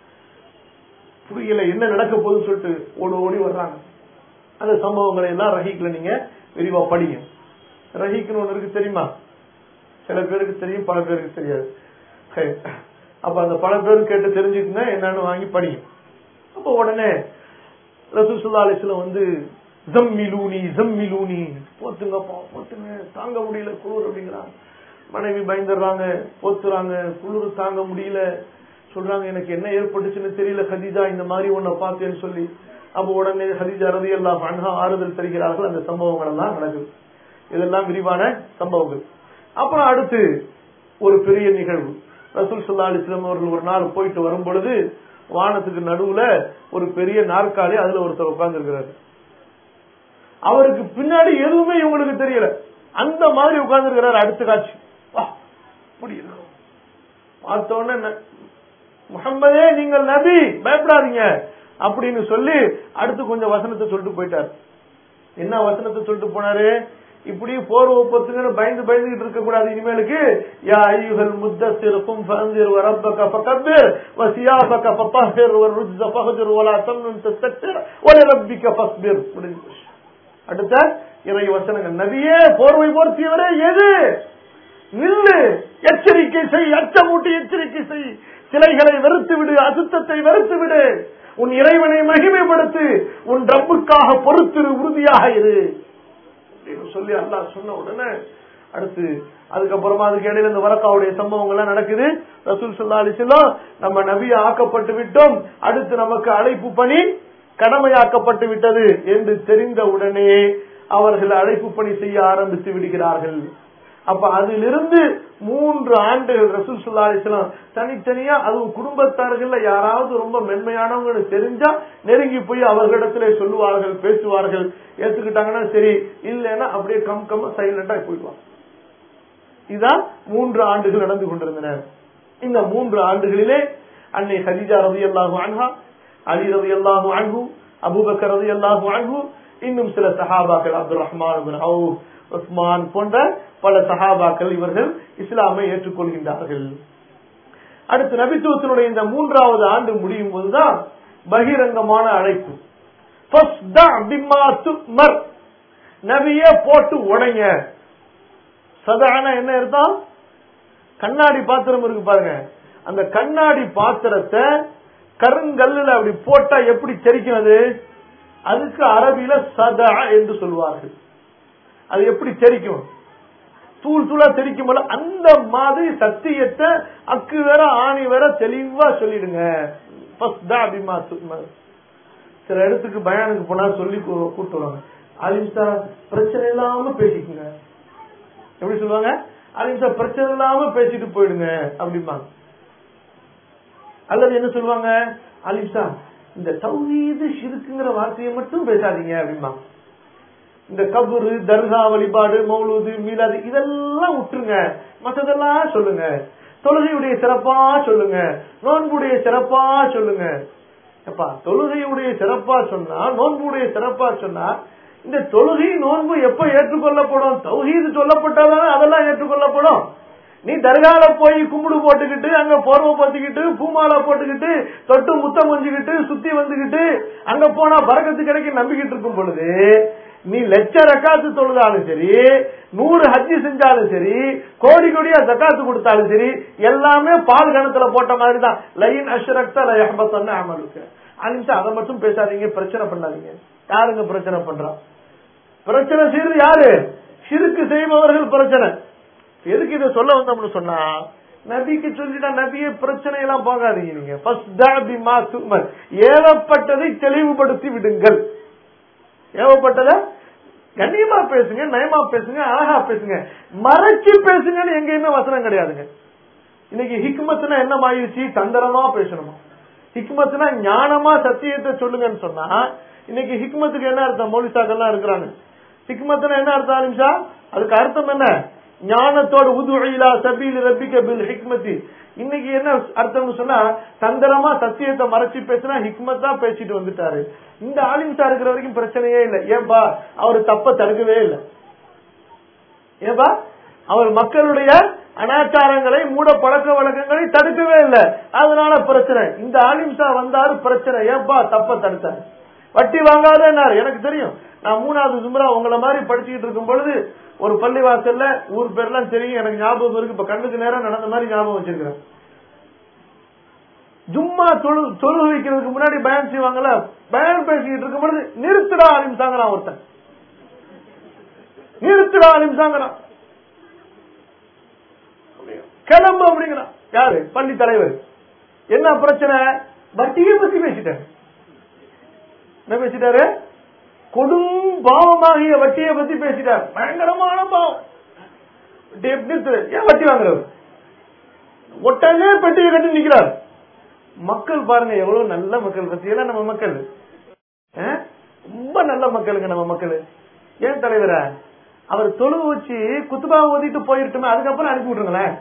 புரியல என்ன நடக்க போகுதுன்னு சொல்லிட்டு ஓடி ஓடி வர்றாங்க அந்த சம்பவங்களை எல்லாம் ரஹீக்ல நீங்க விரிவா படிங்க ரஹீக்னு ஒண்ணு இருக்கு தெரியுமா சில பேருக்கு தெரியும் பல பேருக்கு தெரியாது ஹே. அப்ப அந்த பல பேரும் கேட்டு தெரிஞ்சுக்குங்க என்னன்னு வாங்கி படிங்க அப்ப உடனே ரசூசுல்லா அலிஸ்லாம் வந்து ஜம்மிலூனி ஜம்மிலூனி போத்துங்கப்பா போத்துங்க தாங்க முடியல குளிர் அப்படிங்கிறாங்க மனைவி பயந்துடுறாங்க போத்துறாங்க குளிர் தாங்க முடியல சொல்றாங்க எனக்கு என்ன ஏற்பட்டுச்சுன்னு தெரியல ஹதீஜா இந்த மாதிரி உன்னை பார்த்தேன்னு சொல்லி அப்ப உடனே ஹதீஜா ரதி எல்லாம் அன்ஹா ஆறுதல் தருகிறார்கள் அந்த சம்பவங்கள் எல்லாம் நடக்குது இதெல்லாம் விரிவான சம்பவங்கள் அப்புறம் அடுத்து ஒரு பெரிய நிகழ்வு ரசூல் சல்லா அலிஸ்லாம் அவர்கள் ஒரு நாள் போயிட்டு வரும் பொழுது வானத்துக்கு நடுவுல ஒரு பெரிய நாற்காலி அதுல ஒருத்தர் உட்கார்ந்து இருக்கிறாரு அவருக்கு பின்னாடி எதுவுமே இவங்களுக்கு தெரியல அந்த மாதிரி உட்கார்ந்து இருக்கிறாரு அடுத்த காட்சி வா இப்படி இருக்கும் பார்த்த உடனே ந- முகம்மதே நீங்கள் நபி பயப்படாதீங்க அப்படின்னு சொல்லி அடுத்து கொஞ்சம் வசனத்தை சொல்லிட்டு போயிட்டார் என்ன வசனத்தை சொல்லிட்டு போனாரு இப்படி போர் ஒப்பத்துங்கன்னு பயந்து பயந்துகிட்டு இருக்க கூடாது இனிமேலுக்கு யா ஐயுகள் முத்தசிருக்கும் ஃபன்சிர் வரப்பக ஃபகப்பிர் வசியாபக ஃபطهر والرجز فهجر ولا تمنن تستكثر ولربك فاصبر முடிஞ்சு போச்சு. அடுத்த இறை வசனங்கள் நபியே போர்வை போர்த்தியவரே எது நில்லு எச்சரிக்கை செய் அச்சமூட்டி எச்சரிக்கை செய் சிலைகளை வெறுத்து விடு அசுத்தத்தை வெறுத்து விடு உன் இறைவனை மகிமைப்படுத்து உன் ரப்புக்காக பொறுத்திரு உறுதியாக இரு அப்படின்னு சொல்லி அல்லாஹ் சொன்ன உடனே அடுத்து அதுக்கப்புறமா அதுக்கு இடையில இந்த வரக்காவுடைய சம்பவங்கள் எல்லாம் நடக்குது ரசூல் சொல்லா அலிசல்லாம் நம்ம நபிய ஆக்கப்பட்டு விட்டோம் அடுத்து நமக்கு அழைப்பு பணி கடமையாக்கப்பட்டு விட்டது என்று தெரிந்த உடனே அவர்கள் அழைப்பு பணி செய்ய ஆரம்பித்து விடுகிறார்கள் அப்ப அதிலிருந்து மூன்று ஆண்டுகள் ரசூல் சுல்லா அலிஸ்லாம் தனித்தனியா அதுவும் குடும்பத்தார்கள்ல யாராவது ரொம்ப மென்மையானவங்க தெரிஞ்சா நெருங்கி போய் அவர்களிடத்திலே சொல்லுவார்கள் பேசுவார்கள் ஏத்துக்கிட்டாங்கன்னா சரி இல்லைன்னா அப்படியே கம் கம் சைலண்டா போயிடுவாங்க இதுதான் மூன்று ஆண்டுகள் நடந்து கொண்டிருந்தன இந்த மூன்று ஆண்டுகளிலே அன்னை ஹதிஜா ரதி அல்லாஹு அன்ஹா அலி ரதி அல்லாஹு அன்ஹு அபூபக்கர் ரதி அல்லாஹு அன்ஹு இன்னும் சில சஹாபாக்கள் அப்துல் ரஹ்மான் அவுப் உஸ்மான் போன்ற பல சஹாபாக்கள் இவர்கள் இஸ்லாமை ஏற்றுக்கொள்கின்றார்கள் அடுத்து நபித்துவத்தினுடைய இந்த மூன்றாவது ஆண்டு முடியும் போதுதான் பகிரங்கமான அழைப்பு ஃபஸ்தா பிம்மா துமர். நபியே போட்டு உடைங்க சதான என்ன அர்த்தம் கண்ணாடி பாத்திரம் இருக்கு பாருங்க அந்த கண்ணாடி பாத்திரத்தை கருங்கல்லுல அப்படி போட்டா எப்படி தெரிக்கிறது அதுக்கு அரபியில சதா என்று சொல்வார்கள் அது எப்படி தெரிக்கும் தூள் தூளா தெரிக்கும் போல அந்த மாதிரி சத்தியத்தை அக்கு வேற ஆணி வேற தெளிவா சொல்லிடுங்க ஃபஸ்தா பிமா துமர். சில இடத்துக்கு பயானுக்கு போனா சொல்லி கூ- கூட்டு வருவாங்க அலிம்சா பிரச்சனை இல்லாம பேசிக்குங்க எப்படி சொல்லுவாங்க அலிம்சா பிரச்சனை இல்லாம பேசிட்டு போயிடுங்க அப்படிம்பாங்க அல்லது என்ன சொல்லுவாங்க அலிம்சா இந்த தௌஹீது ஷிருக்குங்கிற வார்த்தையை மட்டும் பேசாதீங்க அப்படிம்பாங்க இந்த கபுரு தர்கா வழிபாடு மௌலூது மீலாது இதெல்லாம் விட்டுருங்க மத்ததெல்லாம் சொல்லுங்க தொழுகையுடைய சிறப்பா சொல்லுங்க நோன்புடைய சிறப்பா சொல்லுங்க எப்பா தொழுகையுடைய சிறப்பா சொன்னா நோன்புடைய சிறப்பா சொன்னா இந்த தொழுகை நோன்பு எப்ப ஏற்றுக்கொள்ளப்படும் தௌஹீது சொல்லப்பட்டாதான் அதெல்லாம் ஏற்றுக்கொள்ளப்படும் நீ தர்கால போய் கும்பிடு போட்டுக்கிட்டு அங்க போர்வை பத்திக்கிட்டு பூமாலை போட்டுக்கிட்டு தொட்டு முத்தம் கொஞ்சிக்கிட்டு சுத்தி வந்துகிட்டு அங்க போனா பறக்கத்து கிடைக்கும் நம்பிக்கிட்டு இருக்கும் பொழுது நீ லட்ச ரக்காத்து தொழுதாலும் சரி நூறு ஹஜ்ஜி செஞ்சாலும் சரி கோடி கோடியா ஜக்காத்து கொடுத்தாலும் சரி எல்லாமே பால் கணத்துல போட்ட மாதிரி தான் லைன் அஷ்ரக்த லயஹபத்தன்னு அமலுக்கு அனிச்சா அதை மட்டும் பேசாதீங்க பிரச்சனை பண்ணாதீங்க யாருங்க பிரச்சனை பண்றா பிரச்சனை செய்யறது யாரு சிறுக்கு செய்பவர்கள் பிரச்சனை எதுக்கு இதை சொல்ல வந்தோம்னு சொன்னா நபிக்கு சொல்லிட்டா நபியே பிரச்சனை எல்லாம் போகாதீங்க நீங்க ஃபஸ்தா பிமா துமர் ஏவப்பட்டதை தெளிவுபடுத்தி விடுங்கள் ஏவப்பட்டதை கண்ணியமா பேசுங்க நயமா பேசுங்க அழகா பேசுங்க மறைச்சு பேசுங்கன்னு எங்கேயுமே வசனம் கிடையாதுங்க இன்னைக்கு ஹிக்மத்னா என்ன ஆயிடுச்சு தந்திரமா பேசணுமா ஹிக்மத்னா ஞானமா சத்தியத்தை சொல்லுங்கன்னு சொன்னா இன்னைக்கு ஹிக்மத்துக்கு என்ன அர்த்தம் மௌலிசாக்கள்லாம் இருக்கிறாங்க ஹிக்மத்னா என்ன அர்த்தம் ஆரம்பிச்சா அதுக்கு அர்த்தம் என்ன ஞானத்தோட உதுஇலா சபீல் ரப்பிக்க பில் ஹிக்மதி இன்னைக்கு என்ன அர்த்தம்னு சொன்னா தந்திரமா சத்தியத்தை மறைச்சு பேசினா ஹிக்மத் தான் பேசிட்டு வந்துட்டாரு இந்த ஆலிம்சா இருக்கிற வரைக்கும் பிரச்சனையே இல்லை ஏன்பா அவர் தப்ப தடுக்கவே இல்லை ஏன்பா அவர் மக்களுடைய அனாச்சாரங்களை மூட பழக்க வழக்கங்களை தடுக்கவே இல்லை அதனால பிரச்சனை இந்த ஆலிம்சா வந்தாரு பிரச்சனை ஏன்பா தப்ப தடுத்தாரு வட்டி வாங்காதேன்னாரு எனக்கு தெரியும் நான் மூணாவது சும்ரா உங்களை மாதிரி படிச்சுக்கிட்டு இருக்கும் பொழுது ஒரு பள்ளிவாசல்ல ஊர் பேர்லாம் தெரியும் எனக்கு ஞாபகம் இருக்கு இப்ப கண்ணுக்கு நேரம் நடந்த மாதிரி ஞாபகம் வச்சிருக்கிறேன் ஜும்மா தொழு தொழு வைக்கிறதுக்கு முன்னாடி பயன் செய்வாங்கல்ல பயன் பேசிக்கிட்டு இருக்கும் பொழுது நிறுத்துடா ஆலிம்சாங்கிறான் ஒருத்தன் நிறுத்துடா ஆலிம்சாங்கிறான் கிளம்பு அப்படிங்கிறான் யாரு பள்ளி தலைவர் என்ன பிரச்சனை வட்டியை பத்தி பேசிட்டாரு என்ன பேசிட்டாரு கொடும் பாவமாகிய வட்டியை பத்தி பேசிட்டார் பயங்கரமான பாவம் வட்டி எப்படி இருக்குது? ஏன் வட்டி வாங்குறவர் ஒட்டனே பெட்டியை கட்டி நிக்கிறார் மக்கள் பாருங்க எவ்வளவு நல்ல மக்கள் பத்தியெல்லாம் நம்ம மக்கள் ஆ? ரொம்ப நல்ல மக்களுங்க நம்ம மக்கள் ஏன் தலைவர அவர் தொழுவு வச்சு குத்துபா ஓதிட்டு போயிருட்டுமே அதுக்கப்புறம் அனுப்பி விட்டுருங்களேன்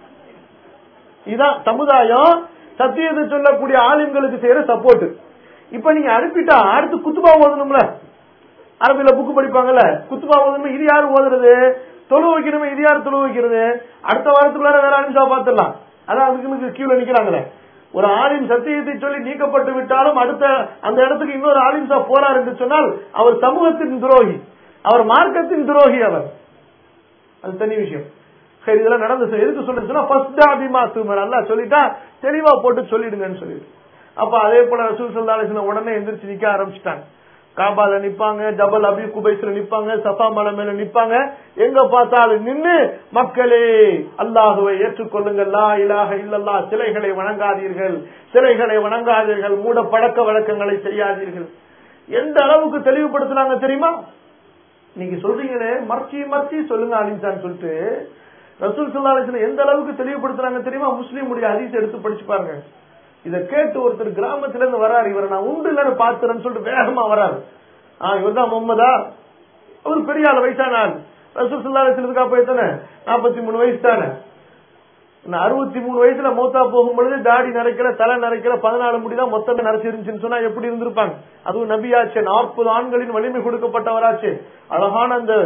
இதான் சமுதாயம் சத்தியத்தை சொல்லக்கூடிய ஆளுங்களுக்கு செய்யற சப்போர்ட் இப்ப நீங்க அனுப்பிட்டா அடுத்து குத்துபா ஓதணும்ல அரபில புக்கு படிப்பாங்கல்ல குத்துபா ஓதணும் இது யாரு ஓதுறது தொழு வைக்கணுமே இது யாரு தொழு வைக்கிறது அடுத்த வாரத்துக்குள்ளார வேற ஆலிம்சா பாத்துடலாம் அதான் அதுக்கு கீழே நிக்கிறாங்களே ஒரு ஆலிம் சத்தியத்தை சொல்லி நீக்கப்பட்டு விட்டாலும் அடுத்த அந்த இடத்துக்கு இன்னொரு ஆலிம்சா போறார் என்று சொன்னால் அவர் சமூகத்தின் துரோகி அவர் மார்க்கத்தின் துரோகி அவர் அது தனி விஷயம் சரி இதெல்லாம் நடந்து எதுக்கு சொல்லுச்சுன்னா ஃபர்ஸ்ட் அபிமா சுமர் அல்ல சொல்லிட்டா தெளிவா போட்டு சொல்லிடுங்கன்னு சொல்லிட்டு அப்ப அதே போல ரசூல் சல்லா அலிஸ்லாம் உடனே எந்திரிச்சு நிக்க ஆரம்பிச்சிட்டாங்க காபால நிப்பாங்க ஜபல் அபி குபைஸ்ல நிப்பாங்க சஃபா மலை மேல நிப்பாங்க எங்க பார்த்தாலும் நின்னு மக்களே அல்லாஹுவை ஏற்றுக்கொள்ளுங்கள் லா இலாஹ இல்லல்லா சிலைகளை வணங்காதீர்கள் சிலைகளை வணங்காதீர்கள் மூட பழக்க வழக்கங்களை செய்யாதீர்கள் எந்த அளவுக்கு தெளிவுபடுத்துனாங்க தெரியுமா நீங்க சொல்றீங்களே மறைச்சி மறைச்சி சொல்லுங்க அலிம்சான்னு சொல்லிட்டு ரசூல் சுல்லாலேசன் எந்த அளவுக்கு தெளிவுபடுத்துறாங்க தெரியுமா முஸ்லீமுடைய ஹதீஸ் எடுத்து படிச்சு பாருங்க இத கேட்டு ஒருத்தர் கிராமத்துல இருந்து வராரு இவரை நான் உண்டு இல்லன்னு பாத்துறேன்னு சொல்லிட்டு வேகமா வராரு ஆ இவர் தான் முகமதா அவர் பெரிய ஆள் வயசான ஆள் ரசூல் சுல்லாலேசனுக்கா போய் தானே நாற்பத்தி மூணு வயசு தானே அறுபத்தி மூணு வயசுல மூத்தா போகும் பொழுது தாடி நரைக்கல தலை நரைக்கல பதினாலு முடிதான் மொத்தமே நரைச்சிருந்துச்சுன்னு சொன்னா எப்படி இருந்திருப்பாங்க அதுவும் நபியாச்சு நாற்பது ஆண்களின் வலிமை கொடுக்கப்பட்டவராச்சு அழகான அந்த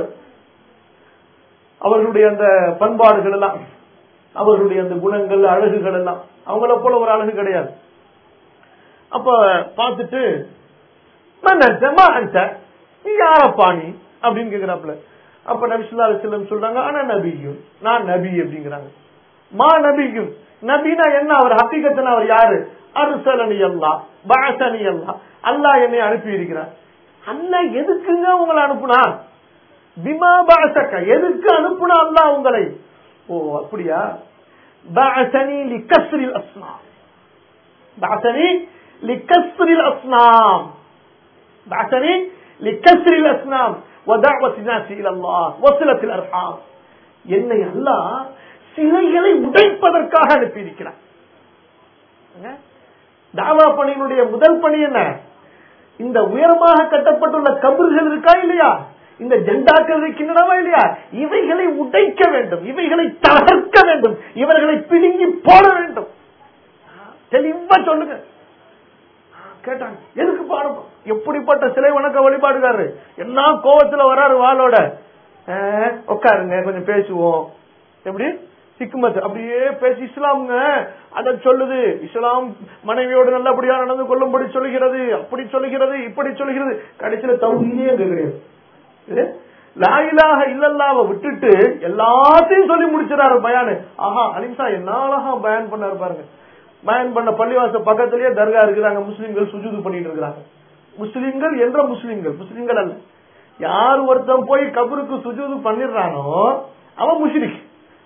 அவர்களுடைய அந்த பண்பாடுகள் எல்லாம் அவர்களுடைய அந்த குணங்கள் அழகுகள் எல்லாம் அவங்கள போல ஒரு அழகு கிடையாது அப்ப பார்த்துட்டு நீ யாரப்பா நீ அப்படின்னு கேக்குறாப்ல அப்ப நபிசுல்லா அலிஸ்லம் சொல்றாங்க ஆனா நபியும் நான் நபி அப்படிங்கிறாங்க மா நபியும் நபினா என்ன அவர் ஹக்கீகத்தன் அவர் யாரு அருசலனி அல்லா பாசனி அல்லா அல்லாஹ் என்னை அனுப்பி இருக்கிறார் அல்லா எதுக்குங்க உங்களை அனுப்புனா பிமா பாசக்க எதுக்கு அனுப்புனா அல்லா உங்களை ஓ அப்படியா பாசனி லிகஸ்ரில் அஸ்னாம் பாசனி லிகஸ்ரில் அஸ்னாம் பாசனி லிகஸ்ரில் அஸ்னாம் ودعوة الناس إلى الله وصلة الأرحام என்னை அல்லாஹ் சிலைகளை உடைப்பதற்காக அனுப்பியிருக்கிறார் தாவா பணியினுடைய முதல் பணி என்ன இந்த உயரமாக கட்டப்பட்டுள்ள கபர்கள் இருக்கா இல்லையா இந்த ஜெண்டாக்கள் இருக்கின்றனவா இல்லையா இவைகளை உடைக்க வேண்டும் இவைகளை தகர்க்க வேண்டும் இவர்களை பிடுங்கி போட வேண்டும் தெளிவா சொல்லுங்க கேட்டாங்க எதுக்கு பாடணும் எப்படிப்பட்ட சிலை வணக்க வழிபாடுகாரு என்ன கோவத்துல வராரு வாளோட உட்காருங்க கொஞ்சம் பேசுவோம் எப்படி ஹிக்மத் அப்படியே பேசி இஸ்லாம்ங்க அத சொல்லுது இஸ்லாம் மனைவியோடு நல்லபடியா நடந்து கொள்ளும்படி சொல்லுகிறது அப்படி சொல்லுகிறது இப்படி சொல்லுகிறது கடைசியில தௌஹீதே அங்க கிடையாது லாயிலாக இல்லல்லாவ விட்டுட்டு எல்லாத்தையும் சொல்லி முடிச்சிடாரு பயானு ஆஹா அலிம்சா என்ன அழகா பயன் பண்ணாரு பாருங்க பயன் பண்ண பள்ளிவாச பக்கத்திலேயே தர்கா இருக்கிறாங்க முஸ்லிம்கள் சுஜூது பண்ணிட்டு இருக்கிறாங்க முஸ்லிம்கள் என்ற முஸ்லிம்கள் முஸ்லிம்கள் அல்ல யார் ஒருத்தன் போய் கபருக்கு சுஜூது பண்ணிடுறானோ அவன் முஸ்லிக்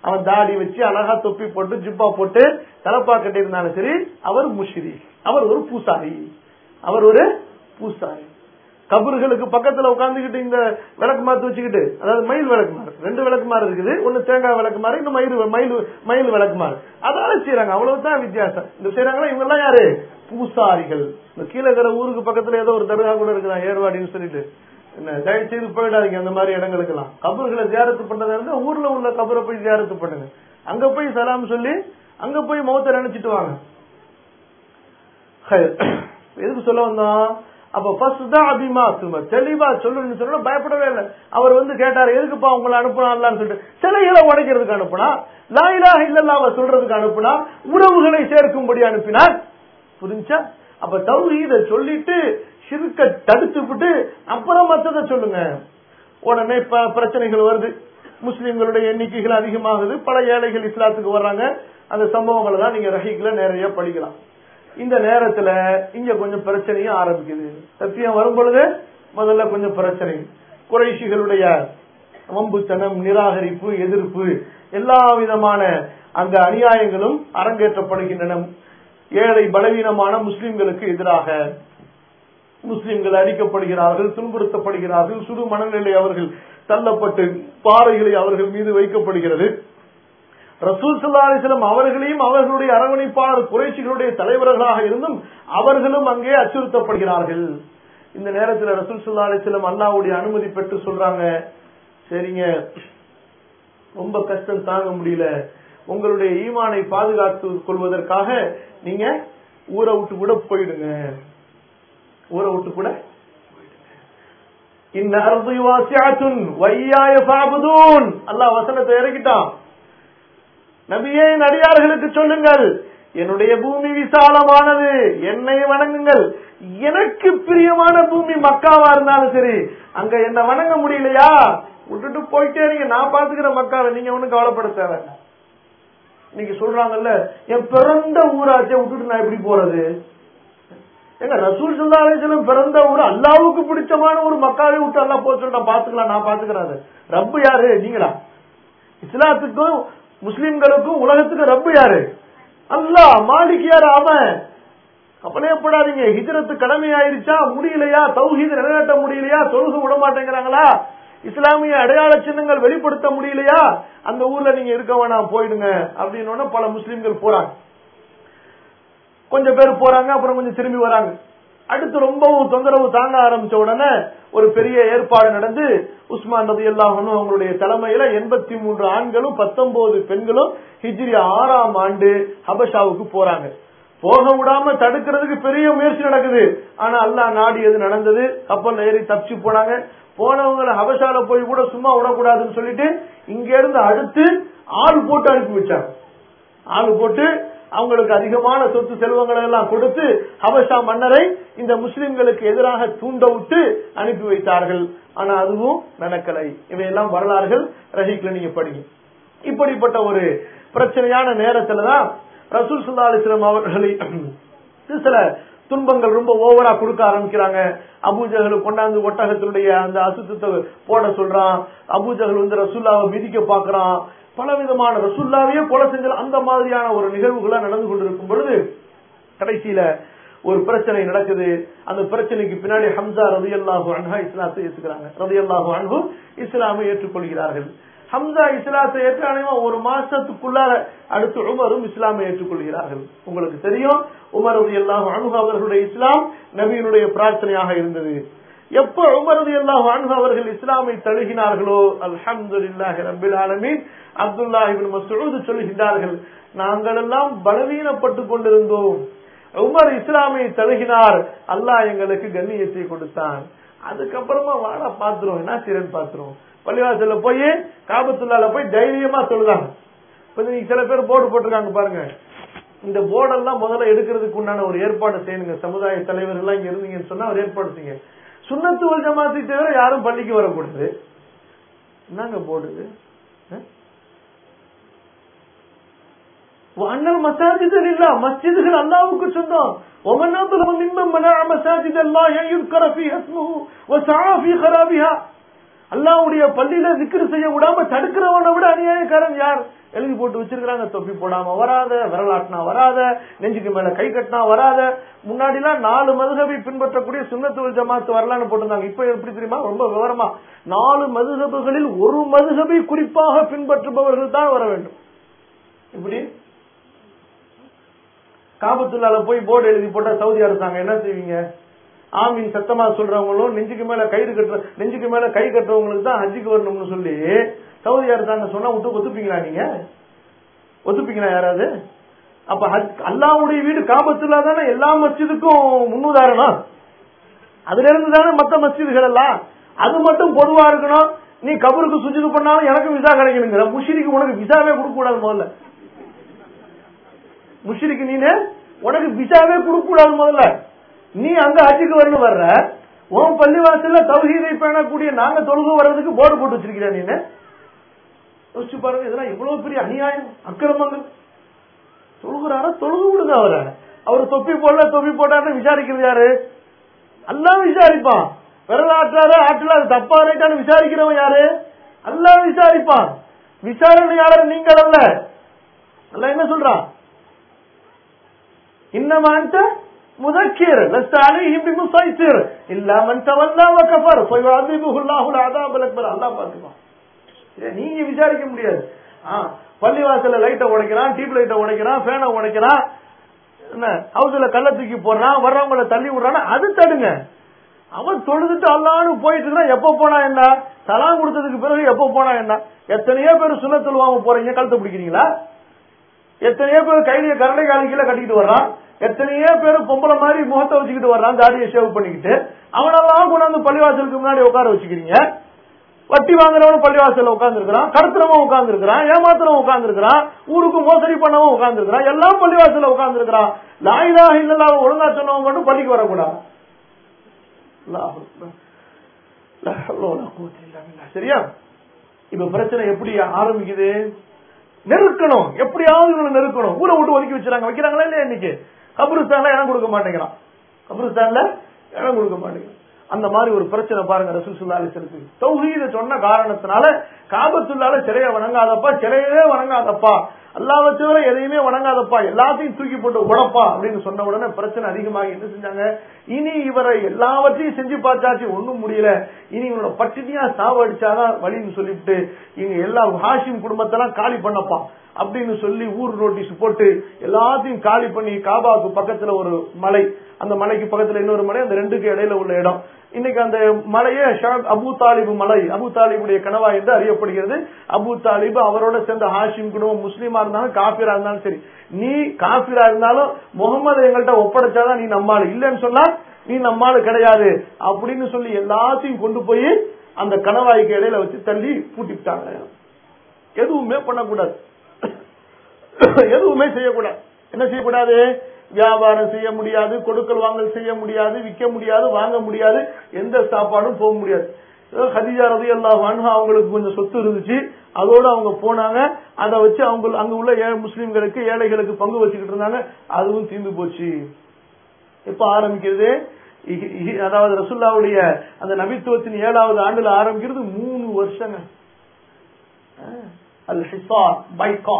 அவன் தாடி வச்சு அழகா தொப்பி போட்டு ஜிப்பா போட்டு தலப்பா கட்டி இருந்தாலும் சரி அவர் முஷிரி அவர் ஒரு பூசாரி அவர் ஒரு பூசாரி கபர்களுக்கு பக்கத்துல உட்கார்ந்துகிட்டு இந்த விளக்கு மாத்து வச்சுக்கிட்டு அதாவது மயில் விளக்குமாறு ரெண்டு விளக்குமாறு இருக்குது ஒண்ணு தேங்காய் விளக்குமாறு இன்னும் மயில் மயில் மயில் விளக்குமாறு அதால செய்யறாங்க அவ்வளவுதான் வித்தியாசம் இந்த செய்யறாங்களா இவங்க எல்லாம் யாரு பூசாரிகள் இந்த கீழே இருக்கிற ஊருக்கு பக்கத்துல ஏதோ ஒரு தர்கா கூட இருக்குதான் ஏர்வாடின்னு சொல்லிட்டு என்ன தயவு செய்து போயிடாதீங்க அந்த மாதிரி இடங்களுக்கெல்லாம் கபர்களை தியாரத்து பண்றதா இருந்தா ஊர்ல உள்ள கபரை போய் தியாரத்து பண்ணுங்க அங்க போய் சலாம் சொல்லி அங்க போய் முகத்தை நினைச்சிட்டு வாங்க ஹைர். எதுக்கு சொல்ல வந்தோம் அப்ப ஃபர்ஸ்ட் தான் அபிமா சும தெளிவா சொல்லுன்னு சொன்னா பயப்படவே இல்லை அவர் வந்து கேட்டாரு எதுக்குப்பா உங்களை அனுப்புனான்னு சொல்லிட்டு சிலைகளை உடைக்கிறதுக்கு அனுப்புனா லாயிலா இல்லல்லாவ சொல்றதுக்கு அனுப்புனா உறவுகளை சேர்க்கும்படி அனுப்பினார் புரிஞ்சா அப்ப தௌஹீத சொல்லிட்டு சிறுக்க தடுத்து விட்டு அப்புறம் மத்தத சொல்லுங்க உடனே ப- பிரச்சனைகள் வருது முஸ்லிம்களுடைய எண்ணிக்கைகள் அதிகமாகுது பல ஏழைகள் இஸ்லாத்துக்கு வர்றாங்க அந்த சம்பவங்களை தான் நீங்க ரஹீக்ல நிறைய படிக்கலாம் இந்த நேரத்துல இங்க கொஞ்சம் பிரச்சனையும் ஆரம்பிக்குது சத்தியம் வரும் பொழுது முதல்ல கொஞ்சம் பிரச்சனை குறைஷிகளுடைய வம்புத்தனம் நிராகரிப்பு எதிர்ப்பு எல்லா விதமான அந்த அநியாயங்களும் அரங்கேற்றப்படுகின்றன ஏழை பலவீனமான முஸ்லிம்களுக்கு எதிராக முஸ்லிம்கள் அடிக்கப்படுகிறார்கள் துன்புறுத்தப்படுகிறார்கள் சுடு மனநிலை அவர்கள் தள்ளப்பட்டு பாறைகளை அவர்கள் மீது வைக்கப்படுகிறது ரசூல் சல்லா அலிஸ்லம் அவர்களையும் அவர்களுடைய அரவணைப்பாளர் குறைச்சிகளுடைய தலைவர்களாக இருந்தும் அவர்களும் அங்கே அச்சுறுத்தப்படுகிறார்கள் இந்த நேரத்தில் ரசூல் சல்லா அலிஸ்லம் அல்லாவுடைய அனுமதி பெற்று சொல்றாங்க சரிங்க ரொம்ப கஷ்டம் தாங்க முடியல உங்களுடைய ஈமானை பாதுகாத்துக் கொள்வதற்காக நீங்க ஊரை விட்டு கூட போயிடுங்க ஊரை விட்டு கூட இந்த அர்து வாசியாத்துன் வையாய பாபுதூன் அல்லாஹ் வசனத்தை இறக்கிட்டான் நபியே நடிகார்களுக்கு சொல்லுங்கள் என்னுடைய பூமி விசாலமானது என்னை வணங்குங்கள் எனக்கு பிரியமான பூமி மக்காவா இருந்தாலும் சரி அங்க என்ன வணங்க முடியலையா விட்டுட்டு போயிட்டே இருங்க நான் பாத்துக்கிற மக்காவை நீங்க ஒண்ணும் கவலைப்பட தேவை இன்னைக்கு சொல்றாங்கல்ல என் பிறந்த ஊராச்சே விட்டுட்டு நான் எப்படி போறது எங்க ரசூல் சல்லா அலிஸ்லம் பிறந்த ஊர் அல்லாவுக்கு பிடிச்சமான ஒரு மக்காவை விட்டு அல்லா போக சொல்லிட்டா பாத்துக்கலாம் நான் பாத்துக்கிறேன் அது. ரப்பு யாரு நீங்களா இஸ்லாத்துக்கும் முஸ்லிம்களுக்கும் உலகத்துக்கும் ரப்பு யாரு அல்லாஹ் மாலிக் யாரு அவன் கவலையப்படாதீங்க ஹிஜரத்து கடமை ஆயிருச்சா முடியலையா தௌஹீத் நிறைவேற்ற முடியலையா தொழுக விட மாட்டேங்கிறாங்களா இஸ்லாமிய அடையாள சின்னங்கள் வெளிப்படுத்த முடியலையா அந்த ஊர்ல நீங்க இருக்க வேணாம் போயிடுங்க அப்படின்னு பல முஸ்லிம்கள் போறாங்க கொஞ்சம் பேர் போறாங்க அப்புறம் கொஞ்சம் திரும்பி வராங்க அடுத்து ரொம்பவும் தொந்தரவு தாங்க ஆரம்பிச்ச உடனே ஒரு பெரிய ஏற்பாடு நடந்து உஸ்மான் ரதி அல்லாஹனும் அவங்களுடைய தலைமையில எண்பத்தி மூன்று ஆண்களும் பத்தொன்பது பெண்களும் ஹிஜ்ரி ஆறாம் ஆண்டு ஹபஷாவுக்கு போறாங்க போக விடாம தடுக்கிறதுக்கு பெரிய முயற்சி நடக்குது ஆனா அல்லாஹ் நாடியது நடந்தது கப்பல்ல ஏறி தப்பிச்சு போனாங்க போனவங்களை ஹபஷால போய் கூட சும்மா விடக்கூடாதுன்னு சொல்லிட்டு இங்க இருந்து அடுத்து ஆள் போட்டு அனுப்பி வச்சாங்க ஆள் போட்டு அவங்களுக்கு அதிகமான சொத்து செல்வங்களை எல்லாம் கொடுத்து ஹபஷா மன்னரை இந்த முஸ்லிம்களுக்கு எதிராக தூண்ட விட்டு அனுப்பி வைத்தார்கள் ஆனா அதுவும் நடக்கலை இவையெல்லாம் வரலாறுகள் ரஹீக்ல நீங்க படிங்க இப்படிப்பட்ட ஒரு பிரச்சனையான நேரத்துலதான் ரசூல் சுல்லா அலிஸ்லாம் அவர்களை சில துன்பங்கள் ரொம்ப ஓவரா கொடுக்க ஆரம்பிக்கிறாங்க அபூஜகல் கொண்டாந்து ஒட்டகத்தினுடைய அந்த அசுத்தத்தை போட சொல்றான் அபூஜகல் வந்து ரசூல்லாவை மிதிக்க பாக்குறான் பல விதமான ரசூல்லாவையே கொலை செஞ்சல் அந்த மாதிரியான ஒரு நிகழ்வுகளா நடந்து கொண்டிருக்கும் பொழுது கடைசியில ஒரு பிரச்சனை நடக்குது அந்த பிரச்சனைக்கு பின்னாடி ஹம்சா ரதி அல்லாஹு அன்ஹா இஸ்லாத்தை ஏற்றுக்கிறாங்க ரதி அல்லாஹு அன்ஹு இஸ்லாமை ஏற்றுக்கொள்கிறார்கள் ஹம்சா இஸ்லாத்தை ஏற்ற அனைவரும் ஒரு மாசத்துக்குள்ளார அடுத்து உமரும் இஸ்லாமை ஏற்றுக்கொள்கிறார்கள் உங்களுக்கு தெரியும் உமர் ரதி அல்லாஹு அன்ஹு அவர்களுடைய இஸ்லாம் நபியினுடைய பிரார்த்தனையாக இருந்தது எப்ப உமரது அல்லாஹ் அன்ஹு அவர்கள் இஸ்லாமை தழுகினார்களோ அல்ஹம்துலில்லாஹி ரப்பில் ஆலமீன் அப்துல்லாஹ் இப்னு மஸ்ஊத் சொல்லுகின்றார்கள் நாங்கள் எல்லாம் பலவீனப்பட்டு கொண்டிருந்தோம் உமர் இஸ்லாமை தழுகினார் அல்லாஹ் எங்களுக்கு கண்ணியத்தை கொடுத்தான் அதுக்கப்புறமா வாடா பாத்துரும் என்ன சீரன் பாத்துரும் பள்ளிவாசல்ல போய் காபத்துள்ளால போய் தைரியமா சொல்லுதாங்க இப்ப நீங்க சில பேர் போர்டு போட்டிருக்காங்க பாருங்க இந்த போர்டெல்லாம் முதல்ல எடுக்கிறதுக்கு உண்டான ஒரு ஏற்பாடு செய்யணுங்க சமுதாய தலைவர்கள் எல்லாம் இங்க இருந்தீங்கன்னு சொன்னா ஒரு ஏற்பாடு செய்யுங்க சுண்ணத்து வல் ஜமாத்தை தவிர யாரும் பள்ளிக்கு வரக்கூடாது என்னங்க போடுது அண்ணல் மசாஜித் இல்ல மஸ்ஜிதுகள் அல்லாவுக்கு சொந்தம் ومن أظلم ممن منع مساجد الله أن يذكر فيها اسمه وسعى في خرابها அல்லாவுடைய பள்ளியில திக்ரு செய்ய விடாம தடுக்கிறவனை விட அநியாயக்காரன் யார் எழுதி போட்டு வச்சிருக்காங்க தொப்பி போடாம வராத விரலாட்டினா வராத நெஞ்சுக்கு மேல கை கட்டினா வராத முன்னாடி எல்லாம் நாலு மதுகபை பின்பற்றக்கூடிய சுண்ணத்துவல் ஜமாத்து வரலான்னு போட்டிருந்தாங்க இப்ப எப்படி தெரியுமா ரொம்ப விவரமா நாலு மதுகபுகளில் ஒரு மதுகபை குறிப்பாக பின்பற்றுபவர்கள் தான் வர வேண்டும் இப்படி காபத்துள்ளால போய் போர்டு எழுதி போட்டா சவுதி அரசாங்கம் என்ன செய்வீங்க ஆமீன் சத்தமா சொல்றவங்களும் நெஞ்சுக்கு மேல கயிறு கட்டுற நெஞ்சுக்கு மேல கை கட்டுறவங்களுக்கு தான் ஹஜ்ஜுக்கு வரணும்னு சொல்லி சவுதி அரசாங்கம் சொன்னா விட்டு ஒத்துப்பீங்களா நீங்க ஒத்துப்பீங்களா யாராவது அப்ப ஹஜ் அல்லாவுடைய வீடு காபத்துல்லா தானே எல்லா மஸ்ஜிதுக்கும் முன்னுதாரணம் அதுல இருந்து தானே மத்த மஸ்ஜிதுகள் எல்லாம் அது மட்டும் பொதுவா இருக்கணும் நீ கபருக்கு சுஜிது பண்ணாலும் எனக்கு விசா கிடைக்கணுங்கிற முஷிரிக்கு உனக்கு விசாவே கொடுக்க கூடாது முதல்ல முஷிரிக்கு நீனு உனக்கு விசாவே கொடுக்க கூடாது முதல்ல நீ அங்க ஹஜ்ஜுக்கு வரணும் வர்ற உன் பள்ளிவாசல்ல தௌஹீதை பேணக்கூடிய நாங்க தொழுகு வர்றதுக்கு போர்டு போட்டு வச்சிருக்கிற நீனு யோசிச்சு பாருங்க இதெல்லாம் எவ்வளவு பெரிய அநியாயம் அக்கிரமங்கள் தொழுகிறாரா தொழுகு விடுங்க அவரை அவர் தொப்பி போடல தொப்பி போட்டாருன்னு விசாரிக்கிறது யாரு எல்லாம் விசாரிப்பான் விரல் ஆற்றாரு ஆற்றல அது தப்பா ரைட்டான்னு விசாரிக்கிறவன் யாரு எல்லாம் விசாரிப்பான் விசாரணையாளர் நீங்கள் அல்ல அல்ல என்ன சொல்றான் இன்னமா அந்த مذكر لست عليهم بمسيطر الا من تولى وكفر فيعذبه الله العذاب الاكبر الله பார்த்துப்பான் நீங்க விசாரிக்க முடியாது பள்ளிவாசல்ல லைட்டை உடைக்கிறான் டியூப் லைட்டை உடைக்கிறான் ஃபேனை உடைக்கிறான் என்ன ஹவுஸ்ல கள்ள தூக்கி போடுறான் வர்றவங்கள தள்ளி விடுறான் அது தடுங்க அவன் தொழுதுட்டு அல்லான்னு போயிட்டு இருந்தா எப்ப போனா என்ன சலாம் கொடுத்ததுக்கு பிறகு எப்ப போனா என்ன எத்தனையோ பேர் சுண்ண தொழுவாம போறீங்க கழுத்தை பிடிக்கிறீங்களா எத்தனையோ பேர் கையில கரண்டை காலிக்கீழ கட்டிக்கிட்டு வர்றான் எத்தனையோ பேர் பொம்பளை மாதிரி முகத்தை வச்சுக்கிட்டு வர்றான் தாடியை ஷேவ் பண்ணிக்கிட்டு அவனெல்லாம் கொண்டாந்து பள்ளிவாசலுக்கு முன்னாடி உட்கார வச்சுக்கிறீங்க வட்டி வாங்குறவனும் பள்ளிவாசல்ல உட்கார்ந்து இருக்கிறான் கடத்துறவன் உட்கார்ந்து இருக்கிறான் ஏமாத்துறவன் உட்கார்ந்து இருக்கிறான் ஊருக்கு மோசடி பண்ணவன் உட்கார்ந்து இருக்கிறான் எல்லாம் பள்ளிவாசல்ல உட்கார்ந்து இருக்கிறான் லாயிலா இல்லல்லா ஒழுங்கா சொன்னவங்க மட்டும் பள்ளிக்கு வரக்கூடாது சரியா இப்ப பிரச்சனை எப்படி ஆரம்பிக்குது நெருக்கணும் எப்படியாவது இவங்களை நெருக்கணும் ஊரை விட்டு ஒதுக்கி வச்சுறாங்க வைக்கிறாங்களா இல்லையா இன்னைக்கு கபருஸ்தான்ல இடம் கொடுக்க மாட்டேங்கிறான் கபருஸ்தான்ல இடம் கொடுக்க மாட்டேங்கிறான் அந்த மாதிரி ஒரு பிரச்சனை பாருங்க ரசூல் சுல்லா அலிசலுக்கு தௌஹீத சொன்ன காரணத்தினால காபத்துள்ளால சிலைய வணங்காதப்பா சிலையவே வணங்காதப்பா அல்லாவை தவிர எதையுமே வணங்காதப்பா எல்லாத்தையும் தூக்கி போட்டு உடப்பா அப்படின்னு சொன்ன உடனே பிரச்சனை அதிகமாக என்ன செஞ்சாங்க இனி இவரை எல்லாவற்றையும் செஞ்சு பார்த்தாச்சு ஒண்ணும் முடியல இனி இவனோட பட்டினியா சாவடிச்சாதான் வழின்னு சொல்லிவிட்டு இங்க எல்லா ஹாஷிம் குடும்பத்தெல்லாம் காலி பண்ணப்பா அப்படின்னு சொல்லி ஊர் நோட்டீஸ் போட்டு எல்லாத்தையும் காலி பண்ணி காபாவுக்கு பக்கத்துல ஒரு மலை அந்த மலைக்கு பக்கத்துல இன்னொரு மலை அந்த ரெண்டுக்கு இடையில உள்ள இடம் இன்னைக்கு அந்த மலையே அபு தாலிபு மலை அபு தாலிபுடைய கனவா என்று அறியப்படுகிறது அபு தாலிபு அவரோட சேர்ந்த ஹாஷிம் குடும்பம் முஸ்லீமா இருந்தாலும் காபிரா இருந்தாலும் சரி நீ காபிரா இருந்தாலும் முகமது எங்கள்கிட்ட ஒப்படைச்சாதான் நீ நம்மாள் இல்லைன்னு சொன்னா நீ நம்மாள் கிடையாது அப்படின்னு சொல்லி எல்லாத்தையும் கொண்டு போய் அந்த கணவாய்க்கு இடையில வச்சு தள்ளி பூட்டிவிட்டாங்க எதுவுமே பண்ணக்கூடாது எதுவுமே செய்யக்கூடாது என்ன செய்யக்கூடாது வியாபாரம் செய்ய முடியாது கொடுக்கல் வாங்கல் செய்ய முடியாது விற்க முடியாது வாங்க முடியாது எந்த சாப்பாடும் போக முடியாது ஹதிஜா ரதி அல்லா வான்ஹா அவங்களுக்கு கொஞ்சம் சொத்து இருந்துச்சு அதோட அவங்க போனாங்க அதை வச்சு அவங்க அங்க உள்ள ஏழை முஸ்லீம்களுக்கு ஏழைகளுக்கு பங்கு வச்சுக்கிட்டு இருந்தாங்க அதுவும் தீர்ந்து போச்சு எப்ப ஆரம்பிக்கிறது அதாவது ரசுல்லாவுடைய அந்த நபித்துவத்தின் ஏழாவது ஆண்டுல ஆரம்பிக்கிறது மூணு வருஷங்க அல் ஹிசார் பைகா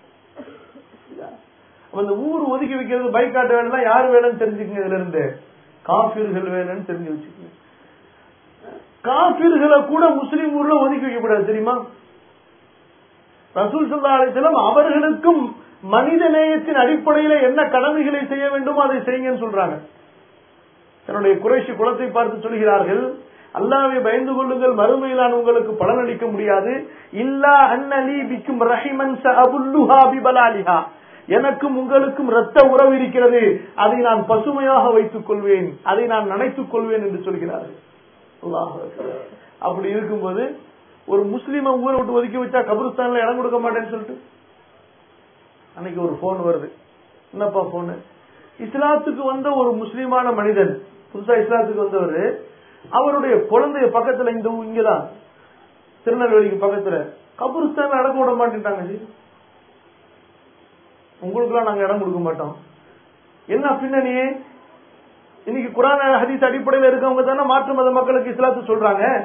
அந்த ஊர் ஒதுக்கி வைக்கிறது பைக்காட்ட வேணும் யார் வேணும்னு தெரிஞ்சுக்கங்க இதுல இருந்து காபீர்கள் வேணும்னு தெரிஞ்சு வச்சுக்கோங்க காபீர்களை கூட முஸ்லீம் ஊர்ல ஒதுக்கி வைக்கக்கூடாது தெரியுமா ரசூல் சல்லா அலிசலம் அவர்களுக்கும் மனித நேயத்தின் அடிப்படையில என்ன கடமைகளை செய்ய வேண்டுமோ அதை செய்யுங்கன்னு சொல்றாங்க தன்னுடைய குறைஷி குலத்தை பார்த்து சொல்கிறார்கள் அல்லாவை பயந்து கொள்ளுங்கள் மறுமையிலான உங்களுக்கு பலனளிக்க முடியாது இல்லா அன்னலி பிக்கும் ரஹிமன் அபுல்லுஹா பிபலாலிஹா எனக்கும் உங்களுக்கும் ரத்த உறவு இருக்கிறது அதை நான் பசுமையாக வைத்துக் கொள்வேன் அதை நான் நினைத்துக் கொள்வேன் என்று சொல்கிறார்கள் அப்படி இருக்கும்போது ஒரு முஸ்லீம ஊரை விட்டு ஒதுக்கி வச்சா கபிரிஸ்தான்ல இடம் கொடுக்க மாட்டேன்னு சொல்லிட்டு அன்னைக்கு ஒரு போன் வருது என்னப்பா போனு இஸ்லாத்துக்கு வந்த ஒரு முஸ்லீமான மனிதன் புதுசா இஸ்லாத்துக்கு வந்தவர் அவருடைய குழந்தைய பக்கத்துல இந்த இங்கதான் திருநெல்வேலிக்கு பக்கத்துல கபிரிஸ்தான் அடக்க விட மாட்டேன்ட்டாங்க ஜி உங்களுக்குலாம் நாங்க இடம் கொடுக்க மாட்டோம் என்ன பின்னணி இன்னைக்கு குரான் ஹதீஸ் அடிப்படையில் இருக்கவங்க தானே மாற்று மத மக்களுக்கு இஸ்லாத்து சொல்றாங்க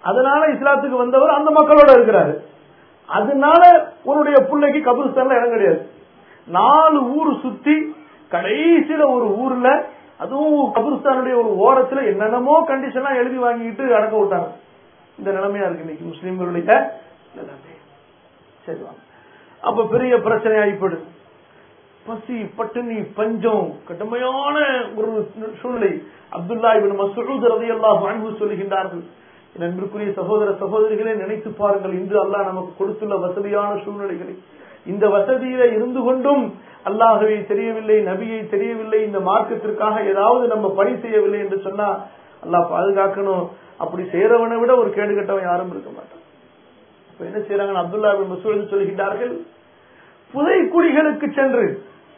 அதனால இஸ்லாத்துக்கு வந்தவர் அந்த மக்களோட இருக்கிறாரு அதனால உன்னுடைய பிள்ளைக்கு கபிரிஸ்தான்ல இடம் கிடையாது நாலு ஊர் சுத்தி கடைசியில ஒரு ஊர்ல அதுவும் கபிரிஸ்தானுடைய ஒரு ஓரத்துல என்னென்னமோ கண்டிஷனா எழுதி வாங்கிட்டு அடக்க விட்டாங்க இந்த நிலைமையா இருக்கு இன்னைக்கு முஸ்லீம்களுடைய நிலைமை சரி வாங்க அப்ப பெரிய பிரச்சனை ஆயிப்படுது பசி பட்டினி பஞ்சம் கடுமையான ஒரு சூழ்நிலை அப்துல்லா இபின் மசூத் ரலியல்லாஹு அன்ஹு சொல்லுகின்றார்கள் என் அன்பிற்குரிய சகோதர சகோதரிகளே நினைத்து பாருங்கள் இன்று அல்லாஹ் நமக்கு கொடுத்துள்ள வசதியான சூழ்நிலைகளை இந்த வசதியில இருந்து கொண்டும் அல்லாஹவை தெரியவில்லை நபியை தெரியவில்லை இந்த மார்க்கத்திற்காக ஏதாவது நம்ம பணி செய்யவில்லை என்று சொன்னா அல்லாஹ் பாதுகாக்கணும் அப்படி செய்யறவனை விட ஒரு கேடு கட்டவன் யாரும் இருக்க மாட்டான் இப்ப என்ன செய்யறாங்க அப்துல்லா பின் மசூத் சொல்லுகின்றார்கள் புதை குழிகளுக்கு சென்று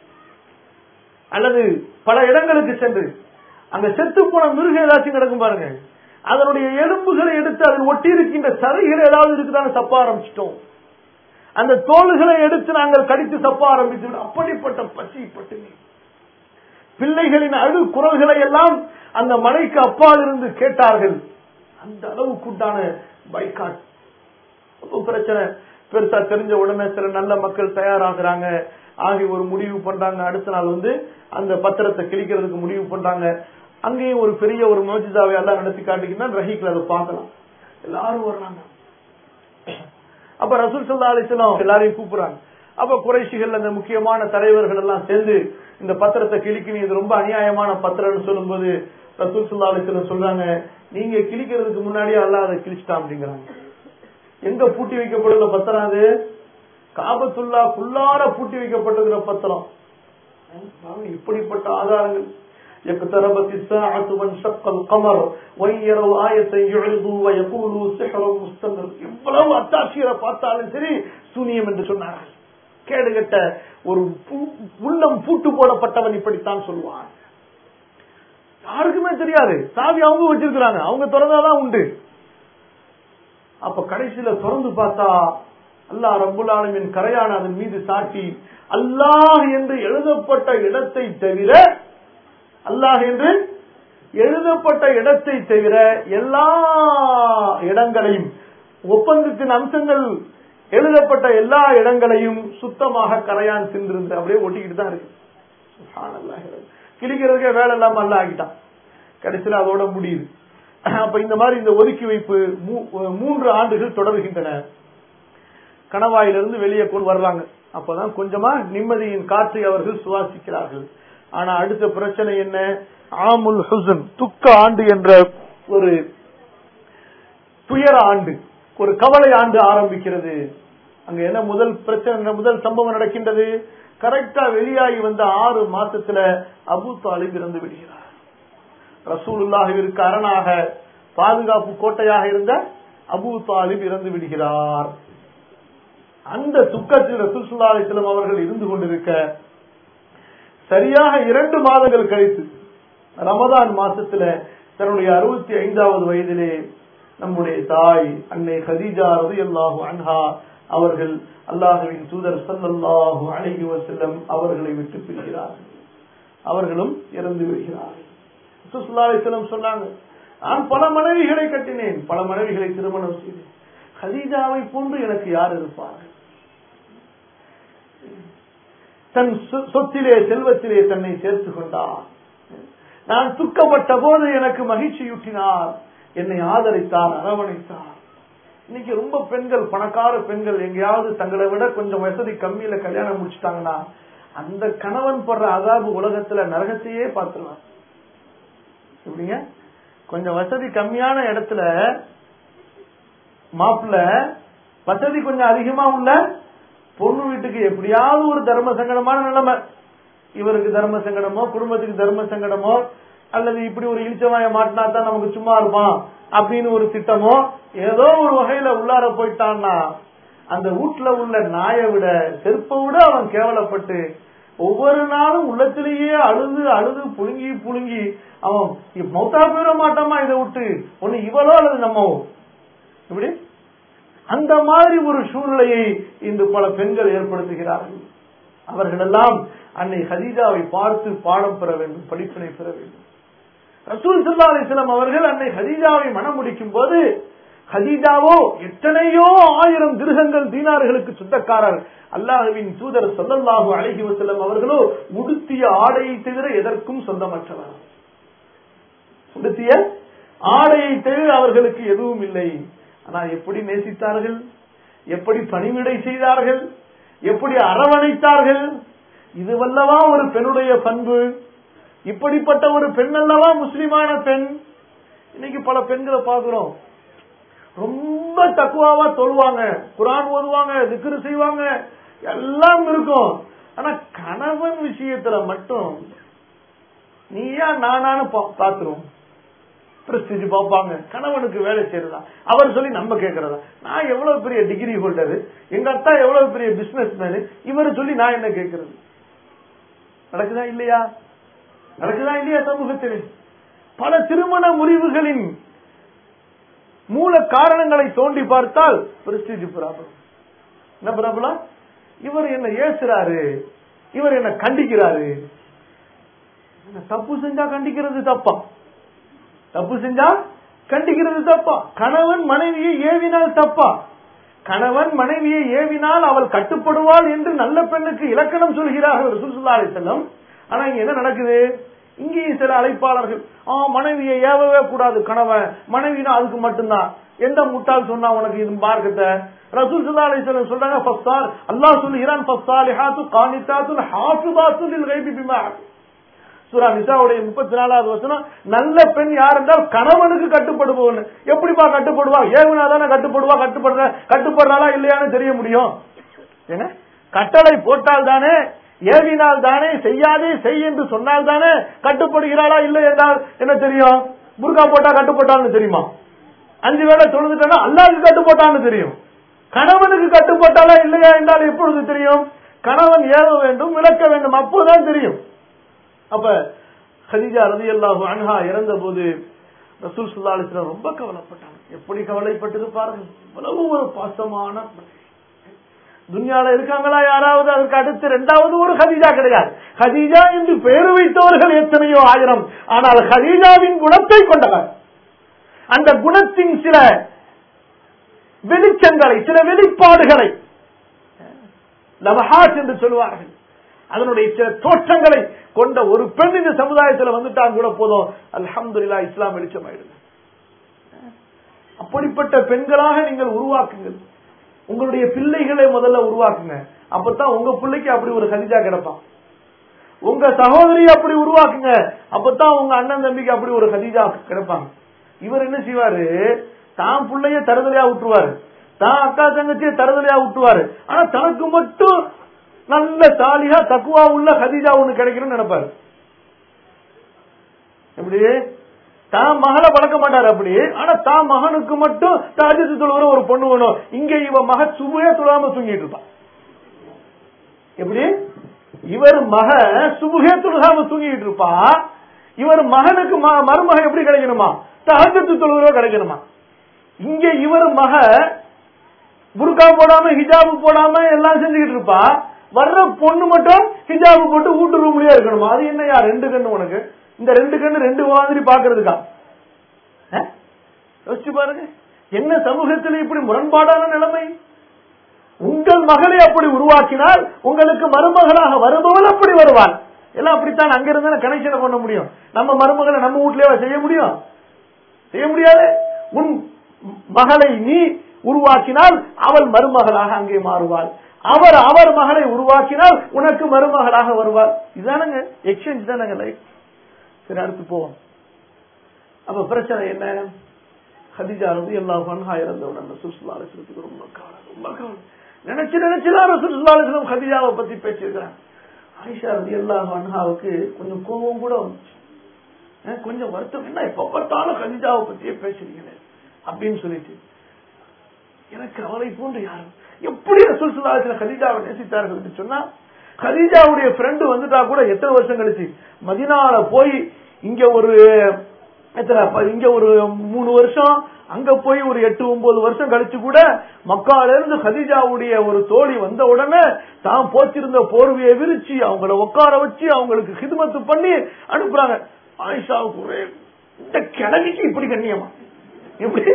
அல்லது பல இடங்களுக்கு சென்று அங்க செத்து போன மிருகம் ஏதாச்சும் கிடக்கும் பாருங்க அதனுடைய எலும்புகளை எடுத்து அதில் ஒட்டி இருக்கின்ற சதைகள் ஏதாவது இருக்குதான்னு சப்ப ஆரம்பிச்சிட்டோம் அந்த தோள்களை எடுத்து நாங்கள் கடித்து சப்ப ஆரம்பித்து அப்படிப்பட்ட பசி பட்டினி பிள்ளைகளின் அழு குரல்களை எல்லாம் அந்த மலைக்கு அப்பால் இருந்து கேட்டார்கள் அந்த அளவுக்குண்டான பைக்காட் அப்போ பிரச்சனை பெருசா தெரிஞ்ச உடனே சில நல்ல மக்கள் தயாராகிறாங்க ஆகி ஒரு முடிவு பண்றாங்க அடுத்த நாள் வந்து அந்த பத்திரத்தை கிழிக்கிறதுக்கு முடிவு பண்றாங்க அங்கேயும் ஒரு பெரிய ஒரு மோஜிதாவை எல்லாம் நடத்தி காட்டிக்கிட்டா ரஹீக்ல அதை பார்க்கலாம் எல்லாரும் வர்றாங்க அப்ப ரசூல் சல்லா அலிஸ்லாம் எல்லாரையும் கூப்பிடுறாங்க அப்ப குறைசிகள் அந்த முக்கியமான தலைவர்கள் எல்லாம் சேர்ந்து இந்த பத்திரத்தை கிழிக்கணும் இது ரொம்ப அநியாயமான பத்திரம்னு சொல்லும்போது ரசூல் சல்லா அலிஸ்லாம் சொல்றாங்க நீங்க கிழிக்கிறதுக்கு முன்னாடியே அல்லா அதை கிழிச்சிட்டான் அப்படிங்கிறாங்க எங்க பூட்டி வைக்கப்படுகிற பத்திரம் அது காபத்துல்லா குள்ளார பூட்டி வைக்கப்பட்டிருக்கிற பத்திரம் இப்படிப்பட்ட ஆதாரங்கள் اقتربت الساعة وانشق القمر وإن يروا آية يعرضوا ويقولوا سحر مستمر இவ்வளவு அத்தாட்சியரை பார்த்தாலும் சரி சூனியம் என்று சொன்னார்கள் கேடுகட்ட ஒரு உள்ளம் பூட்டு போடப்பட்டவன் இப்படித்தான் சொல்லுவான் யாருக்குமே தெரியாது சாவி அவங்க வச்சிருக்கிறாங்க அவங்க திறந்தாதான் உண்டு அப்ப கடைசியில திறந்து பார்த்தா அல்லாஹ் ரப்புல் ஆலமின் கரையான அதன் மீது சாட்டி அல்லாஹ் என்று எழுதப்பட்ட இடத்தை தவிர அல்லாஹ் என்று எழுதப்பட்ட இடத்தை தவிர எல்லா இடங்களையும் ஒப்பந்தத்தின் அம்சங்கள் எழுதப்பட்ட எல்லா இடங்களையும் சுத்தமாக கரையான் சென்றிருந்து அப்படியே ஒட்டிக்கிட்டு தான் இருக்கு கிழிக்கிறதுக்கே வேலை இல்லாம அல்ல ஆகிட்டான் கடைசியில் அதோட முடியுது அப்ப இந்த மாதிரி இந்த ஒதுக்கி வைப்பு மூன்று ஆண்டுகள் தொடர்கின்றன கணவாயிலிருந்து வெளியே கொண்டு வர்றாங்க அப்பதான் கொஞ்சமா நிம்மதியின் காற்றை அவர்கள் சுவாசிக்கிறார்கள் ஆனா அடுத்த பிரச்சனை என்ன ஆமுல் ஹுசன் துக்க ஆண்டு என்ற ஒரு துயர ஆண்டு ஒரு கவலை ஆண்டு ஆரம்பிக்கிறது அங்க என்ன முதல் பிரச்சனை முதல் சம்பவம் நடக்கின்றது கரெக்டா வெளியாகி வந்த ஆறு மாசத்துல அபு தாலிப் இறந்து விடுகிறார் ரசூலுல்லாஹிற்கு அரணாக பாதுகாப்பு கோட்டையாக இருந்த அபு தாலிப் இறந்து விடுகிறார் அந்த துக்கத்தில் ரசூசுல்லா அலிஸ்லாம் அவர்கள் இருந்து கொண்டிருக்க சரியாக இரண்டு மாதங்கள் கழித்து ரமதான் மாசத்துல தன்னுடைய அறுபத்தி ஐந்தாவது வயதிலே நம்முடைய தாய் அன்னை ஹதீஜா ரதி அல்லாஹு அன்ஹா அவர்கள் அல்லாஹுவின் தூதர் சல்லாஹு அழகி வசல்லம் அவர்களை விட்டு பிரிகிறார்கள் அவர்களும் இறந்து விடுகிறார்கள் சுல்லாசலம் சொன்னாங்க நான் பல மனைவிகளை கட்டினேன் பல மனைவிகளை திருமணம் செய்தேன் ஹதீஜாவை போன்று எனக்கு யார் இருப்பார்கள் தன் சொத்திலே செல்வத்திலே தன்னை சேர்த்துக் கொண்டார் நான் துக்கப்பட்ட போது எனக்கு மகிழ்ச்சியூட்டினார் என்னை ஆதரித்தார் அரவணைத்தார் இன்னைக்கு ரொம்ப பெண்கள் பணக்கார பெண்கள் எங்கேயாவது தங்களை விட கொஞ்சம் வசதி கம்மியில கல்யாணம் முடிச்சுட்டாங்கன்னா அந்த கணவன் படுற அதாபு உலகத்துல நரகத்தையே பார்த்துருவான் எப்படிங்க கொஞ்சம் வசதி கம்மியான இடத்துல மாப்பிள்ள வசதி கொஞ்சம் அதிகமா உள்ள பொண்ணு வீட்டுக்கு எப்படியாவது ஒரு தர்ம சங்கடமான நிலைமை இவருக்கு தர்ம சங்கடமோ குடும்பத்துக்கு தர்ம சங்கடமோ அல்லது இப்படி ஒரு இழிச்சவாய மாட்டினா தான் நமக்கு சும்மா இருப்பான் அப்படின்னு ஒரு திட்டமோ ஏதோ ஒரு வகையில உள்ளார போயிட்டான்னா அந்த வீட்டுல உள்ள நாயை விட செருப்பை விட அவன் கேவலப்பட்டு ஒவ்வொரு நாளும் உள்ளத்திலேயே அழுது அழுது புழுங்கி புழுங்கி அவன் மௌத்தா போயிட மாட்டாமா இதை விட்டு ஒண்ணு இவளோ அல்லது நம்மவோ இப்படி அந்த மாதிரி ஒரு சூழ்நிலையை இன்று பல பெண்கள் ஏற்படுத்துகிறார்கள் அவர்கள் எல்லாம் அன்னை ஹதீஜாவை பார்த்து பாடம் பெற வேண்டும் படிப்பினை பெற வேண்டும் ரசூல் சல்லா அலிஸ்லாம் அவர்கள் அன்னை ஹதீஜாவை மனம் முடிக்கும் போது ஹதீஜாவோ எத்தனையோ ஆயிரம் திருகங்கள் தீனார்களுக்கு சொந்தக்காரர் அல்லாஹுவின் தூதர் சொல்லல்லாஹு அழகி வசல்லம் அவர்களோ உடுத்திய ஆடையை தவிர எதற்கும் சொந்தமற்றவர் உடுத்திய ஆடையை தவிர அவர்களுக்கு எதுவும் இல்லை ஆனா எப்படி நேசித்தார்கள் எப்படி பணிவிடை செய்தார்கள் எப்படி அரவணைத்தார்கள் இதுவல்லவா ஒரு பெண்ணுடைய பண்பு இப்படிப்பட்ட ஒரு பெண் அல்லவா முஸ்லிமான பெண் இன்னைக்கு பல பெண்களை பார்க்கிறோம் ரொம்ப தக்குவாவா தொழுவாங்க குரான் ஓதுவாங்க திக்ரு செய்வாங்க எல்லாம் இருக்கும் ஆனா கணவன் விஷயத்துல மட்டும் நீயா நானானு பாத்துருவோம் பிரஸ்டீஜ் பார்ப்பாங்க கணவனுக்கு வேலை செய்யறதா அவர் சொல்லி நம்ம கேட்கறதா நான் எவ்வளவு பெரிய டிகிரி ஹோல்டர் எங்க அத்தா எவ்வளவு பெரிய பிசினஸ் மேனு இவர் சொல்லி நான் என்ன கேட்கறது நடக்குதா இல்லையா நடக்குதா இல்லையா சமூகத்தில் பல திருமண முறிவுகளின் மூல காரணங்களை தோண்டி பார்த்தால் பிரஸ்டீஜ் ப்ராப்ளம் என்ன ப்ராப்ளம் இவர் என்ன ஏசுறாரு இவர் என்ன கண்டிக்கிறாரு தப்பு செஞ்சா கண்டிக்கிறது தப்பா தப்பு செஞ்சா கண்டிக்கிறது தப்பா கணவன் மனைவியை ஏவினால் தப்பா கணவன் மனைவியை ஏவினால் அவள் கட்டுப்படுவாள் என்று நல்ல பெண்ணுக்கு இலக்கணம் சொல்கிறார்கள் ரசூலுல்லாஹி அலைஹி வஸல்லம் ஆனா இங்க என்ன நடக்குது இங்கேயும் சில அழைப்பாளர்கள் ஆ மனைவியை ஏவவே கூடாது கணவன் மனைவினா அதுக்கு மட்டும்தான் எந்த முட்டாள் சொன்னா உனக்கு இது மார்க்கத்தை ரசூல் ஸல்லல்லாஹு அலைஹி வஸல்லம் சொல்றாங்க ஃபஸ்ஸால் அல்லாஹ் சொல்லுகிறான் ஃபஸ்ஸாலிஹாத்து கானிதாத்து ஹாஃபிதாத்து லில் கைபி பிமா சூரா நிசாவுடைய முப்பத்தி நாலாவது வசனம் நல்ல பெண் யார் என்றால் கணவனுக்கு கட்டுப்படுபவன் எப்படிப்பா கட்டுப்படுவா ஏவுனா தானே கட்டுப்படுவா கட்டுப்படுற கட்டுப்படுறாளா இல்லையான்னு தெரிய முடியும் ஏங்க கட்டளை போட்டால் தானே ஏவினால் தானே செய்யாதே செய் என்று சொன்னால் தானே கட்டுப்படுகிறாளா இல்லை என்றால் என்ன தெரியும் புர்கா போட்டா கட்டுப்பட்டான்னு தெரியுமா அஞ்சு வேளை தொழுதுட்டா அல்லாவுக்கு கட்டுப்பட்டான்னு தெரியும் கணவனுக்கு கட்டுப்பட்டாலா இல்லையா என்றால் எப்பொழுது தெரியும் கணவன் ஏவ வேண்டும் விளக்க வேண்டும் அப்போதான் தெரியும் அப்ப ஹதீஜா ரதி அல்லாஹு அன்ஹா இறந்த போது ரசூல் சுல்லா அலிஸ்லாம் ரொம்ப கவலைப்பட்டாங்க எப்படி கவலைப்பட்டிருப்பார்கள் இவ்வளவு ஒரு பாசமான துன்யால இருக்காங்களா யாராவது அதற்கு அடுத்து இரண்டாவது ஒரு ஹதீஜா கிடையாது ஹதீஜா என்று பெயர் வைத்தவர்கள் எத்தனையோ ஆயிரம் ஆனால் ஹதீஜாவின் குணத்தை கொண்டவர் அந்த குணத்தின் சில வெளிச்சங்களை சில வெளிப்பாடுகளை லவஹாத் என்று சொல்லுவார்கள் அதனுடைய சில தோற்றங்களை கொண்ட ஒரு பெண் இந்த சமுதாயத்தில் வந்துட்டாங்க கூட போதும் அல்ஹம்துலில்லாஹ் இஸ்லாம் வெளிச்சமாயிடுங்க அப்படிப்பட்ட பெண்களாக நீங்கள் உருவாக்குங்கள் உங்களுடைய பிள்ளைகளை முதல்ல உருவாக்குங்க அப்பதான் உங்க பிள்ளைக்கு அப்படி ஒரு கதிஜா கிடப்பான் உங்க சகோதரி அப்படி உருவாக்குங்க அப்பதான் உங்க அண்ணன் தம்பிக்கு அப்படி ஒரு கதிஜா கிடப்பாங்க இவர் என்ன செய்வாரு தான் பிள்ளைய தருதலையா விட்டுருவாரு தான் அக்கா தங்கச்சிய தருதலையா விட்டுவாரு ஆனா தனக்கு மட்டும் நல்ல தாலியா தக்குவா உள்ள ஹதீஜா ஒண்ணு கிடைக்கணும்னு நினைப்பாரு எப்படி தான் மகளை பழக்க மாட்டாரு அப்படி ஆனா தான் மகனுக்கு மட்டும் தாஜத்து தொழுகிற ஒரு பொண்ணு வேணும் இங்க இவ மக சுபையா தொழாம தூங்கிட்டு இருப்பான் எப்படி இவர் மக சுபுகே தொழுகாம தூங்கிட்டு இருப்பா இவர் மகனுக்கு மருமக எப்படி கிடைக்கணுமா தாஜத்து தொழுகிறோ கிடைக்கணுமா இங்க இவர் மக புர்கா போடாம ஹிஜாபு போடாம எல்லாம் செஞ்சுக்கிட்டு இருப்பா வர்ற பொண்ணு மட்டும் ஹிஜாபு போட்டு வீட்டு ரூம்லயே இருக்கணுமா அது என்னையா ரெண்டு கண்ணு உனக்கு இந்த ரெண்டு கண்ணு ரெண்டு மாதிரி பாக்குறதுக்கா யோசிச்சு பாருங்க என்ன சமூகத்தில் இப்படி முரண்பாடான நிலைமை உங்கள் மகளை அப்படி உருவாக்கினால் உங்களுக்கு மருமகளாக வருபவள் அப்படி வருவாள் எல்லாம் அப்படித்தான் அங்க இருந்தா கனெக்ஷன் பண்ண முடியும் நம்ம மருமகளை நம்ம வீட்லயே செய்ய முடியும் செய்ய முடியாது உன் மகளை நீ உருவாக்கினால் அவள் மருமகளாக அங்கே மாறுவாள் அவர் அவர் மகளை உருவாக்கினால் உனக்கு மருமகளாக வருவார் இதுதானங்க எக்ஸ்சேஞ்ச் தானங்க லைஃப் சரி அடுத்து போவோம் அப்ப பிரச்சனை என்ன ஹதிஜா வந்து எல்லா பன்ஹா இறந்தவுடன் ரசூலுல்லாஹி அலைஹி வஸல்லம் ரொம்ப கவலை ரொம்ப கவலை நினைச்சு நினைச்சுதான் ரசூலுல்லாஹி அலைஹி வஸல்லம் ஹதிஜாவை பத்தி பேசியிருக்கிறாங்க ஆயிஷா ரதி எல்லா அன்ஹாவுக்கு கொஞ்சம் கோபம் கூட வந்துச்சு கொஞ்சம் வருத்தம் என்ன எப்ப பார்த்தாலும் ஹதிஜாவை பத்தியே பேசுறீங்களே அப்படின்னு சொல்லிட்டு எனக்கு அவளை போன்று யாரும் எப்படி ரசூல் சுல்லாசில ஹதீஜாவை நேசித்தார்கள் என்று சொன்னா ஹதீஜாவுடைய ஃப்ரெண்டு வந்துட்டா கூட எத்தனை வருஷம் கழிச்சு மதினால போய் இங்க ஒரு எத்தனை இங்க ஒரு மூணு வருஷம் அங்க போய் ஒரு எட்டு ஒன்பது வருஷம் கழிச்சு கூட மக்கால இருந்து ஹதீஜாவுடைய ஒரு தோழி வந்த உடனே தான் போச்சிருந்த போர்வையை விரிச்சு அவங்கள உட்கார வச்சு அவங்களுக்கு ஹிதமத்து பண்ணி அனுப்புறாங்க ஆயிஷாவுக்கு ஒரே இந்த கிழமைக்கு இப்படி கண்ணியமா எப்படி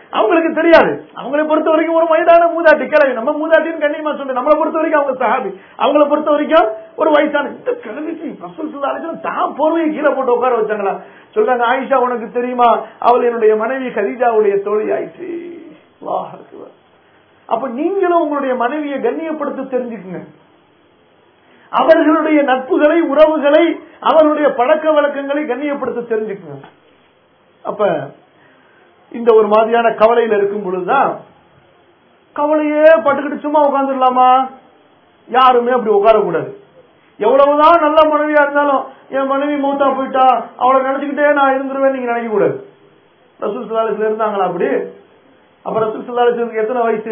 அவங்களுக்கு தெரியாது அவங்களை பொறுத்த வரைக்கும் ஒரு வயதான மூதாட்டி கிளவி நம்ம மூதாட்டின்னு கண்ணியமா சொல்றேன் நம்மளை பொறுத்த வரைக்கும் அவங்க சஹாபி அவங்கள பொறுத்த வரைக்கும் ஒரு வயசான இந்த கிழவிக்கு ரசூல் ஸல்லல்லாஹு அலைஹி வஸல்லம் தான் போர்வையை கீழே போட்டு உட்கார வச்சாங்களா சொல்றாங்க ஆயிஷா உனக்கு தெரியுமா அவள் என்னுடைய மனைவி கதீஜாவுடைய தோழி ஆயிடுச்சு அல்லாஹ் அக்பர். அப்ப நீங்களும் உங்களுடைய மனைவியை கண்ணியப்படுத்த தெரிஞ்சுக்குங்க அவர்களுடைய நட்புகளை உறவுகளை அவர்களுடைய பழக்க வழக்கங்களை கண்ணியப்படுத்த தெரிஞ்சுக்குங்க அப்ப இந்த ஒரு மாதிரியான கவலையில இருக்கும் பொழுதுதான் கவலையே பட்டுக்கிட்டு சும்மா உட்காந்துடலாமா யாருமே அப்படி உட்காரக்கூடாது எவ்வளவுதான் நல்ல மனைவியா இருந்தாலும் என் மனைவி மூத்தா போயிட்டா அவளை நினைச்சுக்கிட்டே நான் இருந்துருவேன் நீங்க நினைக்க கூடாது ரசூல் சுல்லாலத்துல இருந்தாங்களா அப்படி அப்ப ரசூல் சுல்லாலத்துக்கு எத்தனை வயசு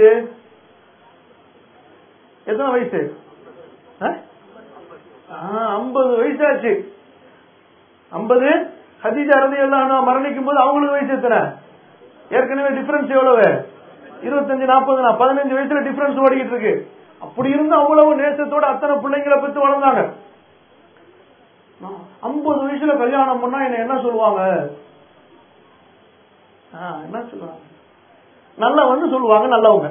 எத்தனை வயசு ஐம்பது வயசாச்சு ஐம்பது ஹதீஜா ரதி எல்லாம் மரணிக்கும் போது அவங்களுக்கு வயசு எத்தனை ஏற்கனவே டிஃபரன்ஸ் எவ்வளவு இருபத்தஞ்சு நாற்பது பதினஞ்சு வயசுல டிஃபரன்ஸ் ஓடிக்கிட்டு இருக்கு அப்படி இருந்து அவ்வளவு நேசத்தோட அத்தனை பிள்ளைங்களை பெற்று வளர்ந்தாங்க ஐம்பது வயசுல கல்யாணம் பண்ணா என்ன என்ன சொல்லுவாங்க ஆ, என்ன சொல்லுவாங்க நல்லவன்னு சொல்லுவாங்க நல்லவங்க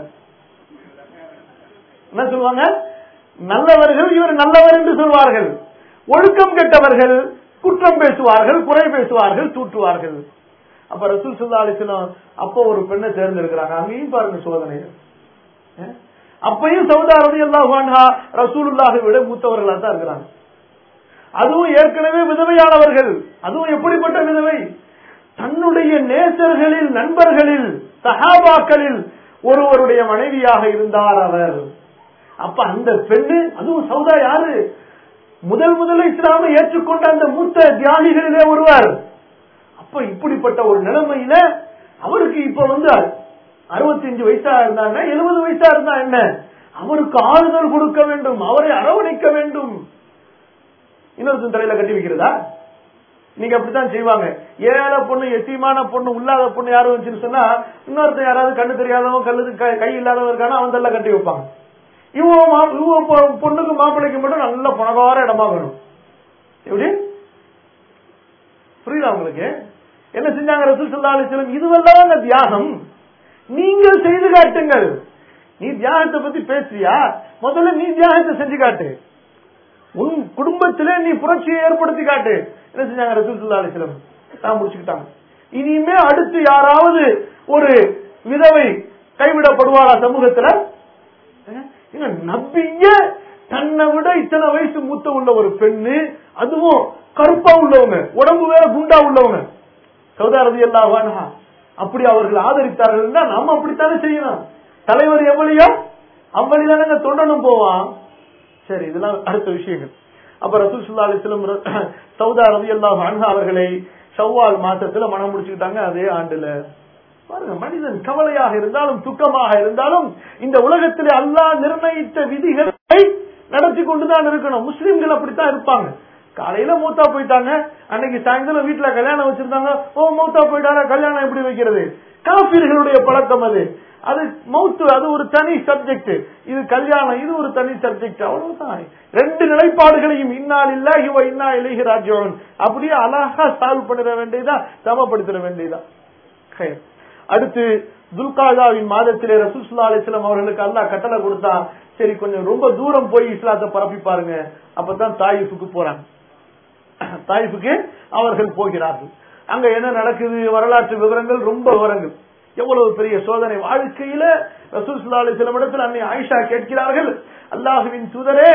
என்ன சொல்லுவாங்க நல்லவர்கள் இவர் நல்லவர் என்று சொல்வார்கள் ஒழுக்கம் கெட்டவர்கள் குற்றம் பேசுவார்கள் குறை பேசுவார்கள் தூற்றுவார்கள் அப்ப ரசூல் சுல்லா அலிஸ்லாம் அப்ப ஒரு பெண்ணை தேர்ந்தெடுக்கிறாங்க அங்கேயும் பாருங்க சோதனை அஹ்? அப்பையும் சவுதா ரதி அல்லாஹா ரசூலுல்லாஹை விட மூத்தவர்களா தான் இருக்கிறாங்க அதுவும் ஏற்கனவே விதவையானவர்கள் அதுவும் எப்படிப்பட்ட விதவை தன்னுடைய நேசர்களில் நண்பர்களில் சஹாபாக்களில் ஒருவருடைய மனைவியாக இருந்தார் அவர் அப்ப அந்த பெண்ணு அதுவும் சவுதா யாரு முதல் முதல்ல இஸ்லாமை ஏற்றுக்கொண்ட அந்த மூத்த தியாகிகளிலே ஒருவர் அப்ப இப்படிப்பட்ட ஒரு நிலைமையில அவருக்கு இப்ப வந்து அறுபத்தி அஞ்சு வயசா இருந்தாங்க எழுபது வயசா இருந்தா என்ன அவருக்கு ஆறுதல் கொடுக்க வேண்டும் அவரை அரவணைக்க வேண்டும் இன்னொருத்தன் தலையில கட்டி வைக்கிறதா நீங்க அப்படித்தான் செய்வாங்க ஏழை பொண்ணு எத்தியமான பொண்ணு உள்ளாத பொண்ணு யாரும் வந்துச்சுன்னு சொன்னா இன்னொருத்தன் யாராவது கண்ணு தெரியாதவன் கல்லு க- கை இல்லாதவன் இருக்கானா அவன் தள்ள கட்டி வைப்பாங்க இவன் மா- இவன் பொ- பொண்ணுக்கு மாப்பிள்ளைக்கு மட்டும் நல்ல பணக்கார இடமா வேணும் எப்படி புரியுதா உங்களுக்கு என்ன செஞ்சாங்க ரசூல் ஸல்லல்லாஹு அலைஹி வஸல்லம் இதுவெல்லாம் அந்த தியாகம் நீங்கள் செய்து காட்டுங்கள் நீ தியாகத்தை பத்தி பேசுறியா முதல்ல நீ தியாகத்தை செஞ்சு காட்டு உன் குடும்பத்திலே நீ புரட்சியை ஏற்படுத்தி காட்டு என்ன செஞ்சாங்க ரசூல் ஸல்லல்லாஹு அலைஹி வஸல்லம் தான் முடிச்சுக்கிட்டாங்க இனிமே அடுத்து யாராவது ஒரு விதவை கைவிடப்படுவாரா சமூகத்துல ஏங்க, நபிய தன்னை விட இத்தனை வயசு மூத்த உள்ள ஒரு பெண்ணு அதுவும் கருப்பா உள்ளவங்க உடம்பு வேற குண்டா உள்ளவங்க சௌதாரதி எல்லாம் அப்படி அவர்கள் ஆதரித்தார்கள் நாம அப்படித்தானே செய்யணும் தலைவர் எவ்வளியோ அவ்வளிதானங்க தொண்டனும் போவான் சரி இதெல்லாம் அடுத்த விஷயங்கள் அப்ப ரசூல் சுல்லா அலிஸ்லம் சவுதா ரவி அல்லாஹ் அன்ஹா அவர்களை ஷவ்வால் மாசத்துல மனம் முடிச்சுக்கிட்டாங்க அதே ஆண்டுல பாருங்க மனிதன் கவலையாக இருந்தாலும் துக்கமாக இருந்தாலும் இந்த உலகத்திலே அல்லாஹ் நிர்ணயித்த விதிகளை நடத்தி கொண்டுதான் இருக்கணும் முஸ்லிம்கள் அப்படித்தான் இருப்பாங்க காலையில மூத்தா போயிட்டாங்க அன்னைக்கு சாயந்தரம் வீட்டுல கல்யாணம் வச்சிருந்தாங்க ஓ மூத்தா போயிட்டாங்க கல்யாணம் எப்படி வைக்கிறது காபீர்களுடைய பழக்கம் அது அது மௌத்து அது ஒரு தனி சப்ஜெக்ட் இது கல்யாணம் இது ஒரு தனி சப்ஜெக்ட் அவ்வளவுதான் ரெண்டு நிலைப்பாடுகளையும் இன்னால் இல்ல இவ இன்னா இலகி ராஜ்யோன் அப்படியே அழகா சால்வ் பண்ணிட வேண்டியதா சமப்படுத்திட வேண்டியதா ஹைர். அடுத்து துல்காதாவின் மாதத்திலே ரசூசுல்லா அலிஸ்லாம் அவர்களுக்கு அல்லாஹ் கட்டளை கொடுத்தா சரி கொஞ்சம் ரொம்ப தூரம் போய் இஸ்லாத்தை பரப்பி பாருங்க அப்பதான் தாயிஃபுக்கு போறாங்க தாயிஃபுக்கு அவர்கள் போகிறார்கள் அங்க என்ன நடக்குது வரலாற்று விவரங்கள் ரொம்ப விவரங்கள் எவ்வளவு பெரிய சோதனை வாழ்க்கையில ரசூல் ஸல்லல்லாஹு அலைஹி வஸல்லம் இடத்தில் அன்னை ஆயிஷா கேட்கிறார்கள் அல்லாஹுவின் தூதரே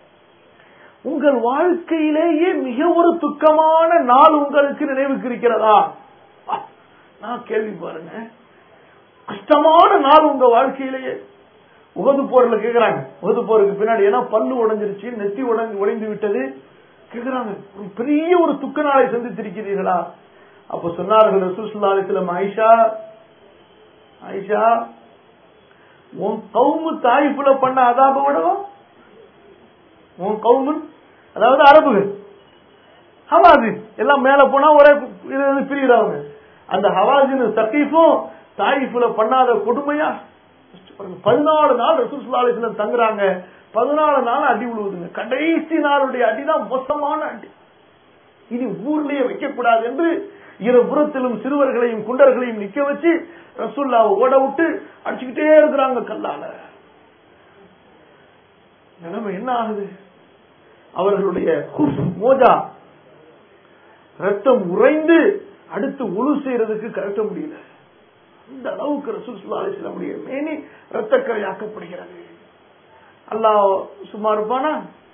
உங்கள் வாழ்க்கையிலேயே மிக ஒரு துக்கமான நாள் உங்களுக்கு நினைவுக்கு இருக்கிறதா வா, நான் கேள்வி பாருங்க கஷ்டமான நாள் உங்க வாழ்க்கையிலேயே உகது போர்ல கேக்குறாங்க உகது போருக்கு பின்னாடி ஏன்னா பல்லு உடைஞ்சிருச்சு நெத்தி உடைஞ்சு உடைந்து விட்டது கேக்குறாங்க ஒரு பெரிய ஒரு துக்க நாளை சந்தித்திருக்கிறீர்களா அப்ப சொன்னார்கள் ரசூலுல்லாஹி அலைஹி வஸல்லம் ஆயிஷா ஆயிஷா உன் கவுமு தாயிப்புல பண்ண அதாப விடவா உன் கவுமு அதாவது அரபுகள் ஹவாசின் எல்லாம் மேல போனா ஒரே இது இது பிரிகிறவங்க அந்த ஹவாசின் சகீஃபும் தாயிஃபுல பண்ணாத கொடுமையா பதினாலு நாள் ரசூல் அலிஸ்லம் தங்குறாங்க பதினாலு நாள் அடி விழுவுதுங்க கடைசி நாளுடைய அடிதான் மோசமான அடி இனி ஊர்லயே வைக்க கூடாது என்று இருபுறத்திலும் சிறுவர்களையும் குண்டர்களையும் நிக்க வச்சு ரசூல்லாவை ஓட விட்டு அடிச்சுக்கிட்டே இருக்கிறாங்க கல்லால நிலைமை என்ன ஆகுது அவர்களுடைய குஃப், மோஜா ரத்தம் உறைந்து அடுத்து உழு செய்யறதுக்கு கரெக்ட முடியல அந்த அளவுக்கு ரசூல் ஸல்லல்லாஹு அலைஹி வஸல்லமுடைய மேனி ரத்தக்கரையாக்கப்படுகிறது அல்லாஹ் சும்மா இருப்பானா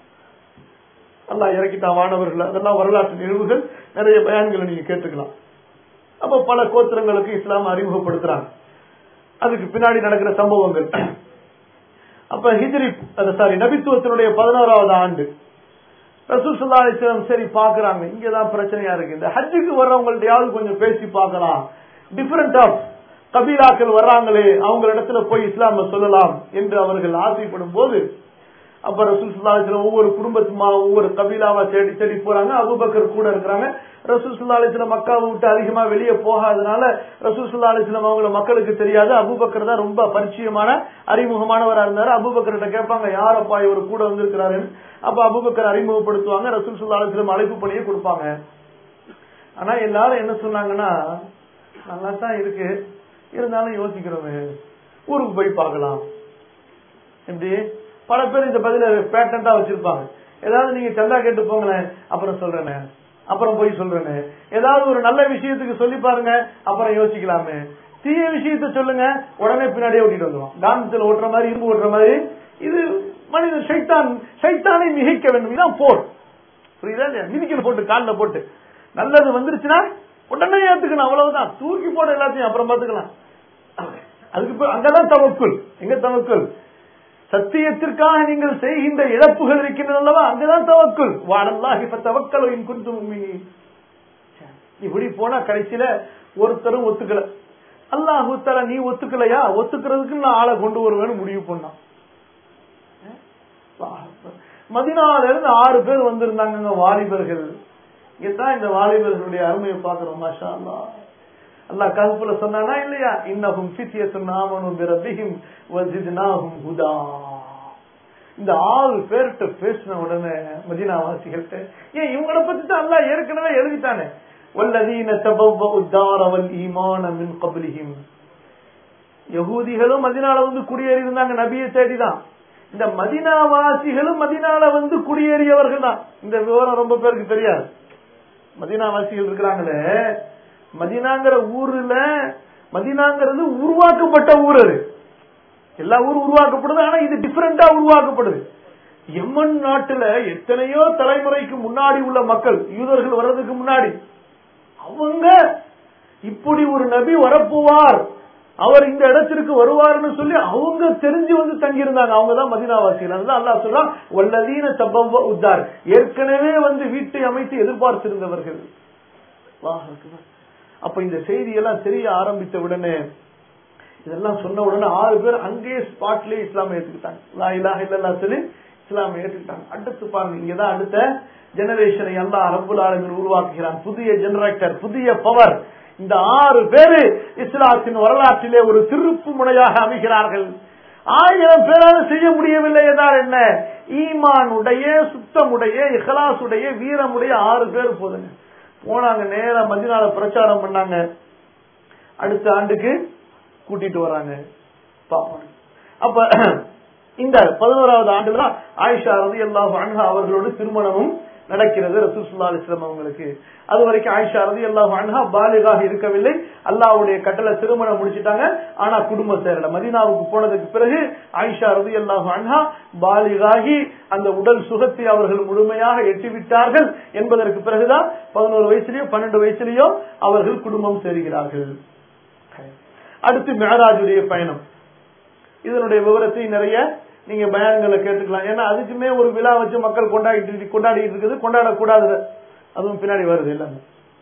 அல்லாஹ் இறக்கிட்டான் வானவர்கள் அதெல்லாம் வரலாற்று நிகழ்வுகள் நிறைய பயான்களை நீங்க கேட்டுக்கலாம் அப்ப பல கோத்திரங்களுக்கு இஸ்லாம் அறிமுகப்படுத்துறாங்க அதுக்கு பின்னாடி நடக்கிற சம்பவங்கள் அப்ப ஹிஜ்ரி சாரி நபித்துவத்தினுடைய பதினோராவது ஆண்டு ரசூல் ஸல்லல்லாஹு அலைஹி வஸல்லம் சரி பாக்குறாங்க இங்கதான் பிரச்சனையா இருக்கு இந்த ஹஜ்ஜுக்கு வர்றவங்கள்ட்டயாவது கொஞ்சம் பேசி பார்க்கலாம் டிஃபரெண்ட் ஆஃப் கபீலாக்கள் வர்றாங்களே அவங்க இடத்துல போய் இஸ்லாம சொல்லலாம் என்று அவர்கள் ஆசைப்படும் போது அப்ப ரசூல் ஸல்லல்லாஹு அலைஹி வஸல்லம் ஒவ்வொரு குடும்பத்துமா ஒவ்வொரு கபீலாவா தேடி தேடி போறாங்க அபூபக்கர் கூட இருக்கிறாங்க ரசூல் ஸல்லல்லாஹு அலைஹி வஸல்லம் மக்காவை விட்டு அதிகமா வெளியே போகாதனால ரசூல் ஸல்லல்லாஹு அலைஹி வஸல்லம் அவங்கள மக்களுக்கு தெரியாது அபூபக்கர் தான் ரொம்ப பரிச்சயமான அறிமுகமானவரா இருந்தாரு அபூபக்கர்கிட்ட கேட்பாங்க யாரப்பா இவர் கூட வந்திருக்கிறாரு அப்ப அபூபக்கர் அறிமுகப்படுத்துவாங்க ரசூல் ஸல்லல்லாஹு அலைஹி வஸல்லம் அழைப்பு பணியை கொடுப்பாங்க ஆனா எல்லாரும் என்ன சொன்னாங்கன்னா நல்லா தான் இருக்கு இருந்தாலும் யோசிக்கிறோமே ஊருக்கு போய் பார்க்கலாம் எப்படி பல பேர் இந்த பதில பேட்டண்டா வச்சிருப்பாங்க ஏதாவது நீங்க சந்தா கேட்டு போங்களேன் அப்புறம் சொல்றேனே அப்புறம் போய் சொல்றேனே ஏதாவது ஒரு நல்ல விஷயத்துக்கு சொல்லி பாருங்க அப்புறம் யோசிக்கலாமே தீய விஷயத்த சொல்லுங்க உடனே பின்னாடியே ஓட்டிட்டு வந்துடும் காந்தத்துல ஓட்டுற மாதிரி இரும்பு ஓட்டுற மாதிரி இது மனிதன் சைத்தான் சைத்தானை மிகைக்க வேண்டும் இதான் போர் புரியுதா இல்லையா மிதிக்கணும் போட்டு காலில் போட்டு நல்லது வந்துருச்சுன்னா உடனே ஏத்துக்கணும் அவ்வளவுதான் தூக்கி போட எல்லாத்தையும் அப்புறம் பாத்துக்கலாம் அதுக்கு பிறகு அங்கதான் தவக்குள் எங்க தவக்குள் சத்தியத்திற்காக நீங்கள் செய்கின்ற இழப்புகள் இருக்கின்றன அல்லவா அங்கதான் தவக்குள் வாடல்லாஹி தவக்கல் குந்து இப்படி போனா கடைசியில ஒருத்தரும் ஒத்துக்கல அல்லாஹு தலா நீ ஒத்துக்கலையா ஒத்துக்கிறதுக்கு நான் ஆளை கொண்டு வருவேன்னு முடிவு பண்ணான் மதினால இருந்து ஆறு பேர் வந்திருந்தாங்க வாலிபர்கள் இங்கதான் இந்த வாலிபர்களுடைய அருமையை பாக்குறோம் மாஷா அல்லா அல்லா கல்புல சொன்னானா இல்லையா இன்னஹும் ஃபித்யத்துன் ஆமனு பிரபிஹிம் வஜித்னாஹும் ஹுதா இந்த ஆறு பேர்கிட்ட பேசின உடனே மதினாவாசிகள்கிட்ட ஏன் இவங்கள பத்தி தான் அல்லாஹ் ஏற்கனவே எழுதிட்டானே வல்லதீன தபவ்வ உத்தார வல் ஈமான மின் கப்லிஹிம் யகூதிகளும் மதினால வந்து குடியேறி இருந்தாங்க நபியை தேடிதான் இந்த மதினாவாசிகளும் மதினால வந்து குடியேறியவர்கள் தான் இந்த விவரம் ரொம்ப பேருக்கு தெரியாது மதினாவாசிகள் இருக்கிறாங்களே மதினாங்கிற ஊர்ல மதினாங்கிறது உருவாக்கப்பட்ட ஊர் அது எல்லா ஊரும் உருவாக்கப்படுது ஆனா இது டிஃபரெண்டா உருவாக்கப்படுது எம்மன் நாட்டுல எத்தனையோ தலைமுறைக்கு முன்னாடி உள்ள மக்கள் யூதர்கள் வர்றதுக்கு முன்னாடி அவங்க இப்படி ஒரு நபி வரப்போவார் அவர் இந்த இடத்திற்கு வருவார்னு சொல்லி அவங்க தெரிஞ்சு வந்து தங்கியிருந்தாங்க அவங்க தான் மதினாவாசிகள் அதுதான் அல்லா சொல்றான் வல்லதீன தபவ உத்தார் ஏற்கனவே வந்து வீட்டை அமைத்து எதிர்பார்த்திருந்தவர்கள் அப்ப இந்த செய்தி எல்லாம் தெரிய ஆரம்பித்த உடனே இதெல்லாம் சொன்ன உடனே ஆறு பேர் அங்கேயே ஸ்பாட்லயே இஸ்லாமை ஏத்துக்கிட்டாங்க லா இலாஹ இல்லல்லா சொல்லி இஸ்லாமை ஏற்றுக்கிட்டாங்க அடுத்து பாருங்க இங்கதான் அடுத்த ஜெனரேஷனை எல்லாம் ரப்புல் ஆலமின் உருவாக்குகிறான் புதிய ஜெனரேட்டர் புதிய பவர் இந்த ஆறு பேரு இஸ்லாத்தின் வரலாற்றிலே ஒரு திருப்பு முனையாக அமைகிறார்கள் ஆயிரம் பேரால செய்ய முடியவில்லை என்றால் என்ன ஈமானுடைய சுத்தமுடைய இஹலாசுடைய வீரமுடைய ஆறு பேர் போதுங்க போனாங்க நேரா மதினால பிரச்சாரம் பண்ணாங்க அடுத்த ஆண்டுக்கு கூட்டிட்டு வராங்க பாப்போம் அப்ப இந்த பதினோராவது ஆண்டுல ஆயிஷா ரதி அல்லாஹ் அன்ஹா அவர்களோடு திருமணமும் நடக்கிறது ரசூசுல்லா அலிஸ்லாம் அவங்களுக்கு அது வரைக்கும் ஆயிஷா ரதி அல்லாஹ் அன்ஹா பாலிகாக இருக்கவில்லை அல்லாவுடைய கட்டளை திருமணம் முடிச்சிட்டாங்க ஆனா குடும்பம் சேரல மதீனாவுக்கு போனதுக்கு பிறகு ஆயிஷா ரதி அல்லாஹ் அன்ஹா பாலிகாகி அந்த உடல் சுகத்தை அவர்கள் முழுமையாக எட்டிவிட்டார்கள் என்பதற்கு பிறகுதான் பதினோரு வயசுலயோ பன்னெண்டு வயசுலயோ அவர்கள் குடும்பம் சேருகிறார்கள் அடுத்து மேராஜுடைய பயணம் இதனுடைய விவரத்தை நிறைய நீங்க பயான்களை கேட்டுக்கலாம் ஏன்னா அதுக்குமே ஒரு விழா வச்சு மக்கள் கொண்டாடிட்டு கொண்டாடிட்டு இருக்குது கொண்டாடக்கூடாது அதுவும் பின்னாடி வருது எல்லாமே